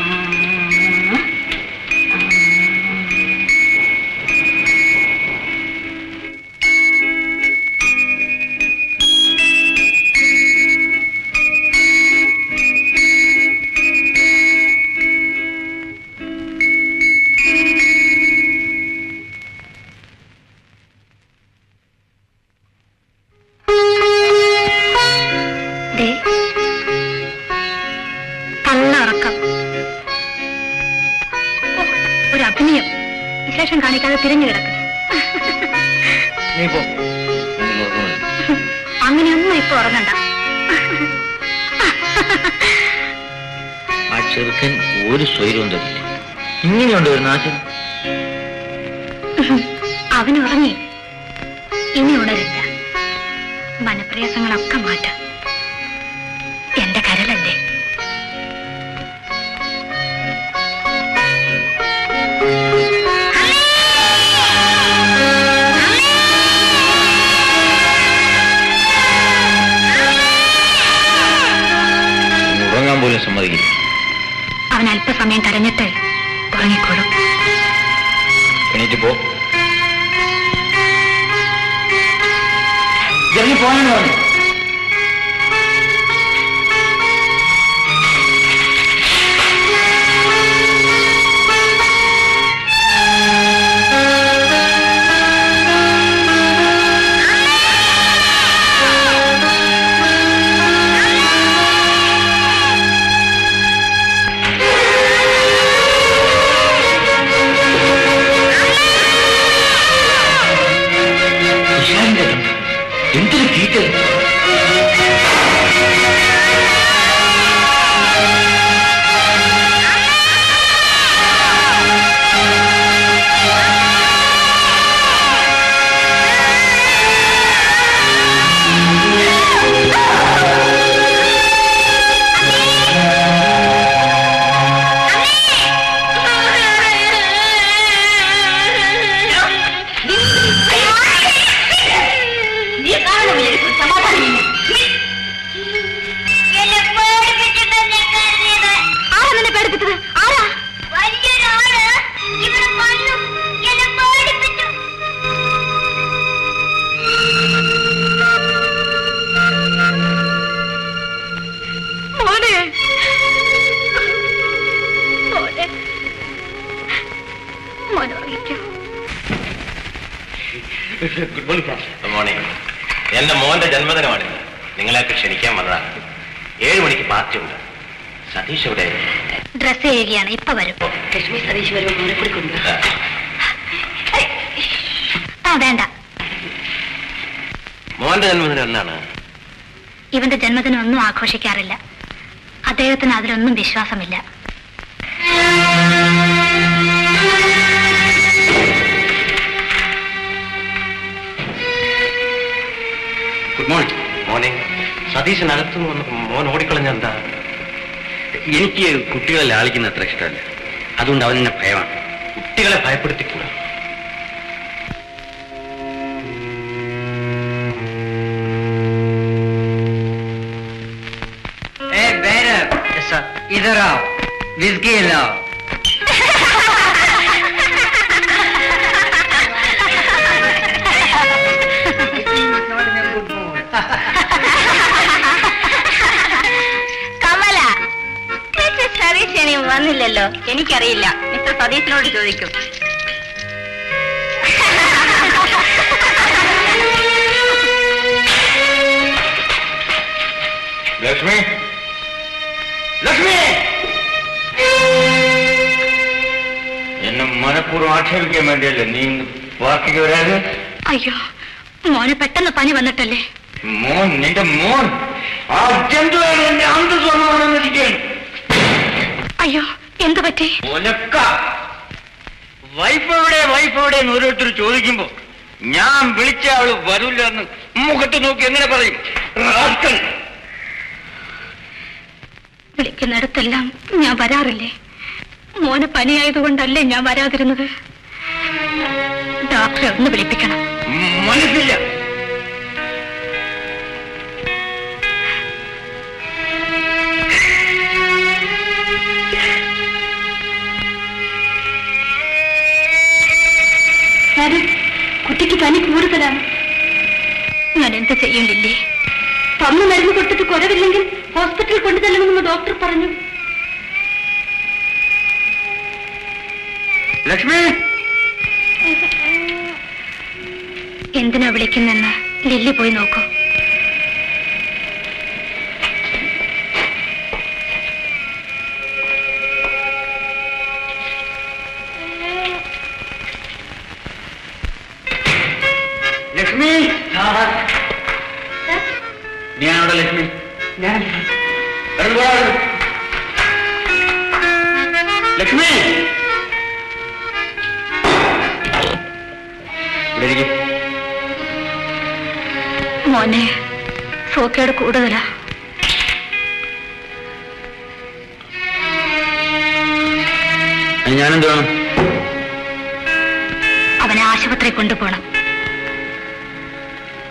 ദേ, നല്ല ഉറക്കം ഓ, ഒരു അഭിനയം വിശേഷം കാണിക്കാതെ തിരിഞ്ഞു കിടക്കും നീ പോ എനിക്ക് ഉറക്കം വരും. അങ്ങനെയൊന്നും ഇപ്പൊ ഉറങ്ങണ്ട ആ ചെറുക്കൻ ഒരു സ്വൈരവും തരില്ല ഇങ്ങനെയുണ്ട് ഒരു നാശം അവൻ ഉറങ്ങി ഇനി ഉണരില്ല മനപ്രയാസങ്ങളൊക്കെ മാറ്റാം എന്റെ കരളല്ലേ പോലും സമ്മതിക്കില്ല അവൻ അല്പസമയം കരഞ്ഞിട്ട് ഉറങ്ങിക്കോളും എണീറ്റ് പോ ഇറങ്ങി പോകാനാണ് പറഞ്ഞു തുഷാരിന്റെ ശബ്ദം. എന്തൊരു കീറ്റൽ നീ കാണണം സമാധാനം എന്നെ പേടിപ്പിച്ചിട്ടെന്നെ കരുതിയത് ആരാ നിന്നെ പേടിപ്പിച്ചത് ആരാ വലിയൊരാള് ഇവിടെ വന്നു എന്നെ പേടിപ്പിച്ചു മോനെ മോനെ മോനെ ഉറങ്ങിക്കോ ഗുഡ് മോർണിംഗ് സാർ മോർണിംഗ് എന്റെ മോന്റെ ജന്മദിനമാണിത് നിങ്ങളെയൊക്കെ ക്ഷണിക്കാൻ വന്നതാണ് ഏഴ് മണിക്ക് പാർട്ടി ഉണ്ട് സതീഷ് എവിടെ ഡ്രസ് ചെയ്യുകയാണ് ഇപ്പൊ വരും ലക്ഷ്മി സതീഷ് വരുമ്പോൾ മോനെ കൂടി കൊണ്ടു ആ വേണ്ട മോന്റെ ജന്മദിനം എന്നാണ് ഇവന്റെ ജന്മദിനം ഒന്നും ആഘോഷിക്കാറില്ല അദ്ദേഹത്തിന് അതിലൊന്നും വിശ്വാസമില്ല ഗുഡ് മോർണിംഗ് മോർണിംഗ് സതീശൻ അകത്തുനിന്ന് വന്നപ്പോ മോൻ ഓടിക്കളഞ്ഞ എന്താ എനിക്ക് കുട്ടികളെ ലാളിക്കുന്ന അത്ര ഇഷ്ടമല്ല അതുകൊണ്ട് അവനെന്നെ ഭയമാണ് കുട്ടികളെ ഭയപ്പെടുത്തിക്കൂടാ इधर आओ विस्की लाओ കമല മിസ്റ്റർ സതീഷ് ഇനി വന്നില്ലല്ലോ എനിക്കറിയില്ല മിസ്റ്റർ സതീഷിനോട് ചോദിക്കും ലക്ഷ്മി ലക്ഷ്മി എന്നെ മനഃപൂർവ്വം ആക്ഷേപിക്കാൻ വേണ്ടിയല്ലേ നീ ഇന്ന് പാർട്ടിക്ക് വരാതെ അയ്യോ മോന് പെട്ടെന്ന് പനി വന്നിട്ടല്ലേ മോൻ നിന്റെ മോൻ ആ ജന്തുവാണ് എന്റെ അന്തസ്വമാണെന്നിരിക്കുകയാണ് അയ്യോ എന്തു പറ്റി ഒലക്ക വൈഫ് എവിടെ വൈഫ് എവിടെ എന്ന് ഓരോരുത്തർ ചോദിക്കുമ്പോ ഞാൻ വിളിച്ച ആള് വരൂല എന്ന് മുഖത്ത് നോക്കി എങ്ങനെ പറയും റാസ്കൽ. വിളിക്കുന്നിടത്തെല്ലാം ഞാൻ വരാറില്ലേ മോന് പനിയായതുകൊണ്ടല്ലേ ഞാൻ വരാതിരുന്നത് ഡോക്ടറെ ഒന്ന് വിളിപ്പിക്കണം മനസ്സില്ല കുട്ടിക്ക് പനി കൂടുതലാണ് ഞാൻ എന്ത് ചെയ്യണ്ടില്ലേ പമ്മ മരുന്ന് കൊടുത്തിട്ട് കുറവില്ലെങ്കിൽ ഹോസ്പിറ്റലിൽ കൊണ്ടുതരണമെന്ന് ഡോക്ടർ പറഞ്ഞു ലക്ഷ്മി എന്തിനാ വിളിക്കുന്നെന്ന് ലില്ലി പോയി നോക്കൂ ലക്ഷ്മി ഞാനവിടെ ലക്ഷ്മി ഞാൻ കടന്നു പോടാ അവിടുന്ന്. ലക്ഷ്മി ഇവിടെ ഇരിക്ക്. മോനെ സോക്കേട് കൂടുതലാ അതിന് ഞാനെന്ത് വേണം അവനെ ആശുപത്രി കൊണ്ടുപോകണം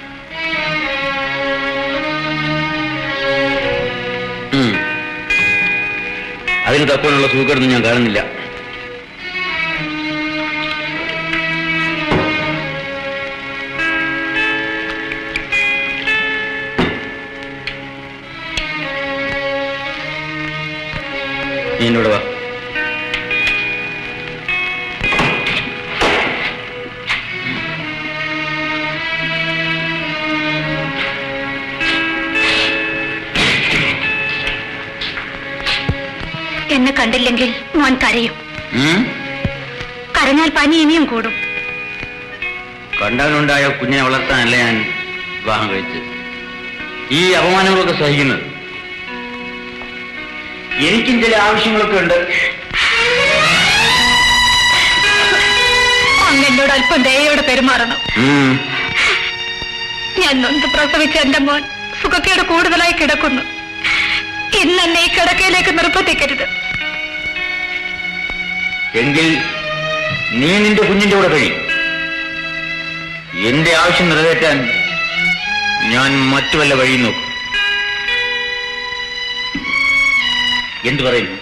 ഉം. അതിന് തക്കമുള്ള സൂക്കേടൊന്നും ഞാൻ കാണുന്നില്ല നീ എന്നോട് വാ എന്നെ കണ്ടില്ലെങ്കിൽ മോൻ കരയും ഉം? കരഞ്ഞാൽ പനി ഇനിയും കൂടും കണ്ടാലുണ്ടായ കുഞ്ഞിനെ വളർത്താനല്ല ഞാൻ വിവാഹം കഴിച്ചത് ഈ അപമാനങ്ങളൊക്കെ സഹിക്കുന്നത് എനിക്കും ചില ആവശ്യങ്ങളൊക്കെ ഉണ്ട് അങ്ങ് എന്നോട് അല്പം ദയോടെ പെരുമാറണം ഉം. ഞാൻ നൊന്ത് പ്രസവിച്ച എന്റെ മോൻ സുഖക്കേട് കൂടുതലായി കിടക്കുന്നു ഇന്ന് എന്നെ ഈ കിടക്കയിലേക്ക് നിർബന്ധിക്കരുത് എങ്കിൽ നീ നിന്റെ കുഞ്ഞിന്റെ കൂടെ കഴിയും എന്റെ ആവശ്യം നിറവേറ്റാൻ ഞാൻ മറ്റു വല്ല വഴി നോക്കും എന്തു പറയുന്നു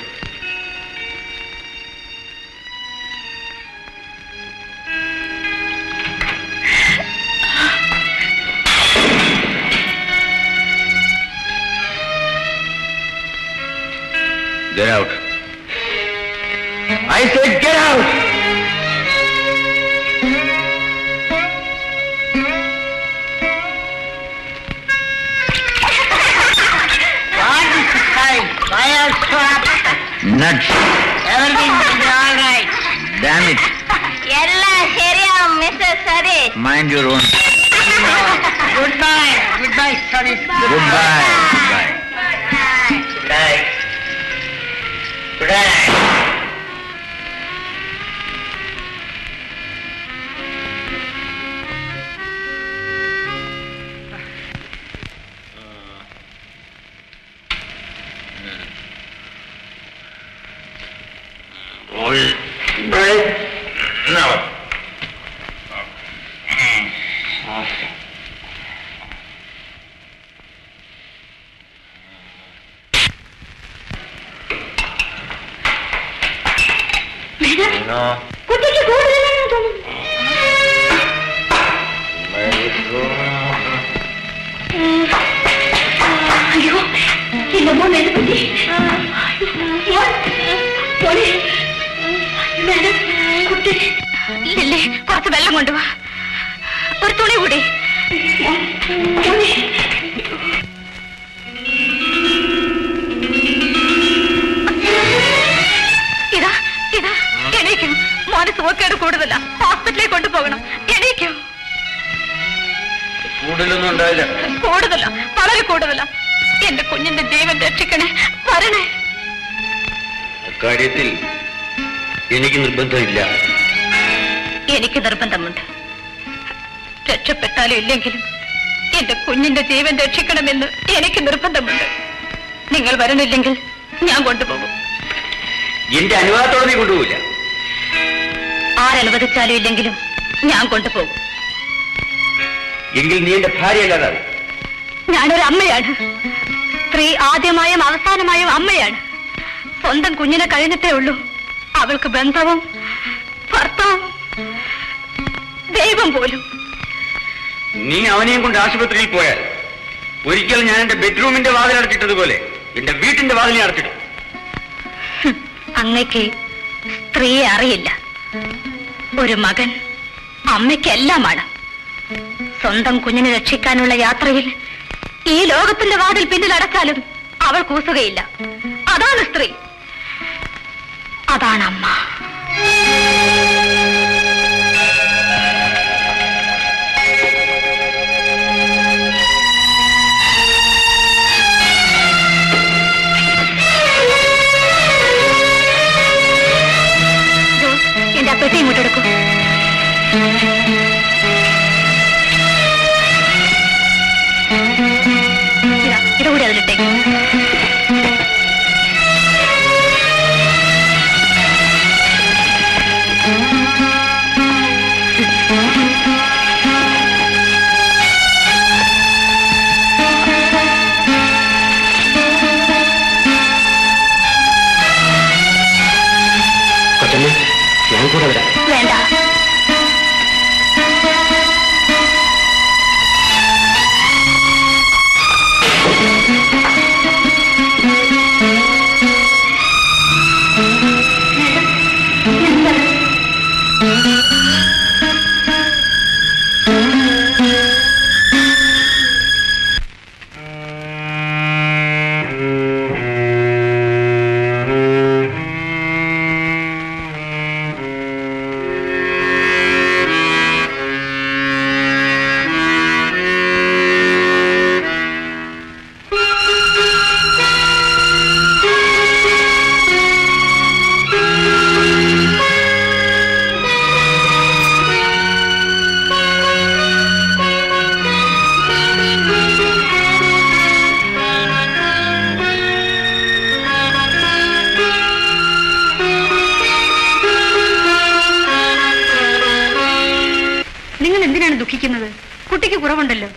Get out. I said get out! Nuts. Damn it. എല്ലാം ശരിയാവും mister Satish Mind your own. Goodbye goodbye Satish Goodbye. Goodbye. No. No. കുട്ടിക്ക് കൂടുതലാണെന്ന് തോന്നുന്നു അയ്യോ എന്റെ മോൻ എന്നെ പറ്റി മോൻ മോനെ മേഡം കുട്ടി ഇല്ലേ കുറച്ച് വെള്ളം കൊണ്ടുവാ ഒരു തുണി കൂടി മോനെ ഇതാ ഇതാ എണീക്കും മോന് സുഖക്കേട് കൂടുതലാ ഹോസ്പിറ്റലിൽ കൊണ്ടുപോകണം എണീക്കും കൂടുതലൊന്നും ഉണ്ടാവില്ല കൂടുതലാ വളരെ കൂടുതലാ എന്റെ കുഞ്ഞിന്റെ ജീവൻ രക്ഷിക്കണേ വരണേ അക്കാര്യത്തിൽ എനിക്ക് നിർബന്ധമില്ല എനിക്ക് നിർബന്ധമുണ്ട് രക്ഷപ്പെട്ടാലും ഇല്ലെങ്കിലും എന്റെ കുഞ്ഞിന്റെ ജീവൻ രക്ഷിക്കണമെന്ന് എനിക്ക് നിർബന്ധമുണ്ട് നിങ്ങൾ വരണില്ലെങ്കിൽ ഞാൻ കൊണ്ടുപോകും എന്റെ അനുവാദത്തോടെ നീ കൊണ്ടുപോവില്ല ആരനുവദിച്ചാലും ഇല്ലെങ്കിലും ഞാൻ കൊണ്ടുപോകും എങ്കിൽ നീ എന്റെ ഭാര്യ അല്ലാതാവും ഞാനൊരു അമ്മയാണ് സ്ത്രീ ആദ്യമായും അവസാനമായും അമ്മയാണ് സ്വന്തം കുഞ്ഞിനെ കഴിഞ്ഞിട്ടേ ഉള്ളൂ അവൾക്ക് ബന്ധവും ഭർത്താവും ദൈവം പോലും നീ അവനെയും കൊണ്ട് ആശുപത്രിയിൽ പോയാൽ ഒരിക്കൽ ഞാൻ എന്റെ ബെഡ്റൂമിന്റെ വാതിൽ അടച്ചിട്ടതുപോലെ എന്റെ വീട്ടിന്റെ വാതിലെ അടച്ചിടും ഹും, അങ്ങയ്ക്ക് സ്ത്രീയെ അറിയില്ല ഒരു മകൻ അമ്മയ്ക്കെല്ലാമാണ് സ്വന്തം കുഞ്ഞിനെ രക്ഷിക്കാനുള്ള യാത്രയിൽ ഈ ലോകത്തിന്റെ വാതിൽ പിന്നിൽ അടച്ചാലും അവൾ കൂസുകയില്ല അതാണ് സ്ത്രീ അതാണ് അമ്മ ജോസ്, എന്റെ ആ പെട്ടി ഇങ്ങോട്ട് എടുക്കൂ ഇതാ ഇതുകൂടി അതിലിട്ടേക്ക് കൂടെ വരാം വേണ്ട നിങ്ങൾ എന്തിനാണ് ദുഃഖിക്കുന്നത് കുട്ടിക്ക് കുറവുണ്ടല്ലോ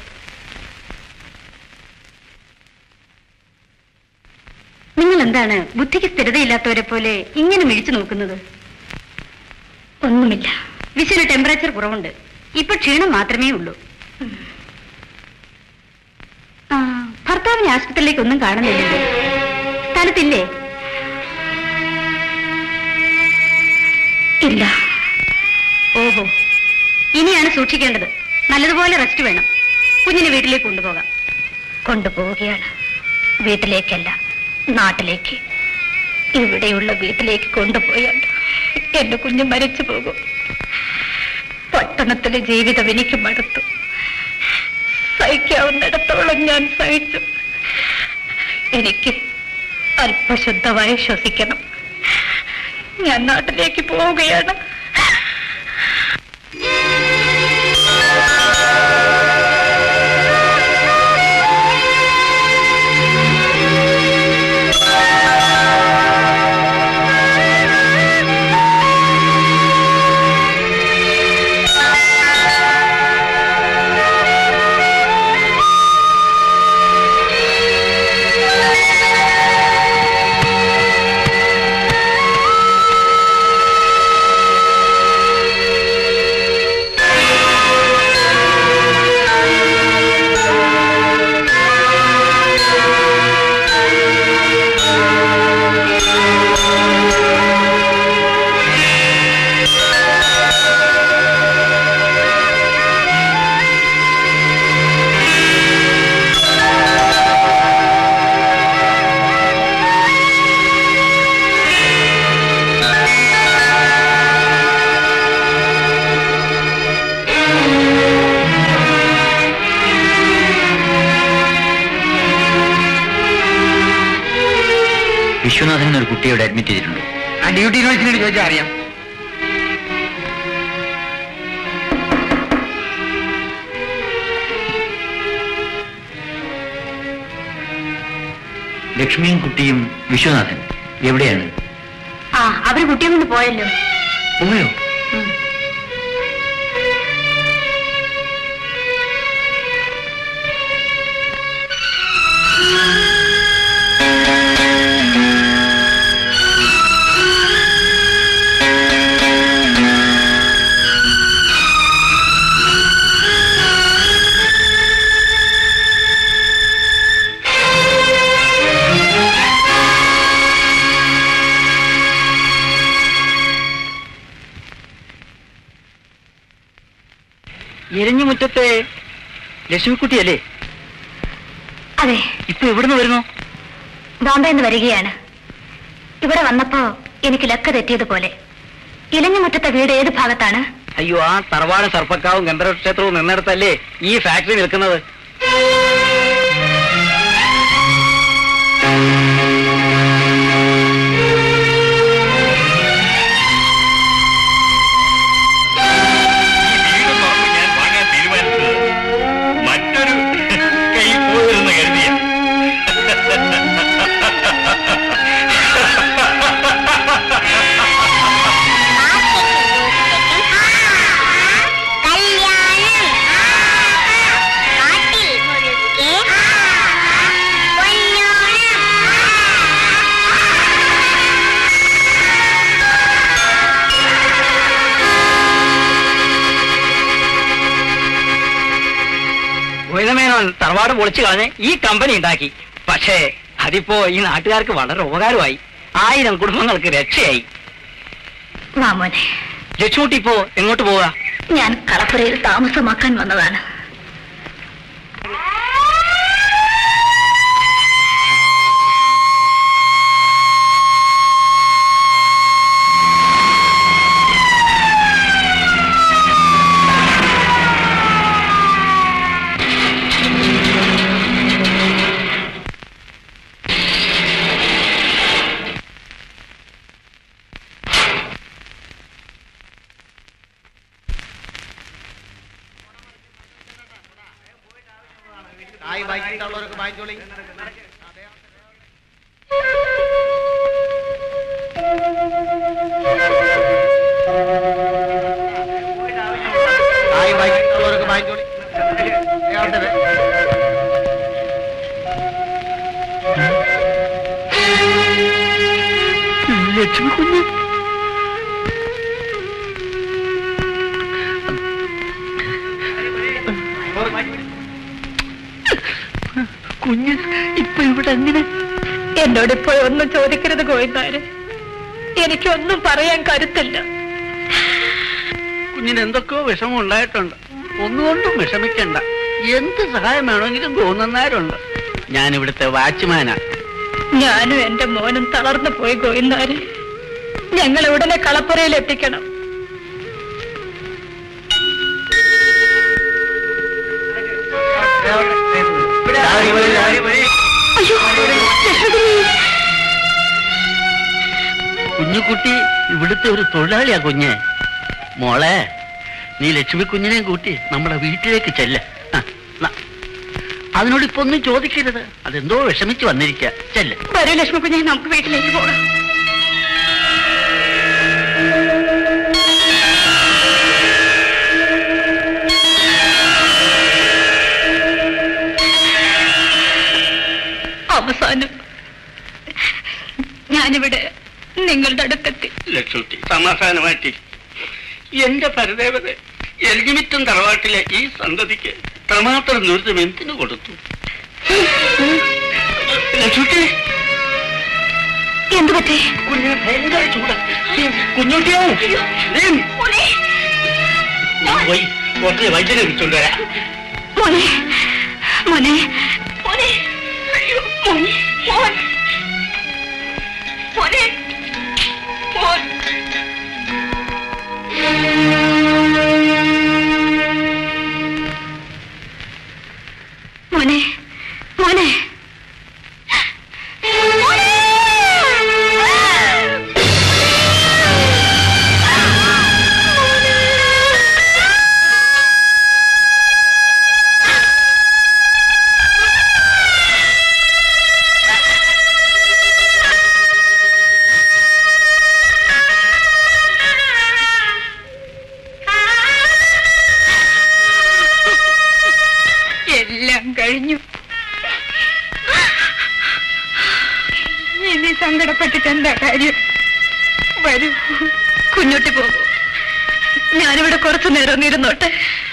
നിങ്ങൾ എന്താണ് ബുദ്ധിക്ക് സ്ഥിരതയില്ലാത്തവരെ പോലെ ഇങ്ങനെ മിഴിച്ചു നോക്കുന്നത് ഒന്നുമില്ല വിശുവിന് ടെമ്പറേച്ചർ കുറവുണ്ട് ഇപ്പൊ ക്ഷീണം മാത്രമേ ഉള്ളൂ ഉം. ആ, ഭർത്താവിനെ ആശുപത്രിയിലേക്ക് ഒന്നും കാണുന്നില്ലല്ലോ സ്ഥലത്തില്ലേ ഇല്ല ഓഹോ ഇനിയാണ് സൂക്ഷിക്കേണ്ടത് നല്ലതുപോലെ റെസ്റ്റ് വേണം കുഞ്ഞിനെ വീട്ടിലേക്ക് കൊണ്ടുപോകാം കൊണ്ടുപോവുകയാണ് വീട്ടിലേക്കല്ല നാട്ടിലേക്ക് ഇവിടെയുള്ള വീട്ടിലേക്ക് കൊണ്ടുപോയാൽ എന്റെ കുഞ്ഞ് മരിച്ചു പോകും പട്ടണത്തിലെ ജീവിതം എനിക്ക് മടുത്തു സഹിക്കാവുന്നിടത്തോളം ഞാൻ സഹിച്ചു എനിക്ക് അല്പശുദ്ധമായി ശ്വസിക്കണം ഞാൻ നാട്ടിലേക്ക് പോവുകയാണ് വിശ്വനാഥൻ എന്നൊരു കുട്ടിയോട് അഡ്മിറ്റ് ചെയ്തിട്ടുണ്ട് ആ ഡ്യൂട്ടി യൂണിവേഴ്സിറ്റിയോട് ചോദിച്ചാൽ അറിയാം ലക്ഷ്മിയും കുട്ടിയും വിശ്വനാഥൻ എവിടെയാണ് ആ അവര് കുട്ടിയെ കൊണ്ട് പോയല്ലോ പോയോ ഉം. എരിഞ്ഞുമുറ്റത്തെ ലക്ഷ്മിക്കുട്ടിയല്ലേ അതെ ഇപ്പൊ എവിടുന്ന് വരുന്നു ബോംബെ നിന്ന് വരികയാണ് ഇവിടെ വന്നപ്പോ എനിക്ക് ലക്ക് തെറ്റിയതുപോലെ ഇലഞ്ഞുമുറ്റത്തെ വീട് ഏത് ഭാഗത്താണ് അയ്യോ ആ തറവാട് സർപ്പക്കാവും ഗന്ധർവ ക്ഷേത്രവും നിന്നിടത്തല്ലേ ഈ ഫാക്ടറി നിൽക്കുന്നത് വീട് തുറന്ന് ഞാൻ വാങ്ങാൻ തീരുമാനിച്ചത് മറ്റൊരു കൈ പോയിരുന്ന് കരുതിയ കല്യാണം കാട്ടിൽ മുഴുവൻ അവൻ തറവാട് പൊളിച്ചു കളഞ്ഞ് ഈ കമ്പനി ഉണ്ടാക്കി പക്ഷേ അതിപ്പോ ഈ നാട്ടുകാർക്ക് വളരെ ഉപകാരമായി ആയിരം കുടുംബങ്ങൾക്ക് രക്ഷയായി വാ മോനെ ലക്ഷ്മൂട്ടി ഇപ്പോ എങ്ങോട്ട് പോവാ ഞാൻ കളപ്പുരയിൽ താമസമാക്കാൻ വന്നതാണ് ലക്ഷ്മി കുഞ്ഞ് കുഞ്ഞ് ഇപ്പൊ ഇവിടെ എങ്ങനെ എന്നോട് ഇപ്പോഴൊന്നും ചോദിക്കരുത് ഗോവിന്ദാര് എനിക്കൊന്നും പറയാൻ കരുത്തില്ല കുഞ്ഞിന് എന്തൊക്കെയോ വിഷമം ഉണ്ടായിട്ടുണ്ട് ഒന്നുകൊണ്ടും വിഷമിക്കണ്ട എന്ത് സഹായം വേണമെങ്കിലും തോന്നുന്നവരുണ്ട് ഞാൻ ഇവിടുത്തെ വാച്ച്മാനാ ഞാനും എന്റെ മോനും തളർന്നു പോയി ഗോവിന്ദാര് ഞങ്ങൾ ഉടനെ കളപ്പുരയിൽ എത്തിക്കണം കുഞ്ഞുകുട്ടി ഇവിടുത്തെ ഒരു തൊഴിലാളിയാ കുഞ്ഞ് മോളെ നീ ലക്ഷ്മി കുഞ്ഞിനെയും കൂട്ടി നമ്മുടെ വീട്ടിലേക്ക് ചെല്ല ആ, ന. അതിനോട് ഇപ്പൊ ഒന്നും ചോദിക്കരുത് അതെന്തോ വിഷമിച്ച് വന്നിരിക്ക ചെല്ല് വരൂ ലക്ഷ്മി കുഞ്ഞെ നമുക്ക് വീട്ടിലേക്ക് പോകാം അവസാനം ഞാനിവിടെ നിങ്ങളുടെ അടുത്തെത്തി ലക്ഷ്മി സമാധാനമായിട്ട് എന്റെ പരദേവത എൽജിമിറ്റം തറവാട്ടിലെ ഈ സന്തതിക്ക് പ്രമാത്രം ദുരിതം എന്തിനു കൊടുത്തു ലക്ഷ്മി എന്തു പറ്റി കുഞ്ഞിന് ഭയങ്കര ചൂട് കുഞ്ഞുട്ടിയോ പോയി കുറച്ച് വൈദ്യനെ വിളിച്ചോണ്ട് വരാം മോനെ മോനെ മോനെ അയ്യോ മോനെ മോൻ മോനെ മോൻ മോനെ മോനെ എല്ലാം കഴിഞ്ഞു ഇനി സങ്കടപ്പെട്ടിട്ട് എന്താ കാര്യം വരൂ കുഞ്ഞോട്ടി പോകൂ ഞാനിവിടെ കുറച്ചു നേരം ഒന്നിരുന്നോട്ടെ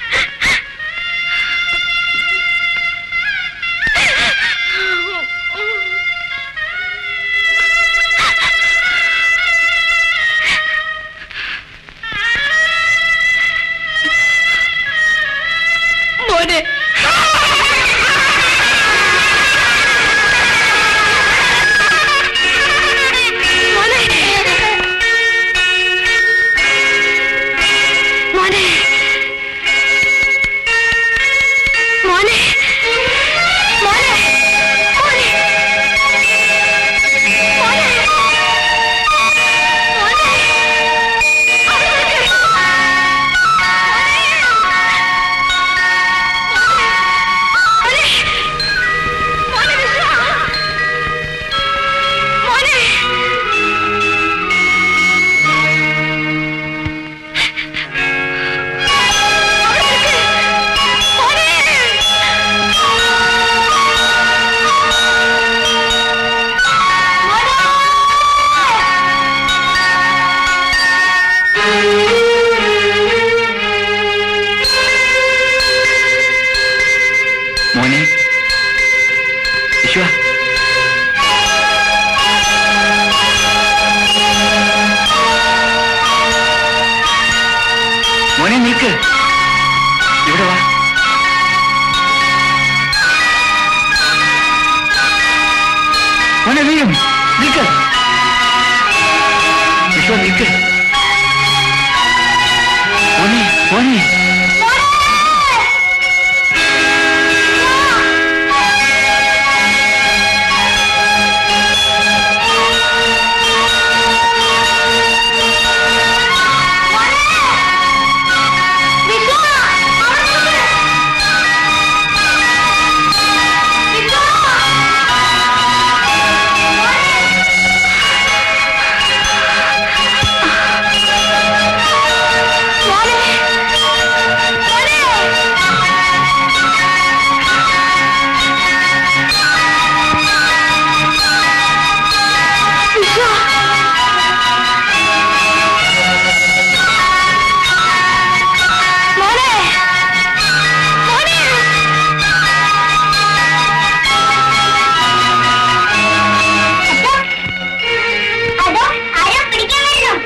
മോനെ മോനെ മോനെ വിശ്വ നിൽക്ക് മോനെ മോനെ അതോ ആരോ പിടിക്കാൻ വരുന്നു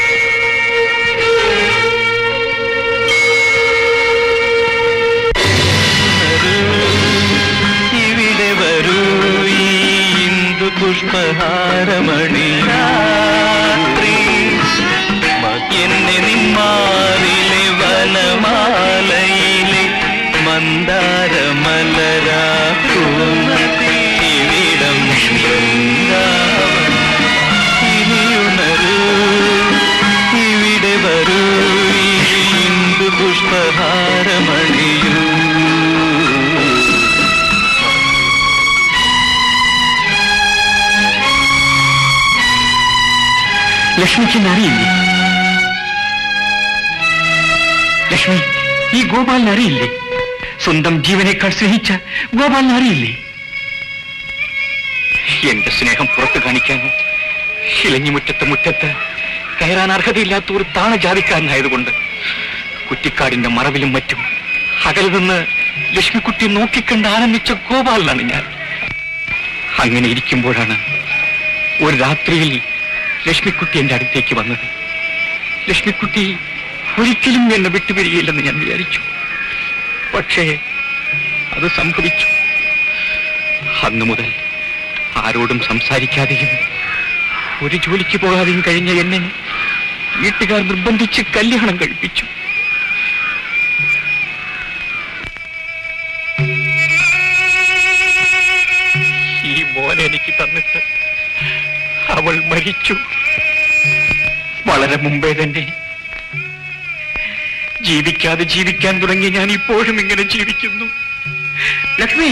ഇവിടെ വരൂ ഈ ഇന്ദു പുഷ്പഹാരമണി രാത്രി എന്നെ നിന്മാറിലെ വനമാലയിലെ മന്ദാരമലരാക്കുന്നിവിടം വൃന്ദാവനം ഇനിയുണരൂ ഇവിടെ വരൂ ഈ ഇന്ദു പുഷ്പഹാരമണിയൂ ലക്ഷ്മിക്ക് എന്നെ അറിയില്ലേ ലക്ഷ്മി ഈ ഗോപാലിനെ അറിയില്ലേ സ്വന്തം ജീവനേക്കാൾ സ്നേഹിച്ച ഗോപാലിനെ അറിയില്ലേ എന്റെ സ്നേഹം പുറത്തു കാണിക്കാനോ ഇലഞ്ഞിമുറ്റത്ത് മുറ്റത്ത് കയറാൻ അർഹതയില്ലാത്ത ഒരു താണജാതിക്കാരനായതുകൊണ്ട് കുറ്റിക്കാടിന്റെ മറവിലും മറ്റും അകൽ നിന്ന് ലക്ഷ്മിക്കുട്ടി നോക്കിക്കണ്ട് ആനന്ദിച്ച ഗോപാലനാണ് ഞാൻ അങ്ങനെ ഇരിക്കുമ്പോഴാണ് ഒരു രാത്രിയിൽ ലക്ഷ്മിക്കുട്ടി എന്റെ അടുത്തേക്ക് വന്നത് ലക്ഷ്മിക്കുട്ടി ഒരിക്കലും എന്നെ വിട്ടുപിരിയില്ലെന്ന് ഞാൻ വിചാരിച്ചു പക്ഷേ അത് സംഭവിച്ചു അന്നു മുതൽ ആരോടും സംസാരിക്കാതെയും ഒരു ജോലിക്ക് പോകാതെയും കഴിഞ്ഞ എന്നെ വീട്ടുകാർ നിർബന്ധിച്ച് കല്യാണം കഴിപ്പിച്ചു ഈ മോനെ എനിക്ക് തന്നിട്ട് അവൾ മരിച്ചു വളരെ മുമ്പേ തന്നെ ജീവിക്കാതെ ജീവിക്കാൻ തുടങ്ങി ഞാൻ ഇപ്പോഴും ഇങ്ങനെ ജീവിക്കുന്നു ലക്ഷ്മി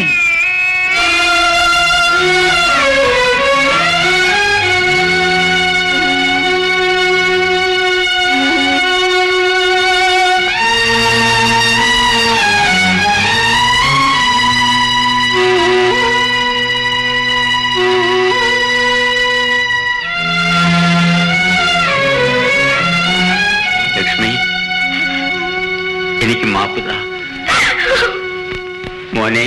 ലക്ഷ്മി എനിക്ക് മാപ്പുത മോനെ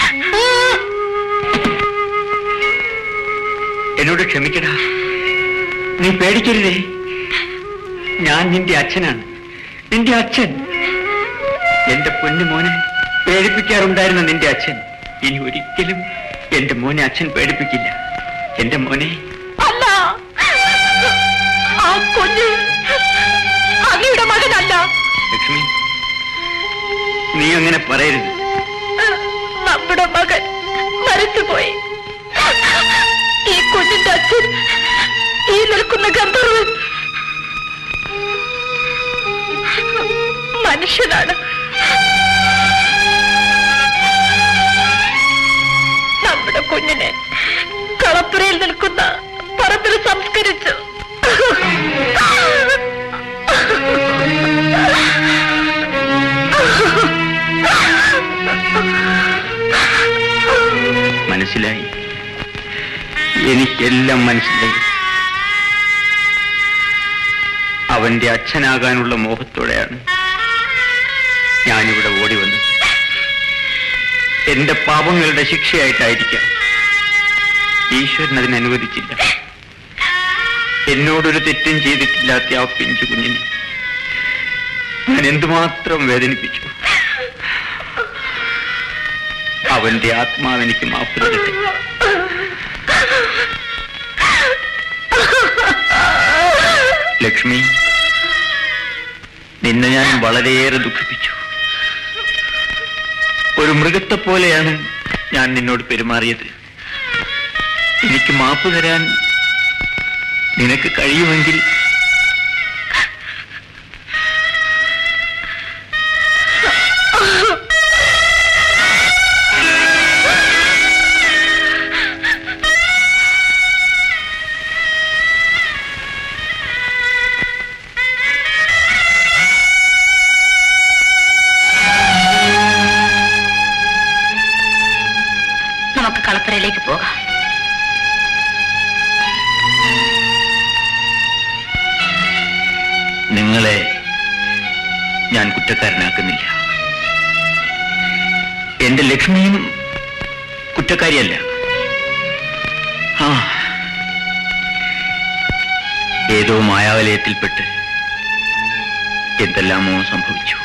എന്നോട് ക്ഷമിക്കടാ നീ പേടിക്കരുതേ ഞാൻ നിന്റെ അച്ഛനാണ് നിന്റെ അച്ഛൻ എന്റെ പൊന്നു മോനെ പേടിപ്പിക്കാറുണ്ടായിരുന്ന നിന്റെ അച്ഛൻ ഇനി ഒരിക്കലും എന്റെ മോനെ അച്ഛൻ പേടിപ്പിക്കില്ല എന്റെ മോനെ അല്ല ആ കുഞ്ഞ് അങ്ങയുടെ മകനല്ല ലക്ഷ്മി നീ അങ്ങനെ പറയരുത് നമ്മുടെ മകൻ മരിച്ചുപോയി ഈ കുഞ്ഞിന്റെ അച്ഛൻ ഈ നിൽക്കുന്ന ഗന്ധർവൻ മനുഷ്യനാണ് നമ്മുടെ കുഞ്ഞിനെ കളപ്പുരയിൽ നിൽക്കുന്ന പറമ്പിൽ സംസ്കരിച്ചു മനസ്സിലായി എനിക്കെല്ലാം മനസ്സിലായി അവന്റെ അച്ഛനാകാനുള്ള മോഹത്തോടെയാണ് ഞാനിവിടെ ഓടി വന്നത് എന്റെ പാപങ്ങളുടെ ശിക്ഷയായിട്ടായിരിക്കാം ഈശ്വരൻ അതിന് അനുവദിച്ചില്ല എന്നോടൊരു തെറ്റും ചെയ്തിട്ടില്ലാത്ത ആ പിഞ്ചു കുഞ്ഞിനെ ഞാൻ എന്തുമാത്രം വേദനിപ്പിച്ചു അവന്റെ ആത്മാവ് എനിക്ക് മാപ്പ് തരട്ടെ ലക്ഷ്മി നിന്നെ ഞാൻ വളരെയേറെ ദുഃഖിപ്പിച്ചു ഒരു മൃഗത്തെ പോലെയാണ് ഞാൻ നിന്നോട് പെരുമാറിയത് എനിക്ക് മാപ്പ് തരാൻ നിനക്ക് കഴിയുമെങ്കിൽ നമുക്ക് കളപ്പുരയിലേക്ക് പോകാം നിങ്ങളെ ഞാൻ കുറ്റക്കാരനാക്കുന്നില്ല എന്റെ ലക്ഷ്മിയും കുറ്റക്കാരിയല്ല ആ ഏതോ മായാവലയത്തിൽപ്പെട്ട് എന്തെല്ലാമോ സംഭവിച്ചു